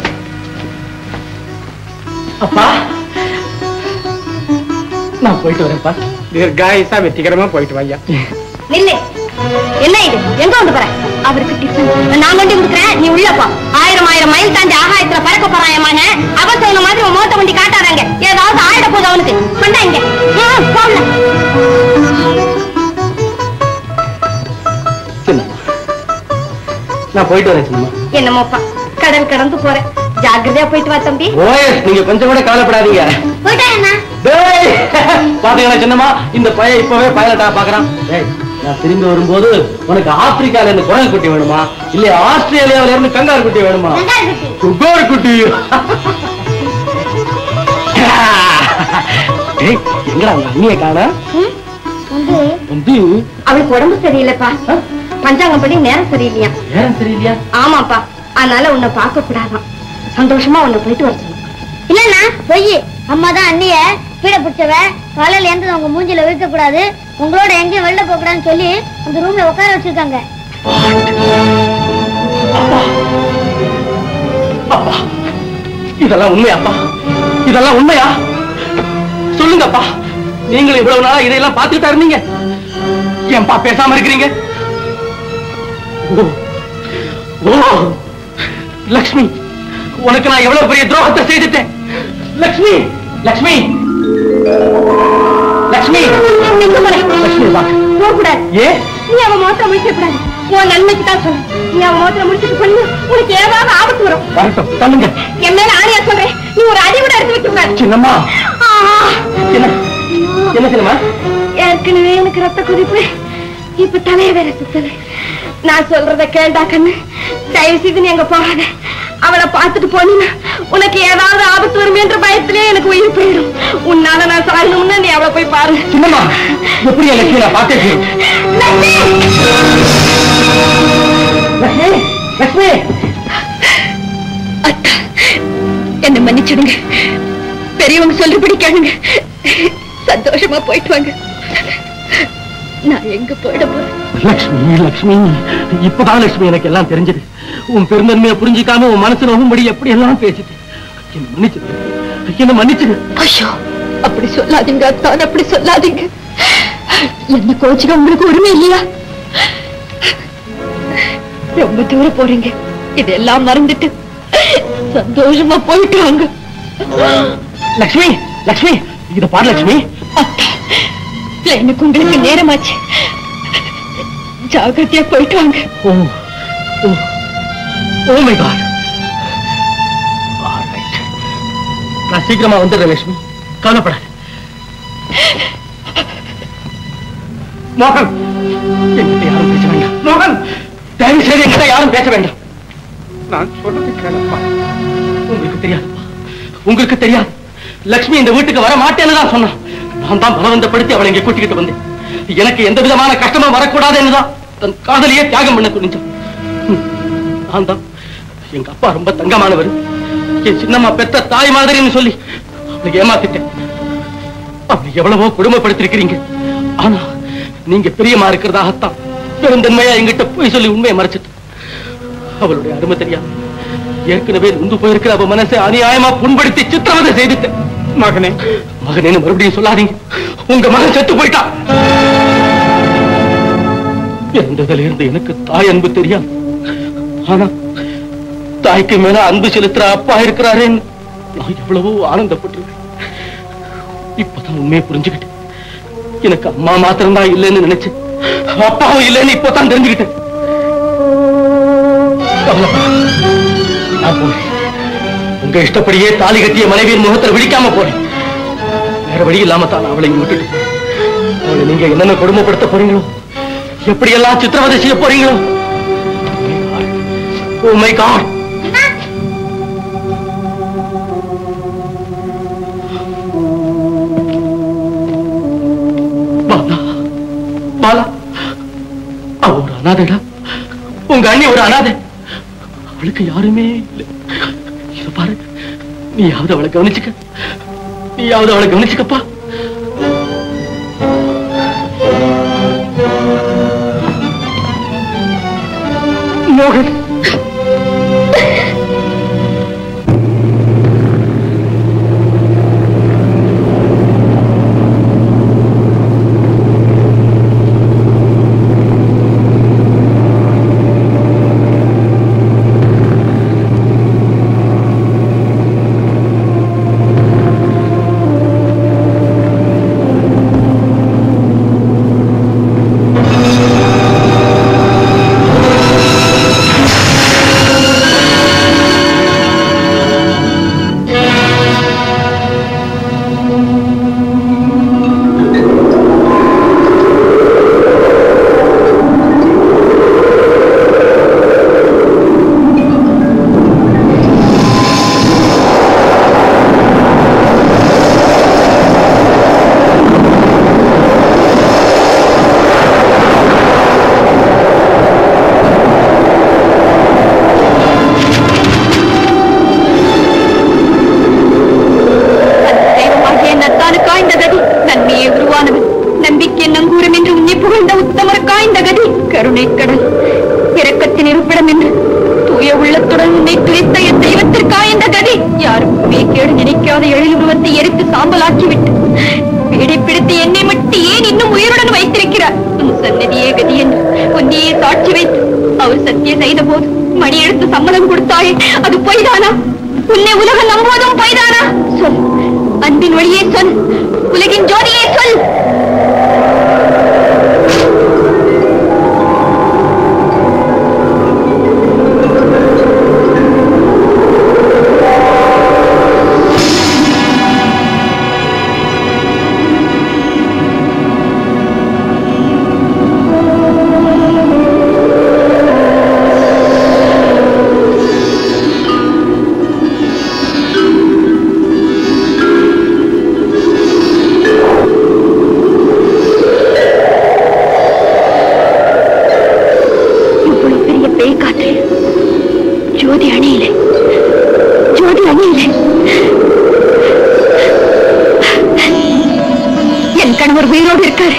அப்பா நான் போயிட்டு வரேன்ப்பா தீர்காயுசா வெற்றிகரமா போயிட்டு வாய்யா நில்லு என்ன இது எங்க வந்து போற அவருக்கு டிஃபன் நான் கொண்டு கொடுக்குறேன் நீ உள்ள போ ஆயிரம் ஆயிரம் மைல் தாண்டி ஆகாயத்துல பறக்க போறான் என் மகன் அவன் சொன்ன மாதிரி உன் மோத்த வண்டி காட்டாதாங்க ஏதாவது ஆயிட போகுது அவனுக்கு கொண்டா இங்க ம், போம்ல. சின்னம்மா நான் போயிட்டு வரேன் சின்னம்மா என்னமோப்பா கடல் கடந்து போறேன் ஜாக்கிரதையா போயிட்டு வா தம்பி ஓஎஸ் நீங்க கொஞ்சம் கூட கவலைப்படாதீங்க போயிட்டா என்ன டேய் பாத்தீங்களா சின்னம்மா இந்த பையன் இப்பவே பைலட்டா பாக்குறான் டேய் நான் திரும்பி வரும்போது உனக்கு ஆப்பிரிக்கால இருந்து குரல் குட்டி வேணுமா இல்ல ஆஸ்திரேலியாவில இருந்து கங்காரு குட்டி வேணுமா சுகர் குட்டி டேய் எங்கடா உங்க அண்ணிய காண வந்து வந்து அவளுக்கு உடம்பு சரியில்லைப்பா பஞ்சாங்கம் படி நேரம் சரியில்லையா நேரம் சரியில்லையா ஆமாப்பா அதனால உன்னை பார்க்க கூடாதாம் சந்தோஷமா உன்னை போயிட்டு வர சொல்லு இல்லண்ணா பொய் அம்மா தான் அண்ணிய பீட பிடிச்சவ காலையில எந்த உங்க மூஞ்சில வைக்க கூடாது உங்களோட எங்கேயும் வெளில போக கூடாதுன்னு சொல்லி அந்த ரூம்ல உட்கார வச்சிருக்காங்க அப்பா இதெல்லாம் உண்மையா அப்பா இதெல்லாம் உண்மையா சொல்லுங்கப்பா நீங்களும் இவ்வளவு நாளா இதையெல்லாம் பார்த்துக்கிட்டா இருந்தீங்க ஏன்பா பேசாம இருக்கிறீங்க ஓ ஓ லக்ஷ்மி உனக்கு நான் எவ்வளவு பெரிய துரோகத்தை செய்துட்டேன் லக்ஷ்மி லக்ஷ்மி லக்ஷ்மி லக்ஷ்மி வா போக கூடாது ஏ நீ அவன் முகத்துல முடிக்க கூடாது உன் நன்மைக்கு தான் சொல்றேன் நீ அவன் முகத்துல முடிச்சிட்டு பண்ணு உனக்கு ஏதாவது ஆபத்து வரும் வரட்டும் தள்ளுங்க என் மேல ஆணையா சொல்றேன் நீ ஒரு அடி கூட எடுத்து வைக்க கூடாது சின்னம்மா ஆ, என்ன என்ன சின்னம்மா ஏற்கனவே எனக்கு ரத்த கொதிப்பு இப்ப தலைய வேற சுத்தது நான் சொல்றத கேள்டா கண்ணு தயவு செய்து நீ அங்க போகாத அவளை பார்த்துட்டு போனீன்னா உனக்கு ஏதாவது ஆபத்து வருமேன்ற பயத்திலே எனக்கு உயிர் போயிடும் உன்னால நான் சாகணும்னா நீ அவளை போய் பாரு சின்னம்மா எப்படி லட்சுமி நான் பார்த்தேன் லட்சுமி! லட்சுமி லட்சுமி அத்தா என்ன மன்னிச்சிடுங்க பெரியவங்க சொல்றபடி கேளுங்க சந்தோஷமா போயிட்டு வாங்க நான் எங்க போயிட போறேன் லட்சுமி லட்சுமி இப்பதான் லட்சுமி எனக்கு எல்லாம் தெரிஞ்சது உன் பெருந்தன்மையை புரிஞ்சிக்காம உன் மனசு நோகும்படி எப்படி எல்லாம் பேசிட்டு என்ன மன்னிச்சிடு என்ன மன்னிச்சிடு ஐயோ அப்படி சொல்லாதீங்க அத்தான் அப்படி சொல்லாதீங்க என்ன கோச்சுக்க உங்களுக்கு உரிமை இல்லையா ரொம்ப தூரம் போறீங்க இதெல்லாம் மறந்துட்டு சந்தோஷமா போயிட்டு வாங்க லட்சுமி லட்சுமி இத பாரு லட்சுமி அத்தா எனக்கு உங்களுக்கு நேரமாச்சு ஜாகிரதையா போயிட்டு வாங்க ஓ ஓ ஓ மை காட் நான் சீக்கிரமா வந்துடுறேன் லட்சுமி கவலைப்படாத மோகன் என்கிட்ட யாரும் பேச வேண்டாம் மோகன் தயவு செய்து என்கிட்ட யாரும் பேச வேண்டாம் நான் சொல்றது கேளப்பா உங்களுக்கு தெரியாதுப்பா உங்களுக்கு தெரியாது லக்ஷ்மி இந்த வீட்டுக்கு வர மாட்டேன்னு தான் சொன்னான் நான் தான் பலவந்தப்படுத்தி அவளை இங்கே கூட்டிக்கிட்டு வந்தேன் எனக்கு எந்த விதமான கஷ்டமும் வரக்கூடாதுன்னு தான் தன் காதலியே தியாகம் பண்ண துணிஞ்சான் ம், நான் தான் எங்க அப்பா ரொம்ப தங்கமானவர் என் சின்னம்மா பெத்த தாய் மாதிரின்னு சொல்லி அவளை ஏமாத்திட்டேன் அவளை எவ்வளவோ குடும்பப்படுத்திருக்கிறீங்க ஆனா நீங்க பிரியமா இருக்கிறதாகத்தான் பெருந்தன்மையா எங்கிட்ட போய் சொல்லி உண்மையை மறைச்சிட்டு அவளுடைய அருமை தெரியாது ஏற்கனவே நொந்து போயிருக்கிற அவ மனசை அநியாயமா புண்படுத்தி சித்திரவதை செய்துட்டேன் மகனே மகனேன்னு மறுபடியும் சொல்லாதீங்க உங்க மகன் செத்து போயிட்டான் இறந்ததுல இருந்து எனக்கு தாய் அன்பு தெரியாது ஆனா தாய்க்கு மேல அன்பு செலுத்துற அப்பா இருக்கிறாரேன்னு நான் எவ்வளவோ ஆனந்தப்பட்டிருக்கேன் இப்பதான் உண்மையை புரிஞ்சுக்கிட்டேன் எனக்கு அம்மா மாத்திரம்தான் இல்லைன்னு நினைச்சேன் அப்பாவும் இல்லைன்னு இப்பதான் தெரிஞ்சுக்கிட்டேன் கவலைப்படாத. நான் போறேன் உங்க இஷ்டப்படியே தாலி கட்டிய மனைவியின் முகத்துல விழிக்காம போறேன் வேற வழி இல்லாம தான் நான் அவளை இங்க விட்டுட்டு போறேன். அவளை நீங்க என்னென்ன கொடுமைப்படுத்த போறீங்களோ எப்படி எல்லாம் சித்திரவதை செய்ய போறீங்களோ oh my God Bala Bala அவ ஒரு அனாதைடா உங்க அண்ணி ஒரு அனாதை அவளுக்கு யாருமே இல்லை இத பாரு நீயாவது அவளை கவனிச்சுக்க நீயாவது அவளை கவனிச்சுக்கப்பா மோகன் தெய்வமாகிய நத்தானுக்கா இந்த கதி நன்மையே உருவானவன் நம்பிக்கை நங்கூரம் என்று உன்னை புகழ்ந்த உத்தமருக்கா இந்த கதி கருணை கடல் இரக்கத்தின் இருப்பிடம் என்று தூய உள்ளத்துடன் உன்னை துதித்த என் தெய்வத்திற்கா இந்த கதி யாரும் கேடு நினைக்காத எழில் உருவத்தை எரித்து சாம்பலாக்கிவிட்டு பீடை பிடித்து என்னை மட்டும் ஏன் இன்னும் உயிருடன் வைத்திருக்கிறார் உன் சன்னதியே கதி என்று உன்னையே சாட்சி வைத்து அவர் சத்தியம் செய்த போது மணி எடுத்து சம்மதம் கொடுத்தாயே அது பொய்தானா உன்னை உலகம் நம்புவதும் பொய்தானா சொல் அன்பின் வழியே சொல் உலகின் ஜோதியே சொல் இவ்வளவு பெரிய பேய் காற்று ஜோதி அணியில ஜோதி அணியில என் கணவர் உயிரோடு இருக்காரு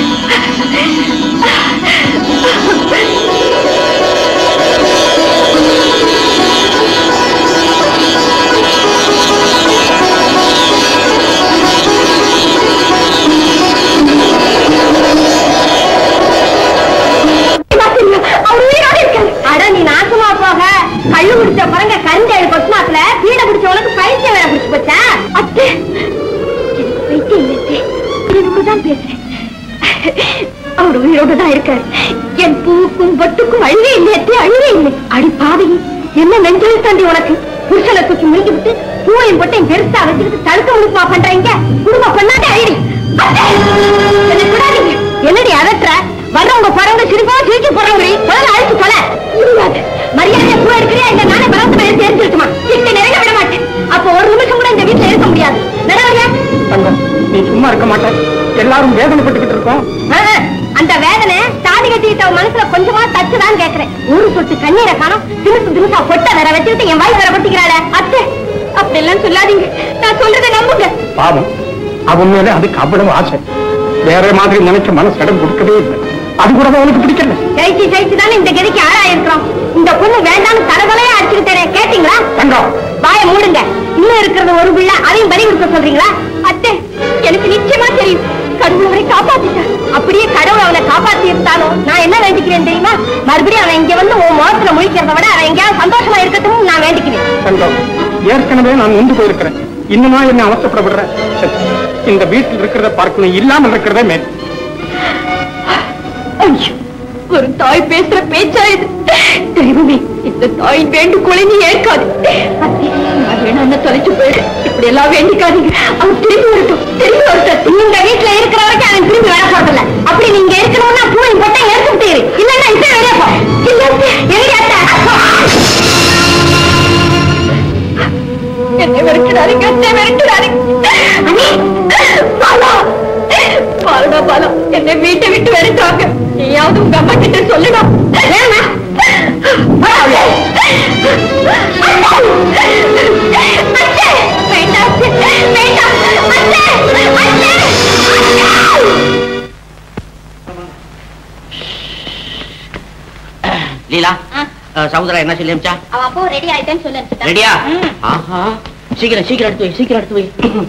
அவர் உயிரோடு இருக்காரு அட நீ நாசமா போக கள்ளு குடிச்ச பாருங்க கருந்தேழு கொஸ்மாத்துல பீட குடிச்சவனுக்கு பைத்தியம் வேற குடிச்சு போச்சா அத்தை எனக்கு பைத்தியம் இல்லை என்னோட தான் பேசுறேன் அவர் உயிரோடு தான் இருக்காரு என் பூவுக்கும் பொட்டுக்கும் அழிவே இல்லை அத்தை அழிவே இல்லை அடி பாவி என்ன நெஞ்சல் தாண்டி உனக்கு புருஷனை தூக்கி முடிஞ்சு விட்டு பூவையும் பொட்டையும் பெருசா வச்சுக்கிட்டு தடுக்க முடியுமா பண்றீங்க குடும்ப பண்ணாதே அழி அத்தை, என்னை விடாதீங்க. என்னடி அதட்டுற வர்றவங்க போறவங்க சிரிப்பா சிரிச்சு போறவங்க முதல்ல அழைச்சு போல முடியாது மரியாதை பூ எடுக்கிறியா இல்ல நானே பலத்து மேல தெரிஞ்சிருக்குமா கிட்ட நெருங்க விட மாட்டேன் அப்போ ஒரு நிமிஷம் கூட இந்த வீட்டுல இருக்க முடியாது நட சும்மா இருக்க மாட்டோம் எல்லாரும் வேதனைப்பட்டுக்கிட்டு இருக்கோம் அந்த வேதனை தாடி கட்டிக்கிட்ட மனசுல கொஞ்சமா தச்சுதான் கேக்குறேன் ஒரு சொட்டு கண்ணீரை காணும் திருத்து திருப்பா பொட்ட வேற வச்சுக்கிட்டு என் வாய் வேற கொட்டிக்கிறாள அத்தை அப்படி எல்லாம் சொல்லாதீங்க நான் சொல்றதை நம்புங்க பாவம் அவன் மேல அதுக்கு அவ்வளவு ஆசை வேற மாதிரி நினைச்ச மனசு இடம் கொடுக்கவே இல்லை அது கூட அவனுக்கு பிடிக்கல ஜெயிச்சு ஜெயிச்சு தானே இந்த கதிக்கு ஆளாயிருக்கிறோம் இந்த பொண்ணு வேண்டாம்னு தரகலையே அடிச்சுக்கிட்டேனே கேட்டீங்களா தங்கம் வாய மூடுங்க இன்னும் இருக்கிறது ஒரு பிள்ளை அதையும் பலி கொடுக்க சொல்றீங்களா அத்தை எனக்கு நிச்சயமா தெரியும் கடவுள் அவரை காப்பாத்திட்டார் அப்படியே கடவுள் அவனை காப்பாத்தி இருந்தாலும் நான் என்ன வேண்டிக்கிறேன் தெரியுமா மறுபடியும் அவன் இங்க வந்து உன் முகத்துல முழிக்கிறத விட அவன் எங்கேயாவது சந்தோஷமா இருக்கட்டும் நான் வேண்டிக்கிறேன் தங்கம் ஏற்கனவே நான் நொந்து போயிருக்கிறேன் இன்னுமா என்ன அவசரப்பட விடுறேன் சரி, இந்த வீட்டில் இருக்கிறத பார்க்கணும் இல்லாமல் இருக்கிறதே மேல் ஐயோ ஒரு தாய் பேசுற பேச்சா இது தெய்வமே இந்த தாயின் வேண்டுகோளை நீ ஏற்காது அத்தை, நான் வேணாம்னு தொலைச்சு போயிடு இப்படி எல்லாம் வேண்டிக்காதீங்க அவன் திரும்பி வரட்டும் திரும்பி வரட்டும் நீங்க வீட்டுல இருக்கிற வரைக்கும் அவன் திரும்பி வர போறதில்ல அப்படி நீங்க இருக்கணும்னா பூனை போட்டா எடுத்து விட்டுரு இல்லன்னா இப்ப வெளியே போ இல்ல அத்தை, எங்க அத்தை? என்னை விரட்டுறாருங்க அத்தை விரட்டுறாருங்க அண்ணி பாலா பாலடா பாலா என்னை வீட்டை விட்டு விரட்டுவாங்க நீயாவது உங்க அம்மா கிட்ட சொல்லுடா ஏம்மா? அத்தை! வேண்டாம் அத்தை! வேண்டாம் அத்தை! அத்தை! அத்தை! லீலா அஹ், சகோதரா என்ன சொல்லி அமிச்சா அவ அப்போ ரெடி ஆயிட்டேன்னு சொல்லு அனுப்பிச்சிட்டா. ரெடியா ஆஹா சீக்கிரம் சீக்கிரம் எடுத்து வை சீக்கிரம் எடுத்து வை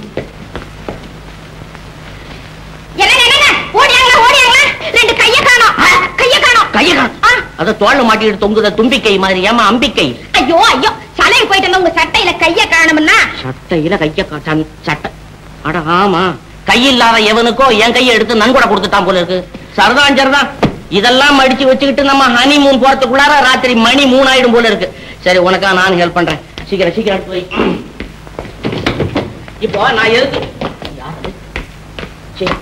என்னங்க, என்னங்க? ஓடியாங்களா, ஓடியாங்களா? ரெண்டு கைய காணோம். ஆ, கைய காணோம். கைய காணோம். ஆ, அத தோல்ல மாட்டிட்டு தொங்குத தும்பிக்கை மாதிரி ஏமா அம்பிக்கை ஐயோ ஐயோ சலைக்கு போயிட்டு வந்தா உங்க சட்டையில கைய காணும்னா சட்டையில கைய கா- சன்- சட்டை அட ஆமா கை இல்லாத எவனுக்கோ என் கையை எடுத்து நன்கொடை கொடுத்துட்டான் போல இருக்கு சரிதான் சரிதான் இதெல்லாம் மடிச்சு வச்சுக்கிட்டு நம்ம ஹனி மூன் போறதுக்குள்ளார ராத்திரி மணி மூணு ஆயிடும் போல இருக்கு சரி உனக்கா நான் ஹெல்ப் பண்றேன் சீக்கிரம் சீக்கிரம் எடுத்து வை இப்போ நான் எதுக்கு யார் அது? சரி.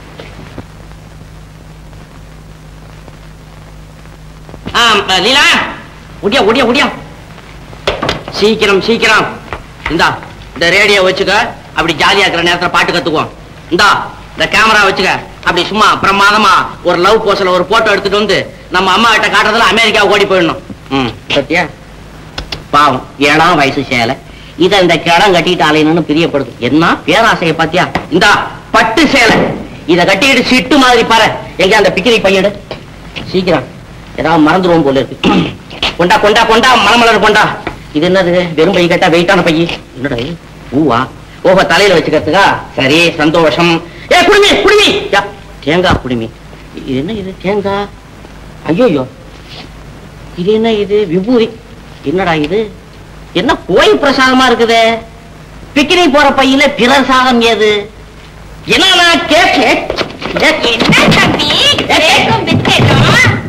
ஆ, லீலா ஒடியா ஒடியா ஒடியா சீக்கிரம் சீக்கிரம் இந்தா இந்த ரேடியோ வச்சுக்க அப்படி ஜாலியா இருக்கிற நேரத்துல பாட்டு கத்துக்குவோம் இந்தா இந்த கேமரா வச்சுக்க அப்படி சும்மா பிரமாதமா ஒரு லவ் போஸ்ல ஒரு போட்டோ எடுத்துட்டு வந்து நம்ம அம்மா கிட்ட காட்டுறதுல அமெரிக்கா ஓடி போயிடணும் ம் சத்தியா பாவம் ஏழாம் வயசு சேலை இத இந்த கிடம் கட்டிட்டு அலையணும்னு பிரியப்படுது என்ன பேராசைய பாத்தியா இந்தா பட்டு சேலை இத கட்டிட்டு சிட்டு மாதிரி பாரு எங்க அந்த பிக்னிக் பையன் சீக்கிரம் ஏதாவது மறந்துருவோம் போல இருக்கு கொண்டா கொண்டா கொண்டா மலமலர் கொண்டா இது என்னது வெறும் பை கேட்டா வெயிட்டான பை என்னடா இது? பூவா ஓஹோ தலையில வச்சுக்கிறதுக்கா சரி சந்தோஷம் ஏ குடுமி குடுமி யா, தேங்காய் குடுமி இது என்ன இது தேங்காய் ஐயோ இது என்ன இது விபூதி என்னடா இது என்ன கோயில் பிரசாதமா இருக்குதே பிக்னிக் போற பையில பிரசாதம் ஏது என்ன நான் கேட்க என்ன தம்பி கேக்கும் பிஸ்கெட்டும்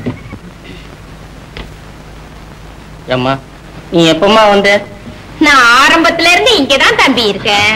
ஏம்மா நீ எப்பமா வந்த நான் ஆரம்பத்துல இருந்து இங்கதான் தம்பி இருக்கேன்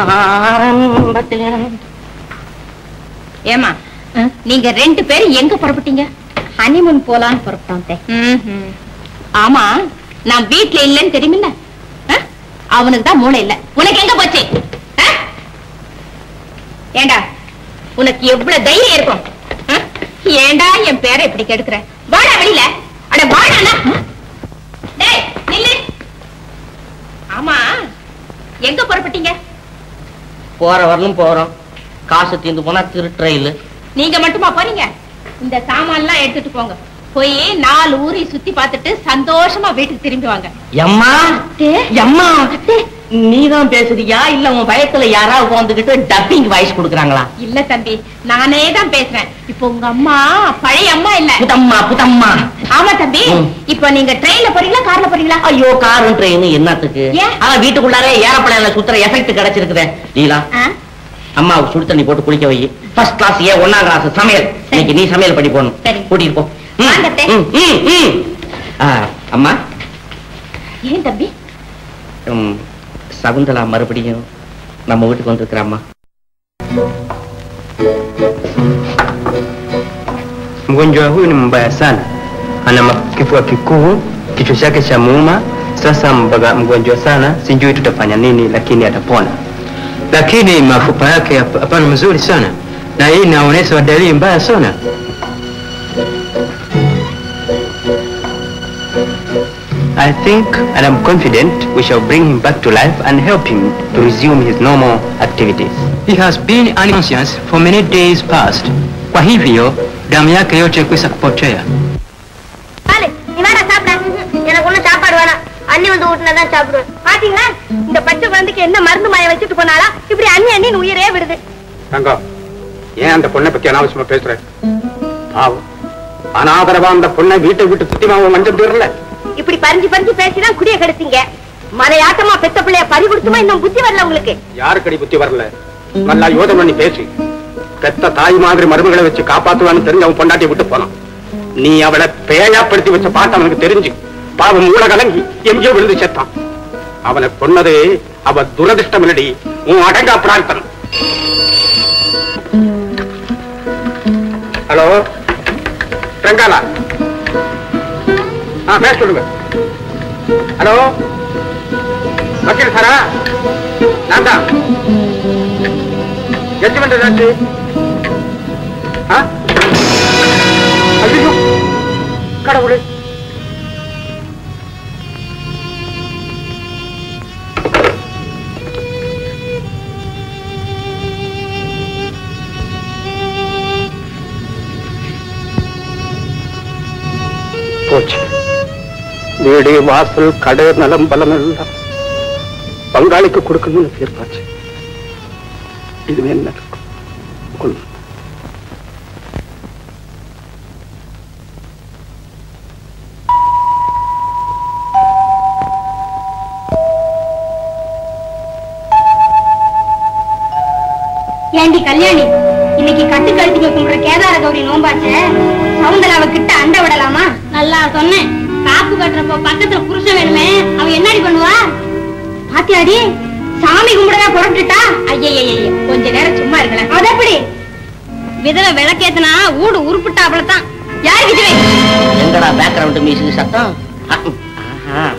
ஏமா நீங்க ரெண்டு பேரும் எங்க புறப்பட்டீங்க ஹனிமூன் போலான்னு புறப்பட்டோம் ஆமா நான் வீட்ல இல்லைன்னு தெரியுமில்ல ஆ? அவனுக்கு தான் மூளை இல்ல உனக்கு எங்க போச்சு ஆ? ஏண்டா உனக்கு எவ்வளவு தைரியம் இருக்கும் ஆ? ஏண்டா என் பேரை இப்படி கெடுக்கிற வாடா வெளியில அட வாடா டேய் நில்லு ஆமா எங்க புறப்பட்டீங்க போற வரலும் போறோம் காசு தீர்ந்து போனா திருட்டு ரயில் நீங்க மட்டுமா போறீங்க இந்த சாமான் எல்லாம் எடுத்துட்டு போங்க போய் நாலு ஊரை சுத்தி பார்த்துட்டு சந்தோஷமா வீட்டுக்கு திரும்பி வாங்க எம்மா அத்தே. எம்மா நீதான் பேசுறியா இல்ல உன் பயத்துல யாராவது வந்துகிட்டு டப்பிங் வாய்ஸ் கொடுக்குறாங்களா இல்ல தம்பி நானே தான் பேசுறேன் இப்போ உங்க அம்மா பழைய அம்மா இல்ல புதம்மா புதம்மா ஆமா தம்பி ம். இப்போ நீங்க ட்ரெயின்ல போறீங்களா கார்ல போறீங்களா ஐயோ காரும் ட்ரெயின் என்னத்துக்கு ஏன்? ஆனா வீட்டுக்குள்ளாரே ஏரோப்ளேன்ல சுத்துற எஃபெக்ட் கிடைச்சிருக்குதே லீலா ஆ? அம்மாவுக்கு சுடு தண்ணி போட்டு குளிக்க வை ஃபர்ஸ்ட் கிளாஸ் ஏ ஒண்ணாம் கிளாஸ் சமையல் இன்னைக்கு நீ சமையல் பண்ணி போகணும் சரி. கூட்டிட்டு போ ம், வாங்க அத்தை. ம், ம், ம். ஆ, அம்மா ஏன் தம்பி ம், சகுந்தலா மறுபடியும் நம்ம வீட்டுக்கு வந்திருக்கிற அம்மா Mgonjwa huyu ni mbaya sana, ana ma- kifua kikuu, kichwa chake cha muuma. Sasa mbaga mgonjwa sana, sijui tutafanya nini, lakini atapona. lakini mafupa yake hap- hapana mazuri sana na hii inaonyesha dalili mbaya sana I think and I'm confident we shall bring him back to life and help him to resume his normal activities. He has been unconscious for many days past. Kwa hivyo damu yake yote kwisha kupotea. Balu நீ வேணா சாப்பிட எனக்கு ஒண்ணும் சாப்பாடு வேணாம் அண்ணி வந்து ஊட்டினாதான் சாப்பிடுவேன் பாத்தீங்களா இந்த பச்சை குழந்தைக்கு என்ன மருந்து மாய வச்சுட்டு போனாலா இப்படி அண்ணி அண்ணின்னு உயிரே விடுது தங்கம் ஏன் அந்த பொண்ணை பத்தி அனாவசியமா பேசுற பாவம் அனாதரவா அந்த பொண்ணை வீட்டை விட்டு சுத்தி மாவன் மஞ்சள் தீரல இப்படி பறிஞ்சு பறிஞ்சு பேசிதான் குடிய கெடுத்தீங்க மலையாட்டமா பெத்த பிள்ளைய பறி கொடுத்துமா இன்னும் புத்தி வரல உங்களுக்கு யாருக்கடி புத்தி வரல நல்லா யோசனை பண்ணி பேசி பெத்த தாய் மாதிரி மருமகளை வச்சு காப்பாத்துவான்னு தெரிஞ்சு அவன் பொண்டாட்டியை விட்டு போனான் நீ அவளை பேயாப்படுத்தி வச்ச பாட்டு அவனுக்கு தெரிஞ்சு பாவம் மூளை கலங்கி எங்கேயோ விழுந்து செத்தான் அவனை கொன்னது அவ துரதிர்ஷ்டம் இல்லடி உன் அடங்கா பிரார்த்தனை ஹலோ ரங்காலா ஆ பேச சொல்லுங்க ஹலோ வக்கீல் சாரா நான் தான் ஜட்ஜ்மெண்ட் ஏதாச்சு ஆ? ஐயோ கடவுளே போச்சு வீடு வாசல் கடை நலம் பலம் எல்லாம் பங்காளிக்கு கொடுக்கணும்னு தீர்ப்பாச்சு இதுவே என்ன இருக்கும் கொள்ளு. ஏண்டி கல்யாணி இன்னைக்கு கட்டு கழுத்துக்கு கும்பிடுற கேதார கௌரி நோம்பாச்ச சவுந்தராவ கிட்ட அண்டை விடலாமா நல்லா சொன்னேன் காப்பு கட்டுறப்போ பக்கத்துல புருஷன் வேணுமே அவ என்னடி பண்ணுவா பாத்தியாடி சாமி கும்பிடவே புறப்பட்டுட்டா ஐயய்ய கொஞ்ச நேரம் சும்மா இருக்கலாம் அது எப்படி விதவை விளக்கேத்துனா ஊடு உருப்பிட்டா தான் யாரு விதவை எங்கடா பேக்ரவுண்ட் மியூசிக் சத்தம் ஆஹா.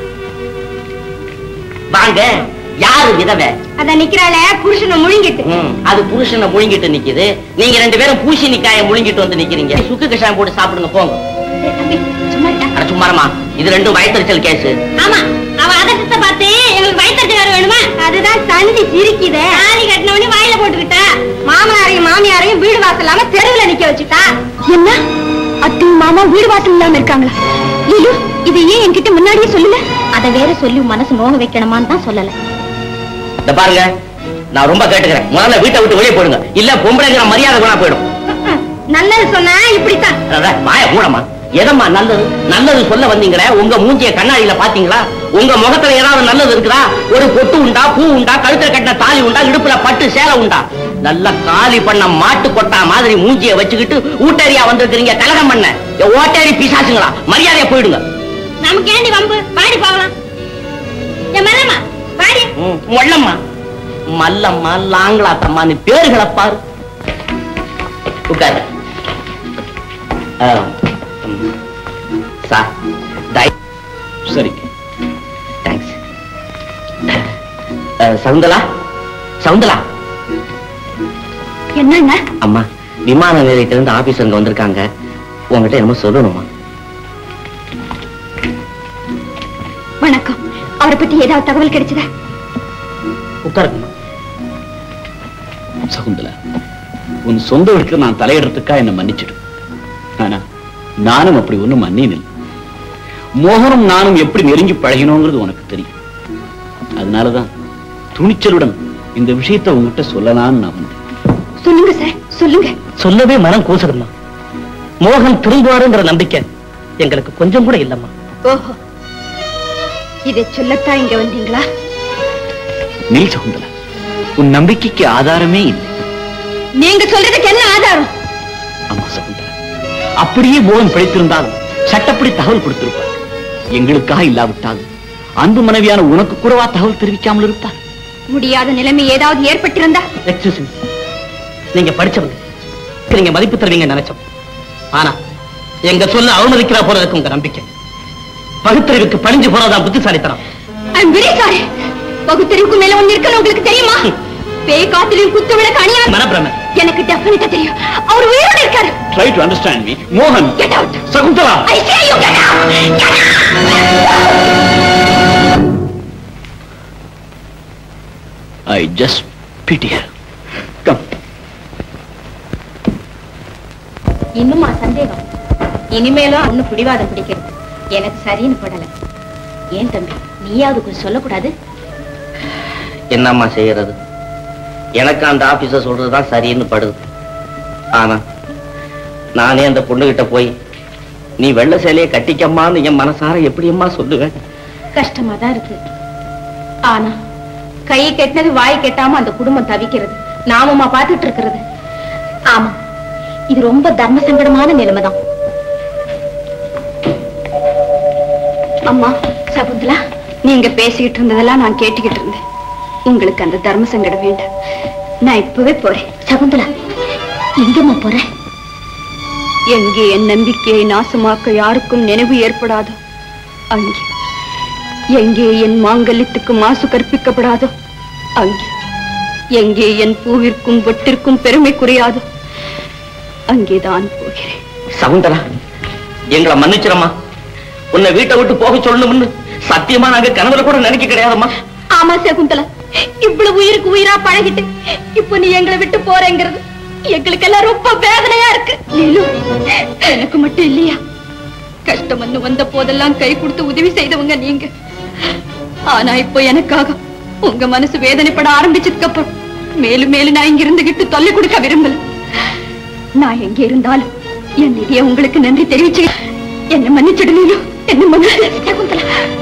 வாங்க யாரு விதவை அத நிக்கிறாள புருஷனை முழுங்கிட்டு ம், அது புருஷனை முழுங்கிட்டு நிக்குது நீங்க ரெண்டு பேரும் பூசணிக்காய முழுங்கிட்டு வந்து நிக்கிறீங்க சுக்கு கஷாயம் போட்டு சாப்பிடுங்க போங்க ஏய், தம்பி சும்மா இருடா. அட சும்மாரமா இது ரெண்டும் வயத்தறிச்சல் கேஸ் ஆமா அவ அதட்டத்தை பார்த்து எங்களுக்கு வயிற்றுக்கார வேணுமா அதுதான் சந்தி சிரிக்குதே ஆணி கட்டினவனே வாயில போட்டுக்கிட்டா மாமனாரையும் மாமியாரையும் வீடு வாசல் இல்லாம தெருவுல நிக்க வச்சுட்டா என்ன அத்தையும் மாமா வீடு வாசல் இல்லாம இருக்காங்களா ஐயோ இது ஏன் என்கிட்ட முன்னாடியே சொல்லல அதை வேற சொல்லி மனசு நோக வைக்கணுமான்னு தான் சொல்லல இந்த பாருங்க நான் ரொம்ப கேட்டுக்கிறேன் முதல்ல வீட்டை விட்டு வெளியே போயிடுங்க இல்ல பொம்பளைங்கிற மரியாதை கூட போயிடும் நல்லது சொன்னா இப்படித்தான் அட, வாய மூடமா எதம்மா நல்லது நல்லது சொல்ல வந்தீங்களே உங்க மூஞ்சிய கண்ணாடியில பாத்தீங்களா உங்க முகத்துல ஏதாவது நல்லது இருக்குதா ஒரு பொட்டு உண்டா பூ உண்டா கழுத்துல கட்டின தாலி உண்டா இடுப்புல பட்டு சேலை உண்டா நல்ல காலி பண்ண மாட்டு கொட்டா மாதிரி மூஞ்சிய வச்சுக்கிட்டு ஊட்டேரியா வந்திருக்கிறீங்க கலகம் பண்ண என் ஓட்டேரி பிசாசுங்களா மரியாதையா போயிடுங்க நமக்கு ஏண்டி வம்பு பாடி போகலாம் என் மல்லம்மா பாடி ம், மொள்ளம்மா மல்லம்மா லாங்கலாத்தம்மான்னு பேர்களை பாரு உட்காரு ஆ, ம். சார் டை சரி தேங்க்ஸ் சவுந்தலா சவுந்தலா என்னங்க அம்மா விமான நிலையத்திலிருந்து ஆபீசருங்க வந்திருக்காங்க உங்ககிட்ட என்னமோ சொல்லணுமா வணக்கம் அவரை பத்தி ஏதாவது தகவல் கிடைச்சதா உட்காருங்கம்மா சகுந்தலா உன் சொந்த வீட்டுல நான் தலையிடுறதுக்கா என்ன மன்னிச்சிடு ஆனா நானும் அப்படி ஒண்ணும் மன்னினில் மோகனும் நானும் எப்படி நெருங்கி பழகினோங்கிறது உனக்கு தெரியும் அதனாலதான் துணிச்சலுடன் இந்த விஷயத்தை உங்ககிட்ட சொல்லலாம்னு நான் வந்தேன் சொல்லுங்க சார் சொல்லுங்க சொல்லவே மனம் கூசுதும்மா மோகன் திரும்புவாருங்கிற நம்பிக்கை எங்களுக்கு கொஞ்சம் கூட இல்லம்மா ஓஹோ இதை சொல்லத்தான் இங்க வந்தீங்களா நீல் சகுந்தலா உன் நம்பிக்கைக்கு ஆதாரமே இல்லை நீங்க சொல்றதுக்கு என்ன ஆதாரம் ஆமா சகுந்தலா அப்படியே மோகன் பிழைத்திருந்தாலும் சட்டப்படி தகவல் கொடுத்திருப்பார் எங்களுக்காக இல்லாவிட்டால் அன்பு மனைவியான உனக்கு கூடவா தகவல் தெரிவிக்காமல் இருப்பார் முடியாத நிலைமை ஏதாவது ஏற்பட்டிருந்தா எக்ஸ்கியூஸ் மீ நீங்க படிச்சவங்க நீங்க மதிப்பு தருவீங்க நினைச்சோம் ஆனா எங்க சொல்ல அவமதிக்கிறா போறதுக்கு உங்க நம்பிக்கை பகுத்தறிவுக்கு பணிஞ்சு போறதா புத்திசாலித்தனம் ஐம் வெரி சாரி பகுத்தறிவுக்கு மேல ஒண்ணு இருக்குன்னு உங்களுக்கு தெரியுமா பேய் காத்திலையும் குத்து விளக்கு அணியாது மனப்பிரம எனக்கு டெஃபினட்டா தெரியும் அவர் உயிரோடு இருக்காரு ட்ரை டு அண்டர்ஸ்டாண்ட் மீ மோகன் Get out. Shakuntala I say you get out. Get I just pity come இன்னுமா சந்தேகம் இனிமேலும் ஒண்ணு பிடிவாதம் பிடிக்கிறது எனக்கு சரின்னு படல ஏன் தம்பி நீயாவது கொஞ்சம் சொல்லக்கூடாது என்னம்மா செய்யறது எனக்கு அந்த ஆபீஸ சொல்றதுதான் சரின்னு படுது ஆனா நானே அந்த பொண்ணுகிட்ட போய் நீ வெள்ளை சேலையை கட்டிக்கம்மான்னு என் மனசார எப்படியம்மா சொல்லுவேன் கஷ்டமா தான் இருக்கு ஆனா கை கெட்டினது வாய் கெட்டாம அந்த குடும்பம் தவிக்கிறது நாமமா பார்த்துட்டு இருக்கிறது ஆமா இது ரொம்ப தர்ம சங்கடமான நிலைமைதான் அம்மா சகுந்தலா நீங்க பேசிக்கிட்டு இருந்ததெல்லாம் நான் கேட்டுக்கிட்டு இருந்தேன் உங்களுக்கு அந்த தர்ம சங்கடம் வேண்டாம் நான் இப்பவே போறேன் சகுந்தலா எங்கம்மா போற எங்கே என் நம்பிக்கையை நாசமாக்க யாருக்கும் நினைவு ஏற்படாதோ அங்கே எங்கே என் மாங்கல்யத்துக்கு மாசு கற்பிக்கப்படாதோ அங்கே எங்கே என் பூவிற்கும் வெட்டிற்கும் பெருமை குறையாதோ அங்கேதான் போகிறேன் சகுந்தலா எங்களை மன்னிச்சிரம்மா உன்னை வீட்டை விட்டு போக சொல்லணும்னு சத்தியமா நாங்க கனவுல கூட நினைக்க கிடையாதம்மா ஆமா சகுந்தலா இவ்வளவு உயிருக்கு உயிரா பழகிட்டு இப்ப நீ எங்களை விட்டு போறேங்கிறது எங்களுக்கெல்லாம் ரொம்ப வேதனையா இருக்கு நீலு எனக்கு மட்டும் இல்லையா கஷ்டம் வந்து வந்த போதெல்லாம் கை கொடுத்து உதவி செய்தவங்க நீங்க ஆனா இப்போ எனக்காக உங்க மனசு வேதனைப்பட ஆரம்பிச்சதுக்கு அப்புறம் மேலும் மேலும் நான் இங்க இருந்துகிட்டு தொல்லை கொடுக்க விரும்பல நான் எங்க இருந்தாலும் என் நிதியை உங்களுக்கு நன்றி தெரிவிச்சு என்ன மன்னிச்சிடு நீலு என்ன மன்னிச்சு சகுந்தலா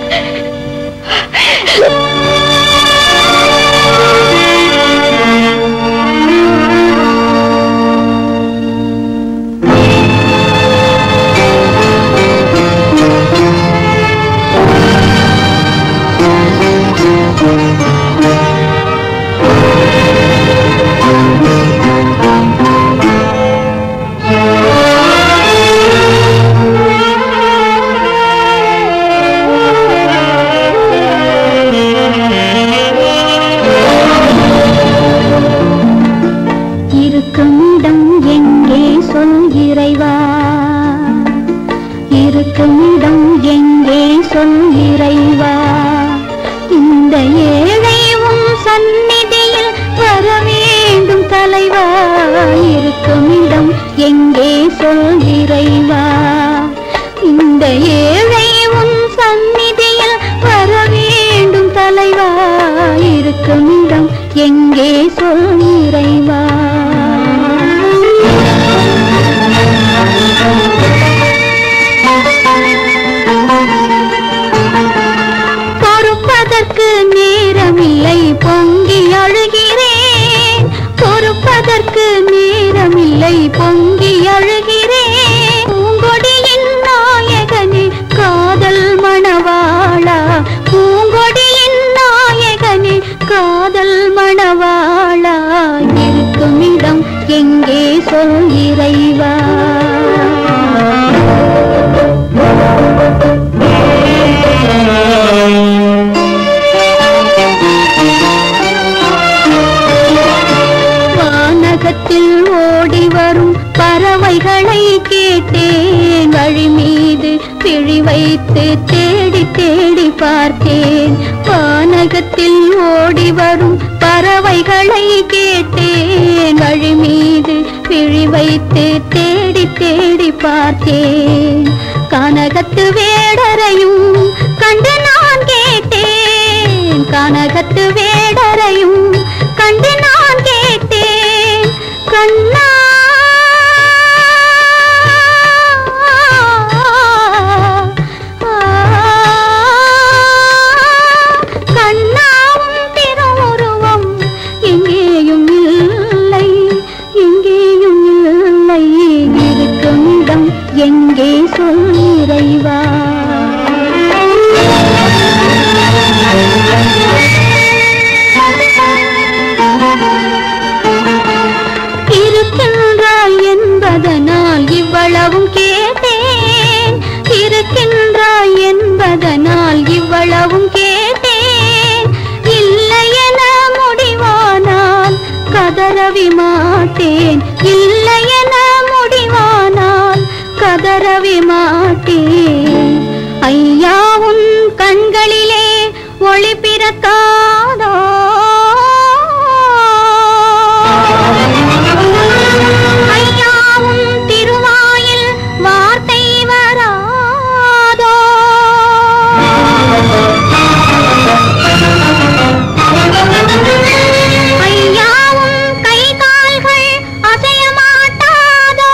இருக்குமிடம் எங்கே சொல் இறைவா இருக்குமிடம் எங்கே சொல் இறைவா இந்த ஏழை உன் சந்நிதியில் வர வேண்டும் தலைவா இருக்குமிடம் எங்கே சொல் இறைவா இந்த ஏழை உன் சந்நிதியில் வர வேண்டும் தலைவா இருக்குமிடம் எங்கே சொல் இறைவா பொறுப்பதற்கு நேரமில்லை பொங்கி அழுகிறேன் பொறுப்பதற்கு நேரமில்லை பொங்கி அழுகிறேன் பூங்கொடியின் நாயகனே காதல் மணவாளா பூங்கொடியின் நாயகனே காதல் மணவாளா இருக்குமிடம் எங்கே சொல் இறைவா வானகத்தில் ஓடி வரும் பறவைகளை கேட்டேன் வழி மீது பிழி வைத்து தேடி தேடி பார்த்தேன் வானகத்தில் ஓடி வரும் பறவைகளை கேட்டேன் வழி மீது பிழி வைத்து தேடி தேடி பார்த்தேன் கனகத்து வேடரையும் கண்டு நான் கேட்டேன் கனகத்து வேடரையும் கண்டு நான் கேட்டேன் கண்ணா கண்ணாவும் திருவுருவம் எங்கேயும் இல்லை எங்கேயும் இல்லை இருக்கும் இடம் எங்கே சொல் இறைவா இருக்கும் மாட்டேன் இல்லை என முடிவானால் கதறவே மாட்டேன் ஐயா உன் கண்களிலே ஒளி பிறக்காதோ ஐயா உன் திருவாயில் வார்த்தை வராதோ ஐயா உன் கை கால்கள் அசைய மாட்டாதோ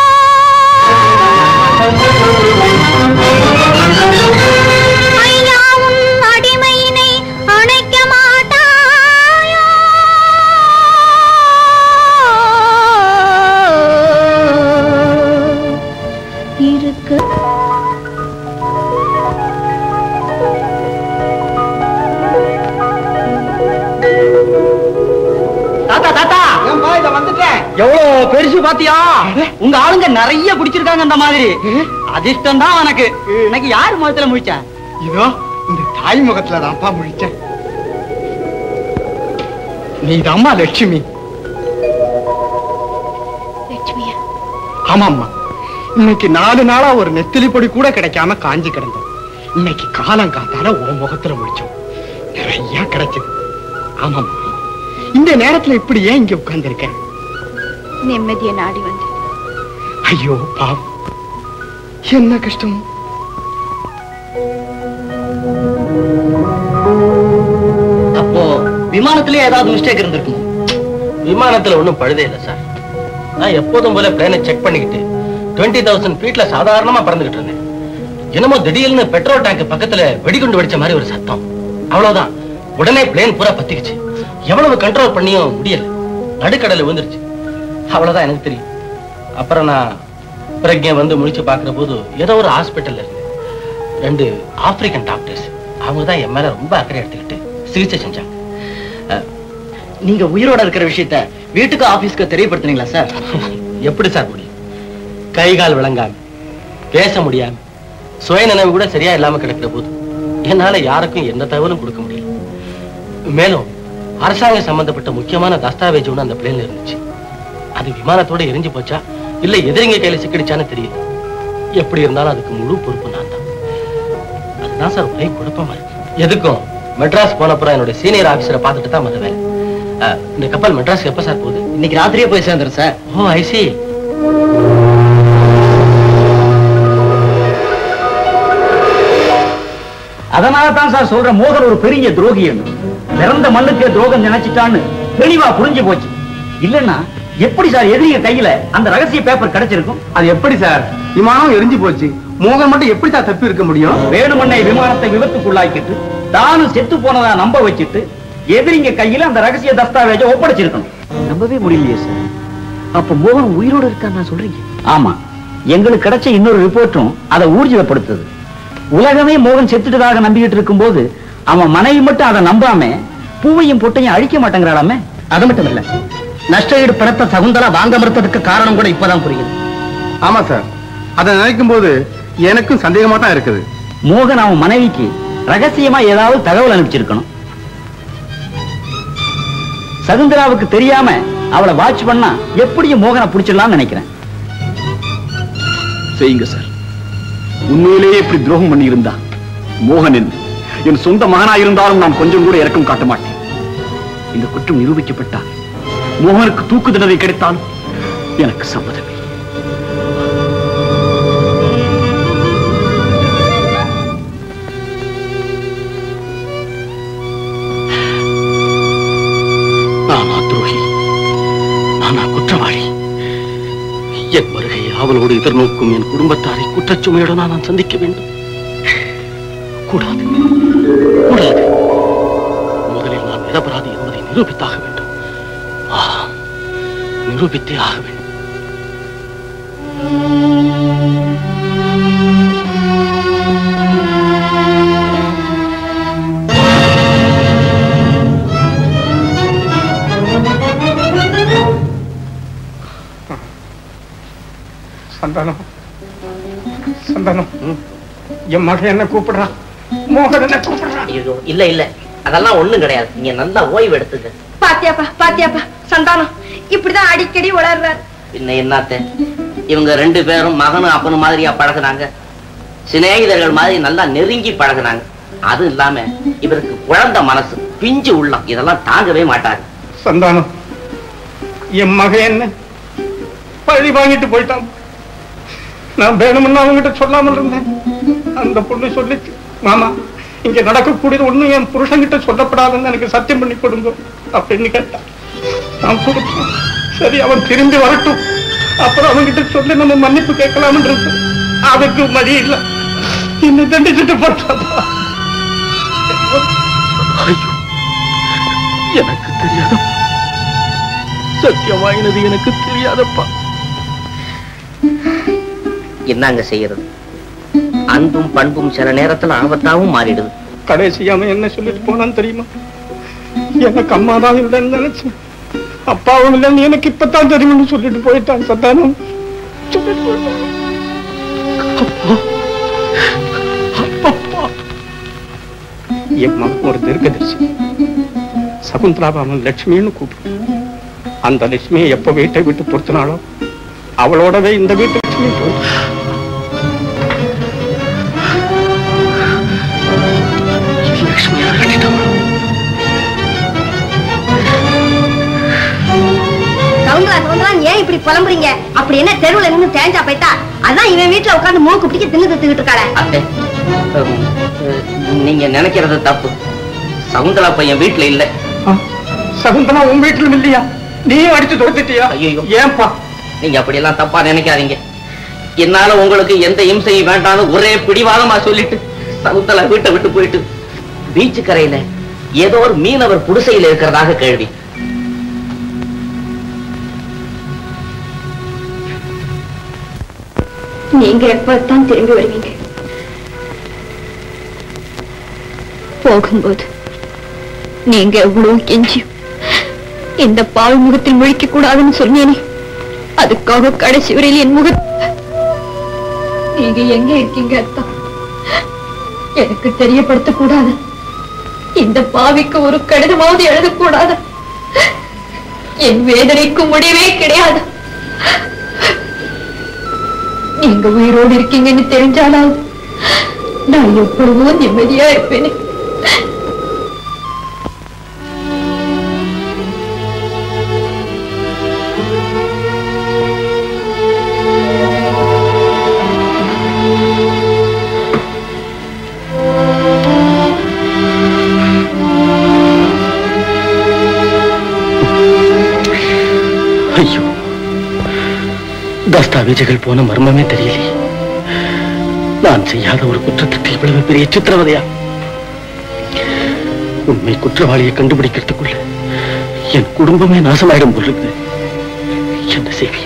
ஐயா உன் அடிமையினை அணைக்க மாட்டாயோ இருக்கு தாத்தா தாத்தா ஏன்பா இத வந்துட்டேன் எவ்வளவு பெருசு பாத்தியா உங்க ஆளுங்க நிறைய குடிச்சிருக்காங்க அந்த மாதிரி அதிர்ஷ்டம் தான் உனக்கு எனக்கு யார் முகத்துல முடிச்சா இதோ இந்த தாய் முகத்துல தான்ப்பா முழிச்சேன் நீதாம்மா லட்சுமி லட்சுமியா ஆமாம்மா இன்னைக்கு நாலு நாளா ஒரு நெத்திலி பொடி கூட கிடைக்காம காஞ்சி கிடந்தோம் இன்னைக்கு காலம் காத்தால உன் முகத்துல முடிச்சோம் நிறைய கிடைச்சது ஆமாம்மா இந்த நேரத்துல இப்படி ஏன் இங்க உட்கார்ந்திருக்க நிம்மதியை நாடி வந்து ஐயோ பாவம் என்ன கஷ்டம் அப்போ விமானத்திலே ஏதாவது மிஸ்டேக் இருந்திருக்கும் விமானத்துல ஒண்ணும் பழுதே இல்ல சார் நான் எப்போதும் போல பிளேனை செக் பண்ணிக்கிட்டு டுவெண்ட்டி தௌசண்ட் ஃபீட்ல சாதாரணமா பறந்துகிட்டு இருந்தேன் என்னமோ திடீர்னு பெட்ரோல் டேங்க் பக்கத்துல வெடிகுண்டு வெடிச்ச மாதிரி ஒரு சத்தம் அவ்வளவுதான் உடனே பிளேன் பூரா பத்திக்குச்சு எவ்வளவு கண்ட்ரோல் பண்ணியும் முடியல நடுக்கடல விழுந்துருச்சு அவ்வளவுதான் எனக்கு தெரியும் அப்புறம் நான் பிரக்ஞை வந்து முழிச்சு பார்க்கிற போது ஏதோ ஒரு ஹாஸ்பிட்டல்ல இருந்து ரெண்டு ஆப்பிரிக்கன் டாக்டர்ஸ் அவங்க தான் என் மேல ரொம்ப அக்கறை எடுத்துக்கிட்டு சிகிச்சை செஞ்சாங்க அஹ், நீங்க உயிரோட இருக்கிற விஷயத்த வீட்டுக்கு ஆபீஸ்க்கு தெரியப்படுத்துனீங்களா சார் எப்படி சார் முடியும் கை கால் விளங்காம பேச முடியாம சுய நினைவு கூட சரியா இல்லாம கிடக்கிற போது என்னால யாருக்கும் எந்த தகவலும் கொடுக்க முடியல மேலும் அரசாங்க சம்பந்தப்பட்ட முக்கியமான தஸ்தாவேஜ் ஒண்ணு அந்த பிளேன்ல இருந்துச்சு அது விமானத்தோட எரிஞ்சு போச்சா இல்ல எதிரிங்க கையில சிக்கிடுச்சான்னு தெரியல எப்படி இருந்தாலும் அதுக்கு முழு பொறுப்பு நான் தான் அதுதான் சார் ஒரே குழப்பமா இருக்கு எதுக்கும் மெட்ராஸ் போனப்புறம் என்னோட சீனியர் ஆபீசரை பார்த்துட்டு தான் மத வேலை அஹ், இந்த கப்பல் மெட்ராஸ் எப்ப சார் போகுது இன்னைக்கு ராத்திரியே போய் சேர்ந்துரும் சார் ஓ ஐசி அதனால தான் சார் சொல்ற மோகன் ஒரு பெரிய துரோகி பிறந்த மண்ணுக்கே துரோகம் நினைச்சிட்டான்னு தெளிவா புரிஞ்சு போச்சு இல்லன்னா எப்படி சார் எதிரிய கையில அந்த ரகசிய பேப்பர் கிடைச்சிருக்கும் அது எப்படி சார் விமானம் எரிஞ்சு போச்சு மோகன் மட்டும் எப்படி சார் தப்பி இருக்க முடியும் வேணுமண்ணை விமானத்தை விபத்துக்குள்ளாக்கிட்டு தானும் செத்து போனதா நம்ப வச்சுட்டு எதிரிங்க கையில அந்த ரகசிய தஸ்தாவேஜை ஒப்படைச்சிருக்கணும் நம்பவே முடியலையே சார் அப்ப மோகன் உயிரோடு இருக்கான்னு சொல்றீங்க ஆமா எங்களுக்கு கிடைச்ச இன்னொரு ரிப்போர்ட்டும் அதை ஊர்ஜிதப்படுத்துது உலகமே மோகன் செத்துட்டதாக நம்பிக்கிட்டு இருக்கும்போது அவன் மனைவி மட்டும் அதை நம்பாம பூவையும் பொட்டையும் அழிக்க மாட்டேங்கிறாளாமே அது மட்டும் இல்ல நஷ்ட ஈடு பணத்தை சகுந்தலா வாங்க மறுத்ததுக்கு காரணம் கூட இப்பதான் புரியுது ஆமா சார் அதை நினைக்கும் போது எனக்கும் சந்தேகமா தான் இருக்குது மோகன் அவன் மனைவிக்கு ரகசியமா ஏதாவது தகவல் அனுப்பிச்சிருக்கணும் சகுந்தராவுக்கு தெரியாம அவளை வாட்ச் பண்ணா எப்படியும் மோகனை பிடிச்சிடலாம்னு நினைக்கிறேன் செய்யுங்க சார் உண்மையிலேயே இப்படி துரோகம் பண்ணி இருந்தா மோகனின் என் சொந்த மகனா இருந்தாலும் நான் கொஞ்சம் கூட இறக்கம் காட்ட மாட்டேன் இந்த குற்றம் நிரூபிக்கப்பட்டால் மோகனுக்கு தூக்கு தண்டனை கிடைத்தாலும் எனக்கு சம்மதமே நானா துரோகி நானா குற்றவாளி என் வருகையை அவளோடு எதிர்நோக்கும் என் குடும்பத்தாரை குற்றச்சுமையுடன் நான் சந்திக்க வேண்டும் கூடாது கூடாது முதலில் நான் நிரபராதி என்பதை நிரூபித்தாக வேண்டும் ஆ, நிரூபித்தே ஆக வேண்டும் சந்தானம் சந்தானம் என் மகன் என்ன கூப்பிடுறான் மோகன் என்ன கூப்பிடுறான் ஐயோ இல்ல இல்ல அதெல்லாம் ஒண்ணும் கிடையாது நீங்க நல்லா ஓய்வு எடுத்துக்க பாத்தியாப்பா பாத்தியாப்பா சந்தானம் இப்படிதான் அடிக்கடி உளர்றாரு பின்ன என்னத்த இவங்க ரெண்டு பேரும் மகனும் அப்பனும் மாதிரியா பழகுனாங்க சிநேகிதர்கள் மாதிரி நல்லா நெருங்கி பழகுனாங்க அது இல்லாம இவருக்கு குழந்தை மனசு பிஞ்சு உள்ளம் இதெல்லாம் தாங்கவே மாட்டாரு சந்தானம் என் மகன் என்ன பழி வாங்கிட்டு போயிட்டான் நான் வேணும்னு அவங்ககிட்ட சொல்லாமல் இருந்தேன் அந்த பொண்ணு சொல்லிச்சு மாமா இங்க நடக்கக்கூடியது ஒண்ணும் என் புருஷன்கிட்ட சொல்லப்படாதுன்னு எனக்கு சத்தியம் பண்ணி கொடுங்க அப்படின்னு கேட்டான் நான் கொடுத்தேன் சரி அவன் திரும்பி வரட்டும் அப்புறம் அவன்கிட்ட சொல்லி நம்ம மன்னிப்பு கேட்கலாம்னு இருக்கு அதுக்கு மதி இல்ல என்ன தண்டிச்சுட்டு போட்டாப்பா எனக்கு தெரியாதப்பா சத்தியம் வாங்கினது எனக்கு தெரியாதப்பா என்னங்க செய்யறது அன்பும் பண்பும் சில நேரத்துல ஆபத்தாவும் மாறிடுது கடைசியா அவன் என்ன சொல்லிட்டு போனான்னு தெரியுமா எனக்கு அம்மா தான் இல்லைன்னு நினைச்சேன் அப்பாவும் இல்லைன்னு எனக்கு இப்பதான் தெரியும்னு சொல்லிட்டு போயிட்டான் சந்தானம் சொல்லிட்டு போயிட்டான். என் மகன் ஒரு தீர்க்கதரிசி சகுந்தலாவை அவன் லட்சுமின்னு கூப்பிடு அந்த லட்சுமியை எப்ப வீட்டை விட்டு பொறுத்தினாலோ அவளோடவே இந்த வீட்டு லட்சுமி போயிட்டு சவுந்தரா சவுந்தரா ஏன் இப்படி புலம்புறீங்க அப்படி என்ன தெருவுல நின்னு தேஞ்சா போயிட்டா அதான் இவன் வீட்டுல உட்கார்ந்து மூக்கு பிடிக்க தின்னு தித்துக்கிட்டு இருக்காளே அத்தை ஹம், அஹ், நீங்க நினைக்கிறது தப்பு சகுந்தலா பையன் வீட்டுல இல்ல சகுந்தலா உன் வீட்டிலும் இல்லையா நீயும் அடிச்சு தொடுத்துட்டியா ஐயோ ஏன்பா நீங்க அப்படியெல்லாம் தப்பா நினைக்காதீங்க என்னால உங்களுக்கு எந்த இம்சையும் வேண்டாம்னு ஒரே பிடிவாதமா சொல்லிட்டு சகுந்தலா வீட்டை விட்டு போயிட்டு பீச்சு கரையில ஏதோ ஒரு மீனவர் குடிசையில் இருக்கிறதாக கேள்வி நீங்க எப்பதான் திரும்பி வருவீங்க போகும்போது நீங்க எவ்வளவு கெஞ்சியும் இந்த பால் முகத்தில் முழிக்க கூடாதுன்னு சொன்னேனே அதுக்காக கடைசி வரையில் என் முக நீங்க எங்க இருக்கீங்க அத்தா எனக்கு தெரியப்படுத்த கூடாது இந்த பாவிக்கு ஒரு கடிதமாவது எழுதக்கூடாது என் வேதனைக்கு முடிவே கிடையாது நீங்க உயிரோடு இருக்கீங்கன்னு தெரிஞ்சாலாவது நான் எப்பொழுதோ நிம்மதியா இருப்பேனே ஐயோ தஸ்தாவேஜுகள் போன மர்மமே தெரியலையே நான் செய்யாத ஒரு குற்றத்துக்கு இவ்வளவு பெரிய சித்திரவதையா உண்மை குற்றவாளியை கண்டுபிடிக்கிறதுக்குள்ள என் குடும்பமே நாசமாயிடும் போல இருக்குது என்ன செய்வேன்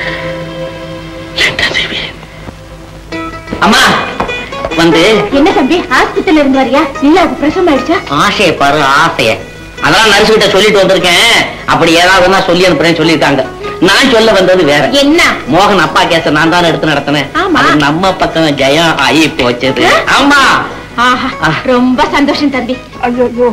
என்ன செய்வேன் அம்மா வந்து என்ன தம்பி ஆஸ்பத்திரியில இருந்து வரியா நீயாவுக்கு பிரசவம் ஆயிடுச்சா ஆசையை பாரு ஆசைய அதெல்லாம் நர்ஸ் கிட்ட சொல்லிட்டு வந்திருக்கேன் அப்படி ஏதாவது நான் சொல்லி அனுப்புறேன்னு சொல்லியிருக்காங்க நான் சொல்ல வந்தது வேற என்ன மோகன் அப்பா கேச நான் தானே எடுத்து நடத்தினேன் ஆமா. அது நம்ம பக்கம் ஜெயம் ஆகி போச்சது ஆமா ஆஹா ரொம்ப சந்தோஷம் தம்பி ஐயோ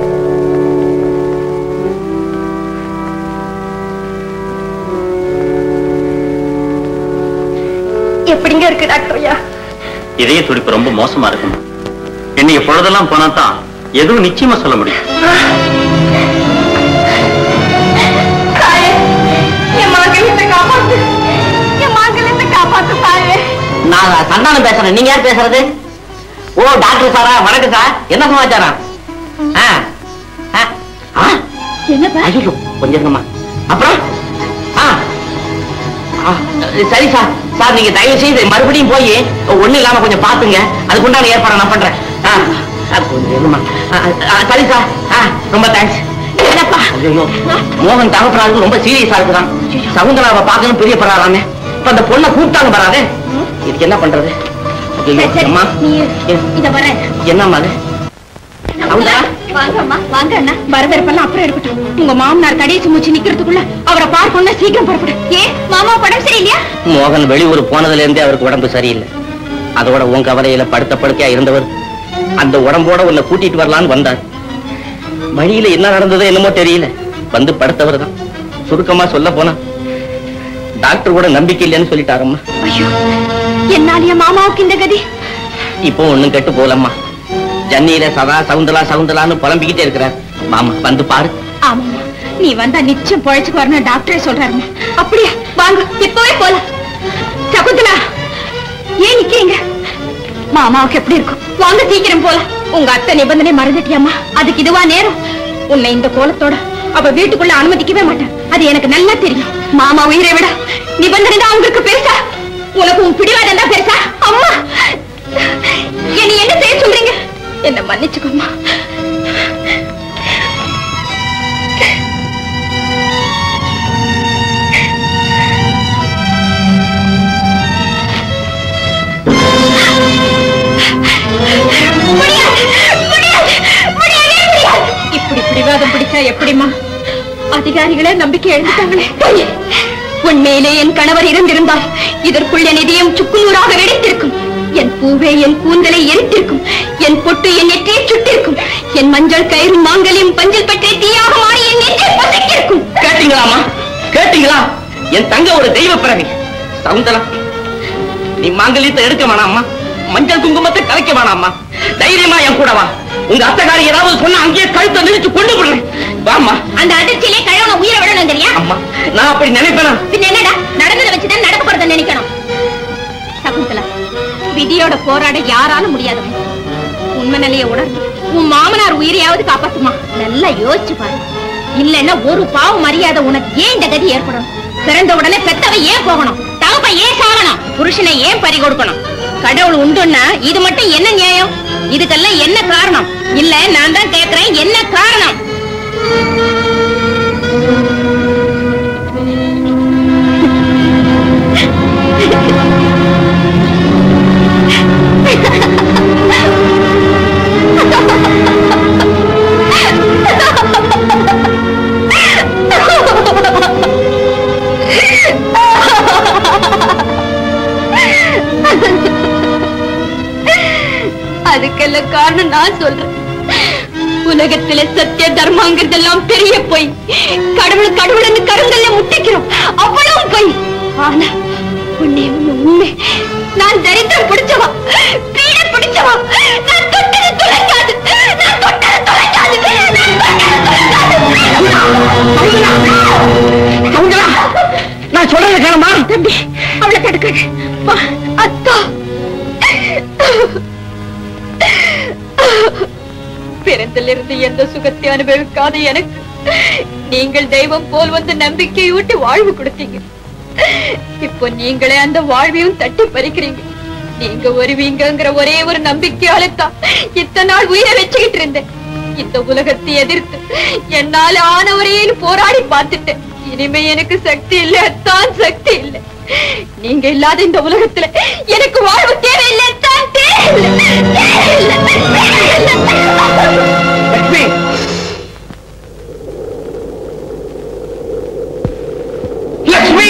எப்படிங்க இருக்கு டாக்டர் ஐயா இதய துடிப்பு ரொம்ப மோசமா இருக்கும் இன்னைக்கு பொழுதெல்லாம் போனா தான் எதுவும் நிச்சயமா சொல்ல முடியும் தாயே என் மகளத்தை காப்பாத்து என் மகளத்தை காப்பாத்து தாயே நான் சந்தானம் பேசுறேன் நீங்க யார் பேசுறது ஓ டாக்டர் சாரா வணக்கம் சார் என்ன சமாச்சாரம் ஆ, ஆ, ஆ, என்னப்பா ஐயோ கொஞ்சம் இருங்கம்மா அப்புறம் ஆ, ஆ, சரி சார் சார் நீங்க தயவு செய்து மறுபடியும் போய் ஒண்ணு இல்லாம கொஞ்சம் பாத்துங்க அதுக்குண்டான ஏற்பாடு நான் பண்றேன் ஆ, ஆ, கொஞ்சம் இருங்கம்மா ஆ, ஆ, சரி சார் ஆ, ரொம்ப தேங்க்ஸ் என்னப்பா ஐயோ மோகன் தகப்பனாருக்கு ரொம்ப சீரியஸா இருக்குதான் சகுந்தலாவை பார்க்கணும் பிரியப்படுறாராமே இப்ப அந்த பொண்ணை கூப்பிட்டாங்க வராதே இதுக்கு என்ன பண்றது ஐயோ, சரி, அம்மா நீ இத வரேன் என்னம்மா அது சகுந்தலா வாங்க அம்மா வாங்க அண்ணா வரவேற்பெல்லாம் அப்புறம் இருக்கட்டும் உங்க மாமனார் கடைசி மூச்சு நிக்கிறதுக்குள்ள அவரை பார்க்கணும்னா சீக்கிரம் புறப்படு ஏன் மாமா உடம்பு சரியில்லையா மோகன் வெளியூர் போனதுல இருந்தே அவருக்கு உடம்பு சரியில்லை அதோட உன் கவலையில படுத்த படுக்கையா இருந்தவர் அந்த உடம்போட உன்னை கூட்டிட்டு வரலான்னு வந்தார் வழியில என்ன நடந்ததோ என்னமோ தெரியல வந்து படுத்தவர் தான் சுருக்கமா சொல்ல போனா டாக்டர் கூட நம்பிக்கை இல்லைன்னு சொல்லிட்டாரம்மா ஐயோ என்னாலியா மாமாவுக்கு இந்த கதி இப்போ ஒண்ணும் கெட்டு போலம்மா ஜன்னியில சதா சவுந்தலா சவுந்தலான்னு புலம்பிக்கிட்டே இருக்கிறார் மாமா வந்து பாரு ஆமாம்மா நீ வந்தா நிச்சயம் பொழைச்சுக்கு வரணும் டாக்டரே சொல்றாருமா அப்படியா வாங்க இப்பவே போலாம் சகுந்தலா ஏன் நிக்கிறீங்க மாமாவுக்கு எப்படி இருக்கும் வாங்க சீக்கிரம் போலாம் உங்க அத்தை நிபந்தனை மறந்துட்டியாமா அதுக்கு இதுவா நேரம் உன்னை இந்த கோலத்தோட அவ வீட்டுக்குள்ள அனுமதிக்கவே மாட்டேன் அது எனக்கு நல்லா தெரியும் மாமா உயிரை விட நிபந்தனை தான் உங்களுக்கு பெருசா உனக்கு உன் பிடிவாதம் தான் பெருசா அம்மா என்னை என்ன செய்ய சொல்றீங்க என்ன மன்னிச்சுக்கோமா முடியாது, முடியாது, முடியவே முடியாது. இப்படி பிடிவாதம் பிடிச்சா எப்படிமா அதிகாரிகளே நம்பிக்கை எழுந்துட்டாங்களே உண்மையிலே என் கணவர் இருந்திருந்தால் இதற்குள் என் இதயம் சுக்குநூறாக வெடித்திருக்கும் என் பூவே என் கூந்தலை எரித்திருக்கும் என் பொட்டு என் நெற்றியை சுட்டிருக்கும் என் மஞ்சள் கயிறு மாங்கலியும் பஞ்சல் பற்றி தீயாக மாறி என் நெஞ்சை பசக்கிருக்கும் கேட்டீங்களாமா கேட்டீங்களா என் தங்க ஒரு தெய்வ பிறவி சவுந்தலா நீ மாங்கல்யத்தை எடுக்க வேணாம்மா மஞ்சள் குங்குமத்தை கலைக்க வேணாம்மா தைரியமா என் கூட வா உங்க அத்தகாரி ஏதாவது சொன்னா அங்கேயே கழுத்தை நிறுத்தி கொண்டு விடுறேன் வாம்மா அந்த அதிர்ச்சியிலே கழவன உயிரை விடணும் தெரியா அம்மா நான் அப்படி நினைப்பேனா பின்ன என்னடா நடந்ததை வச்சுதான் நடக்க போறதை நினைக்கணும் சகுந்தலா விதியோட போராட யாராலும் முடியாது உண்மை நிலைய உணர்ந்து உன் மாமனார் உயிரையாவது காப்பாத்துமா நல்லா யோசிச்சு பாரு இல்லன்னா ஒரு பாவ மரியாதை உனக்கு ஏன் இந்த கதி ஏற்படும் பிறந்த உடனே பெத்தவ ஏன் போகணும் தகப்ப ஏன் சாகணும் புருஷனை ஏன் பறி கொடுக்கணும் கடவுள் உண்டுன்னா இது மட்டும் என்ன நியாயம் இதுக்கெல்லாம் என்ன காரணம் இல்ல நான் தான் கேக்குறேன் என்ன காரணம் அதுக்கெல்லாம் காரணம் நான் சொல்றேன் உலகத்துல சத்திய தர்மங்கிறதெல்லாம் பெரிய போய் கடவுள் கடவுள்னு கருங்கல்ல முட்டிக்கிறோம் அவ்வளவு போய் ஆனா உன்னை ஒண்ணு உண்மை நான் தரித்திரம் பிடிச்சவா பீட பிடிச்சவா நான் தொட்டது துளைக்காது நான் தொட்டது துளைக்காது நான் சொல்றது கேளமா தம்பி அவளை தடுக்க அத்தா பிறந்திலிருந்து எந்த சுகத்தை அனுபவிக்காத எனக்கு நீங்கள் தெய்வம் போல் வந்து நம்பிக்கையூட்டி வாழ்வு கொடுத்தீங்க இப்போ நீங்களே அந்த வாழ்வையும் தட்டி பறிக்கிறீங்க நீங்க வருவீங்கங்கிற ஒரே ஒரு நம்பிக்கையால தான் இத்தனை நாள் உயிரை வச்சுக்கிட்டு இருந்தேன் இந்த உலகத்தை எதிர்த்து என்னால ஆனவரையில் போராடி பார்த்துட்டேன் இனிமே எனக்கு சக்தி இல்ல தான் சக்தி இல்ல நீங்க இல்லாத இந்த உலகத்துல எனக்கு வாழ்வு தேவையில்லை தான் தேவையில்லை தேவையில்லை, தேவையில்லை. லட்சுமி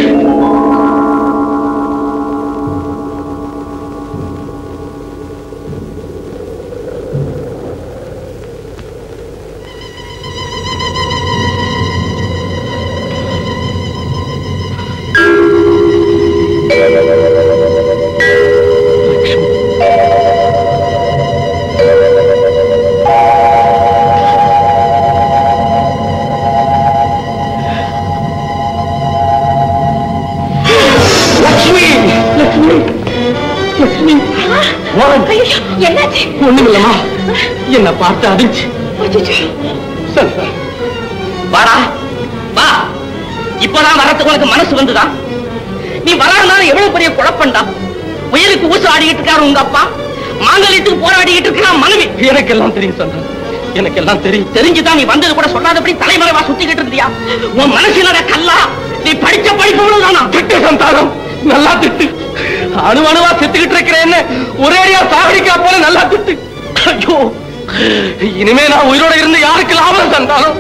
லட்சுமி லட்சுமி லட்சுமி ஐயோ, என்னாச்சு ஒண்ணுமில்லம்மா என்ன பார்த்து அதிர்ச்சி சரி வாடா வா இப்பதான் வரத்துக்கு உனக்கு மனசு வந்துதா நீ வராதனால எவ்வளவு பெரிய குழப்பம்டா புயலுக்கு ஊசு ஆடிக்கிட்டு இருக்காரு உங்க அப்பா மாங்கல்யத்துக்கு போராடிக்கிட்டு இருக்கிறான் மனைவி எனக்கெல்லாம் தெரியும் சொல்றேன் எனக்கெல்லாம் தெரியும் தெரிஞ்சுதான் நீ வந்தது கூட சொல்லாதபடி தலைமறைவா சுத்திக்கிட்டு இருந்தியா உன் மனசுல கல்லா நீ படிச்ச படிப்பு தானா திட்டு சந்தானம் நல்லா திட்டு அணு அணுவா செத்துக்கிட்டு இருக்கிறேன்னு ஒரேடியா சாகடிக்கா போல நல்லா திட்டு ஐயோ இனிமே நான் உயிரோட இருந்து யாருக்கு லாபம் சந்தானம்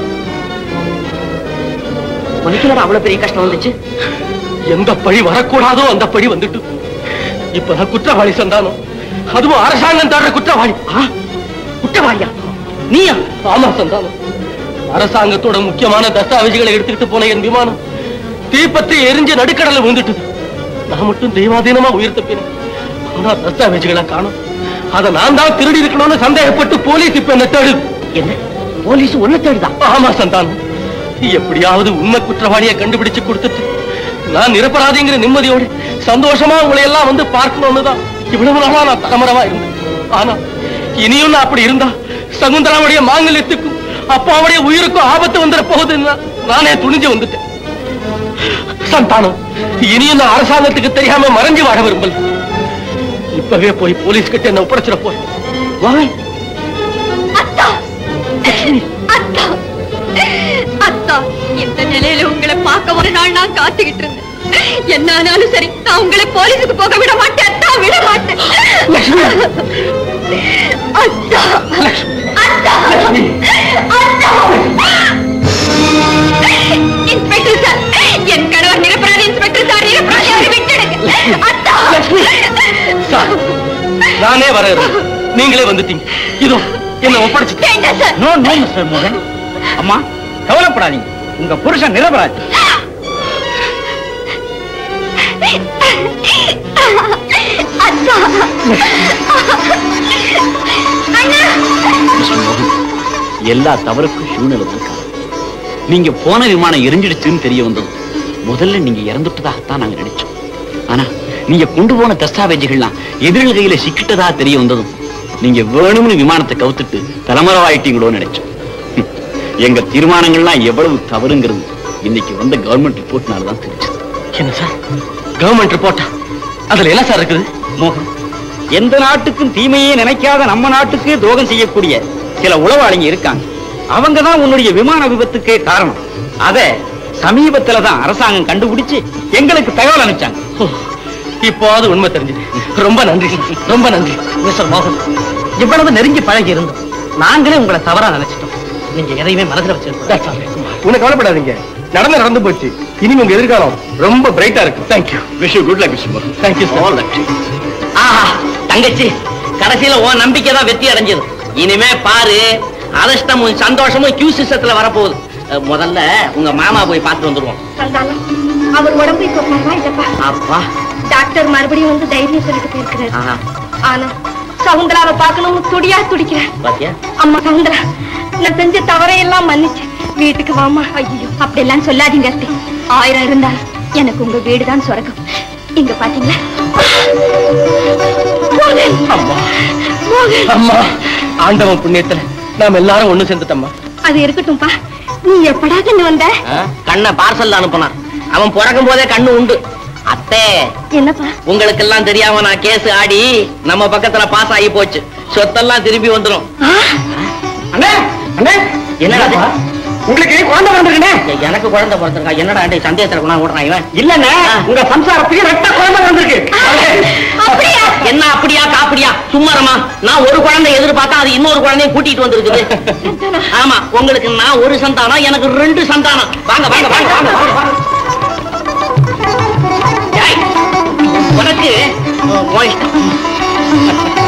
உனக்கு அவ்வளவு பெரிய கஷ்டம் வந்துச்சு எந்த பழி வரக்கூடாதோ அந்த பழி வந்துட்டு இப்ப நான் குற்றவாளி சந்தானம் அதுவும் அரசாங்கம் தர்ற குற்றவாளி குற்றவாளியா நீயா ஆமா சந்தானம் அரசாங்கத்தோட முக்கியமான தஸ்தாவேஜுகளை எடுத்துக்கிட்டு போன என் விமானம் தீப்பற்றி எரிஞ்சு நடுக்கடல விழுந்துட்டது நான் மட்டும் தெய்வாதீனமா உயிர் தப்பினேன் ஆனா தஸ்தாவேஜுகளை காணும் அதை நான் தான் திருடி இருக்கணும்னு சந்தேகப்பட்டு போலீஸ் இப்ப என்ன தேடுது என்ன போலீஸ் ஒண்ணு தேடுதான் ஆமா சந்தானம் எப்படியாவது உண்மை குற்றவாளியை கண்டுபிடிச்சு கொடுத்துட்டு நான் நிரப்பராதிங்கிற நிம்மதியோடு சந்தோஷமா உங்களை எல்லாம் வந்து பார்க்கணும்னு தான் இவ்வளவு நாளா நான் தலைமறைவா இருந்தேன் ஆனா இனியும் நான் அப்படி இருந்தா சகுந்தராவுடைய மாங்கல்யத்துக்கும் அப்பாவுடைய உயிருக்கும் ஆபத்து வந்துட போகுதுன்னு நானே துணிஞ்சு வந்துட்டேன் சந்தானம் இனியும் நான் அரசாங்கத்துக்கு தெரியாம மறைஞ்சு வாழ விரும்பல இப்பவே போய் போலீஸ் கிட்ட என்ன ஒப்படைச்சிட போய் வாங்க அத்தா அத்தா அத்தா இந்த நிலையில உங்களை பார்க்க ஒரு நாள் நான் காத்துக்கிட்டு இருந்தேன் என்ன ஆனாலும் சரி நான் உங்களை போலீஸுக்கு போக விட மாட்டேன் அத்தா விட மாட்டேன் அத்தா அத்தா அத்தா இன்ஸ்பெக்டர் சார் என் கணவர் நிரப்பராதி இன்ஸ்பெக்டர் சார் நிரப்பராதி அவரை விட்டுடுங்க அத்தா சார், நானே வர நீங்களே வந்துட்டீங்க இதோ என்ன ஒப்படைச்சு வேண்டாம் சார் நோ நோ மிஸ்டர் மோகன் அம்மா கவலைப்படாதீங்க உங்க புருஷன் நிரபராஜ் அத்தா அண்ணா மிஸ்டர் மோகன் எல்லா தவறுக்கும் சூழ்நிலை தான் காரணம். நீங்க போன விமானம் எரிஞ்சிடுச்சுன்னு தெரிய வந்தது முதல்ல நீங்க இறந்துட்டதாகத்தான் நாங்க நினைச்சோம் ஆனா நீங்க கொண்டு போன தஸ்தாவேஜுகள்லாம் எதிரில் கையில சிக்கிட்டதா தெரிய வந்ததும் நீங்க வேணும்னு விமானத்தை கவுத்துட்டு தலைமறைவாயிட்டீங்களோன்னு நினைச்சோம் ஹம். எங்க தீர்மானங்கள்லாம் எவ்வளவு தவறுங்கிறது இன்னைக்கு வந்த கவர்மெண்ட் ரிப்போர்ட்னால தான் தெரிஞ்சது என்ன சார் கவர்மெண்ட் ரிப்போர்ட்டா அதுல என்ன சார் இருக்குது மோகன் எந்த நாட்டுக்கும் தீமையே நினைக்காத நம்ம நாட்டுக்கு துரோகம் செய்யக்கூடிய சில உளவாளிங்க இருக்காங்க அவங்க தான் உன்னுடைய விமான விபத்துக்கு காரணம் அத சமீபத்துல தான் அரசாங்கம் கண்டுபிடிச்சு எங்களுக்கு தகவல் அனுப்பிச்சாங்க ஓ, இப்போது உண்மை தெரிஞ்சது ரொம்ப நன்றி சார். ரொம்ப நன்றி மிஸ்டர் மோகன் இவ்வளவு நெருங்கி பழகி இருந்தோம் நாங்களே உங்களை தவறா நினைச்சிட்டோம் நீங்க எதையுமே மனசுல வச்சிருக்கோம் உனக்கு கவலைப்படாதீங்க நடந்து நடந்து போச்சு இனி உங்க எதிர்காலம் ரொம்ப பிரைட்டா இருக்கு thank you wish good luck mister மோகன் தேங்க்யூ ஆல் லக் ஆஹா தங்கச்சி கடைசியில உன் நம்பிக்கை தான் வெற்றி அடைஞ்சது இனிமே பாரு அதிர்ஷ்டமும் சந்தோஷமும் கியூ சிஸ்டத்துல வரப்போகுது அஹ், முதல்ல உங்க மாமா போய் பார்த்து வந்துருவோம் சந்தானம் அவர் உடம்பு இப்ப பரவாயில்லப்பா அப்பா டாக்டர் மறுபடியும் வந்து தைரியம் சொல்லிட்டு போயிருக்கிறாரு ஆஹா ஆனா சவுந்தராவை பார்க்கணும்னு துடியா துடிக்கிறேன் பாத்தியா அம்மா சவுந்தரா நான் செஞ்ச தவறையெல்லாம் மன்னிச்சு வீட்டுக்கு வாமா ஐயோ அப்படியெல்லாம் சொல்லாதீங்க அத்தை ஆயிரம் இருந்தாலும் எனக்கு உங்க வீடுதான் சொர்க்கம் இங்க பாத்தீங்களா அம்மா அம்மா ஆண்டவன் புண்ணியத்துல நாம எல்லாரும் ஒண்ணு சேர்ந்துட்டம்மா அது இருக்கட்டும்பா நீ எப்படா கண்ணு வந்த கண்ணை பார்சல்ல அனுப்புனான் அவன் பிறக்கும் போதே கண்ணு உண்டு அத்தே என்னப்பா உங்களுக்கு எல்லாம் தெரியாம நான் கேஸ் ஆடி நம்ம பக்கத்துல பாஸ் ஆகி போச்சு சொத்தெல்லாம் திரும்பி வந்துரும் அண்ணே அண்ணே என்னடா அது? உங்களுக்கு குழந்தை வந்திருக்கே ஏய், எனக்கு குழந்தை பிறந்திருக்கா என்னடா டேய், சந்தேகத்துல கொண்டா ஓடுறான் இவன் இல்லண்ணே உங்க சம்சாரத்துக்கு ரெட்ட குழந்தை வந்திருக்கு அப்படியா என்ன அப்படியா காப்படியா சும்மாரமா நான் ஒரு குழந்தை எதிர்பார்த்தா அது இன்னொரு குழந்தைய கூட்டிட்டு வந்திருக்குது ஆமா உங்களுக்கு நான் ஒரு சந்தானம் எனக்கு ரெண்டு சந்தானம் வாங்க வாங்க வாங்க வாங்க வாங்க வாங்க ஏய், உனக்கு உன் இஷ்டம்.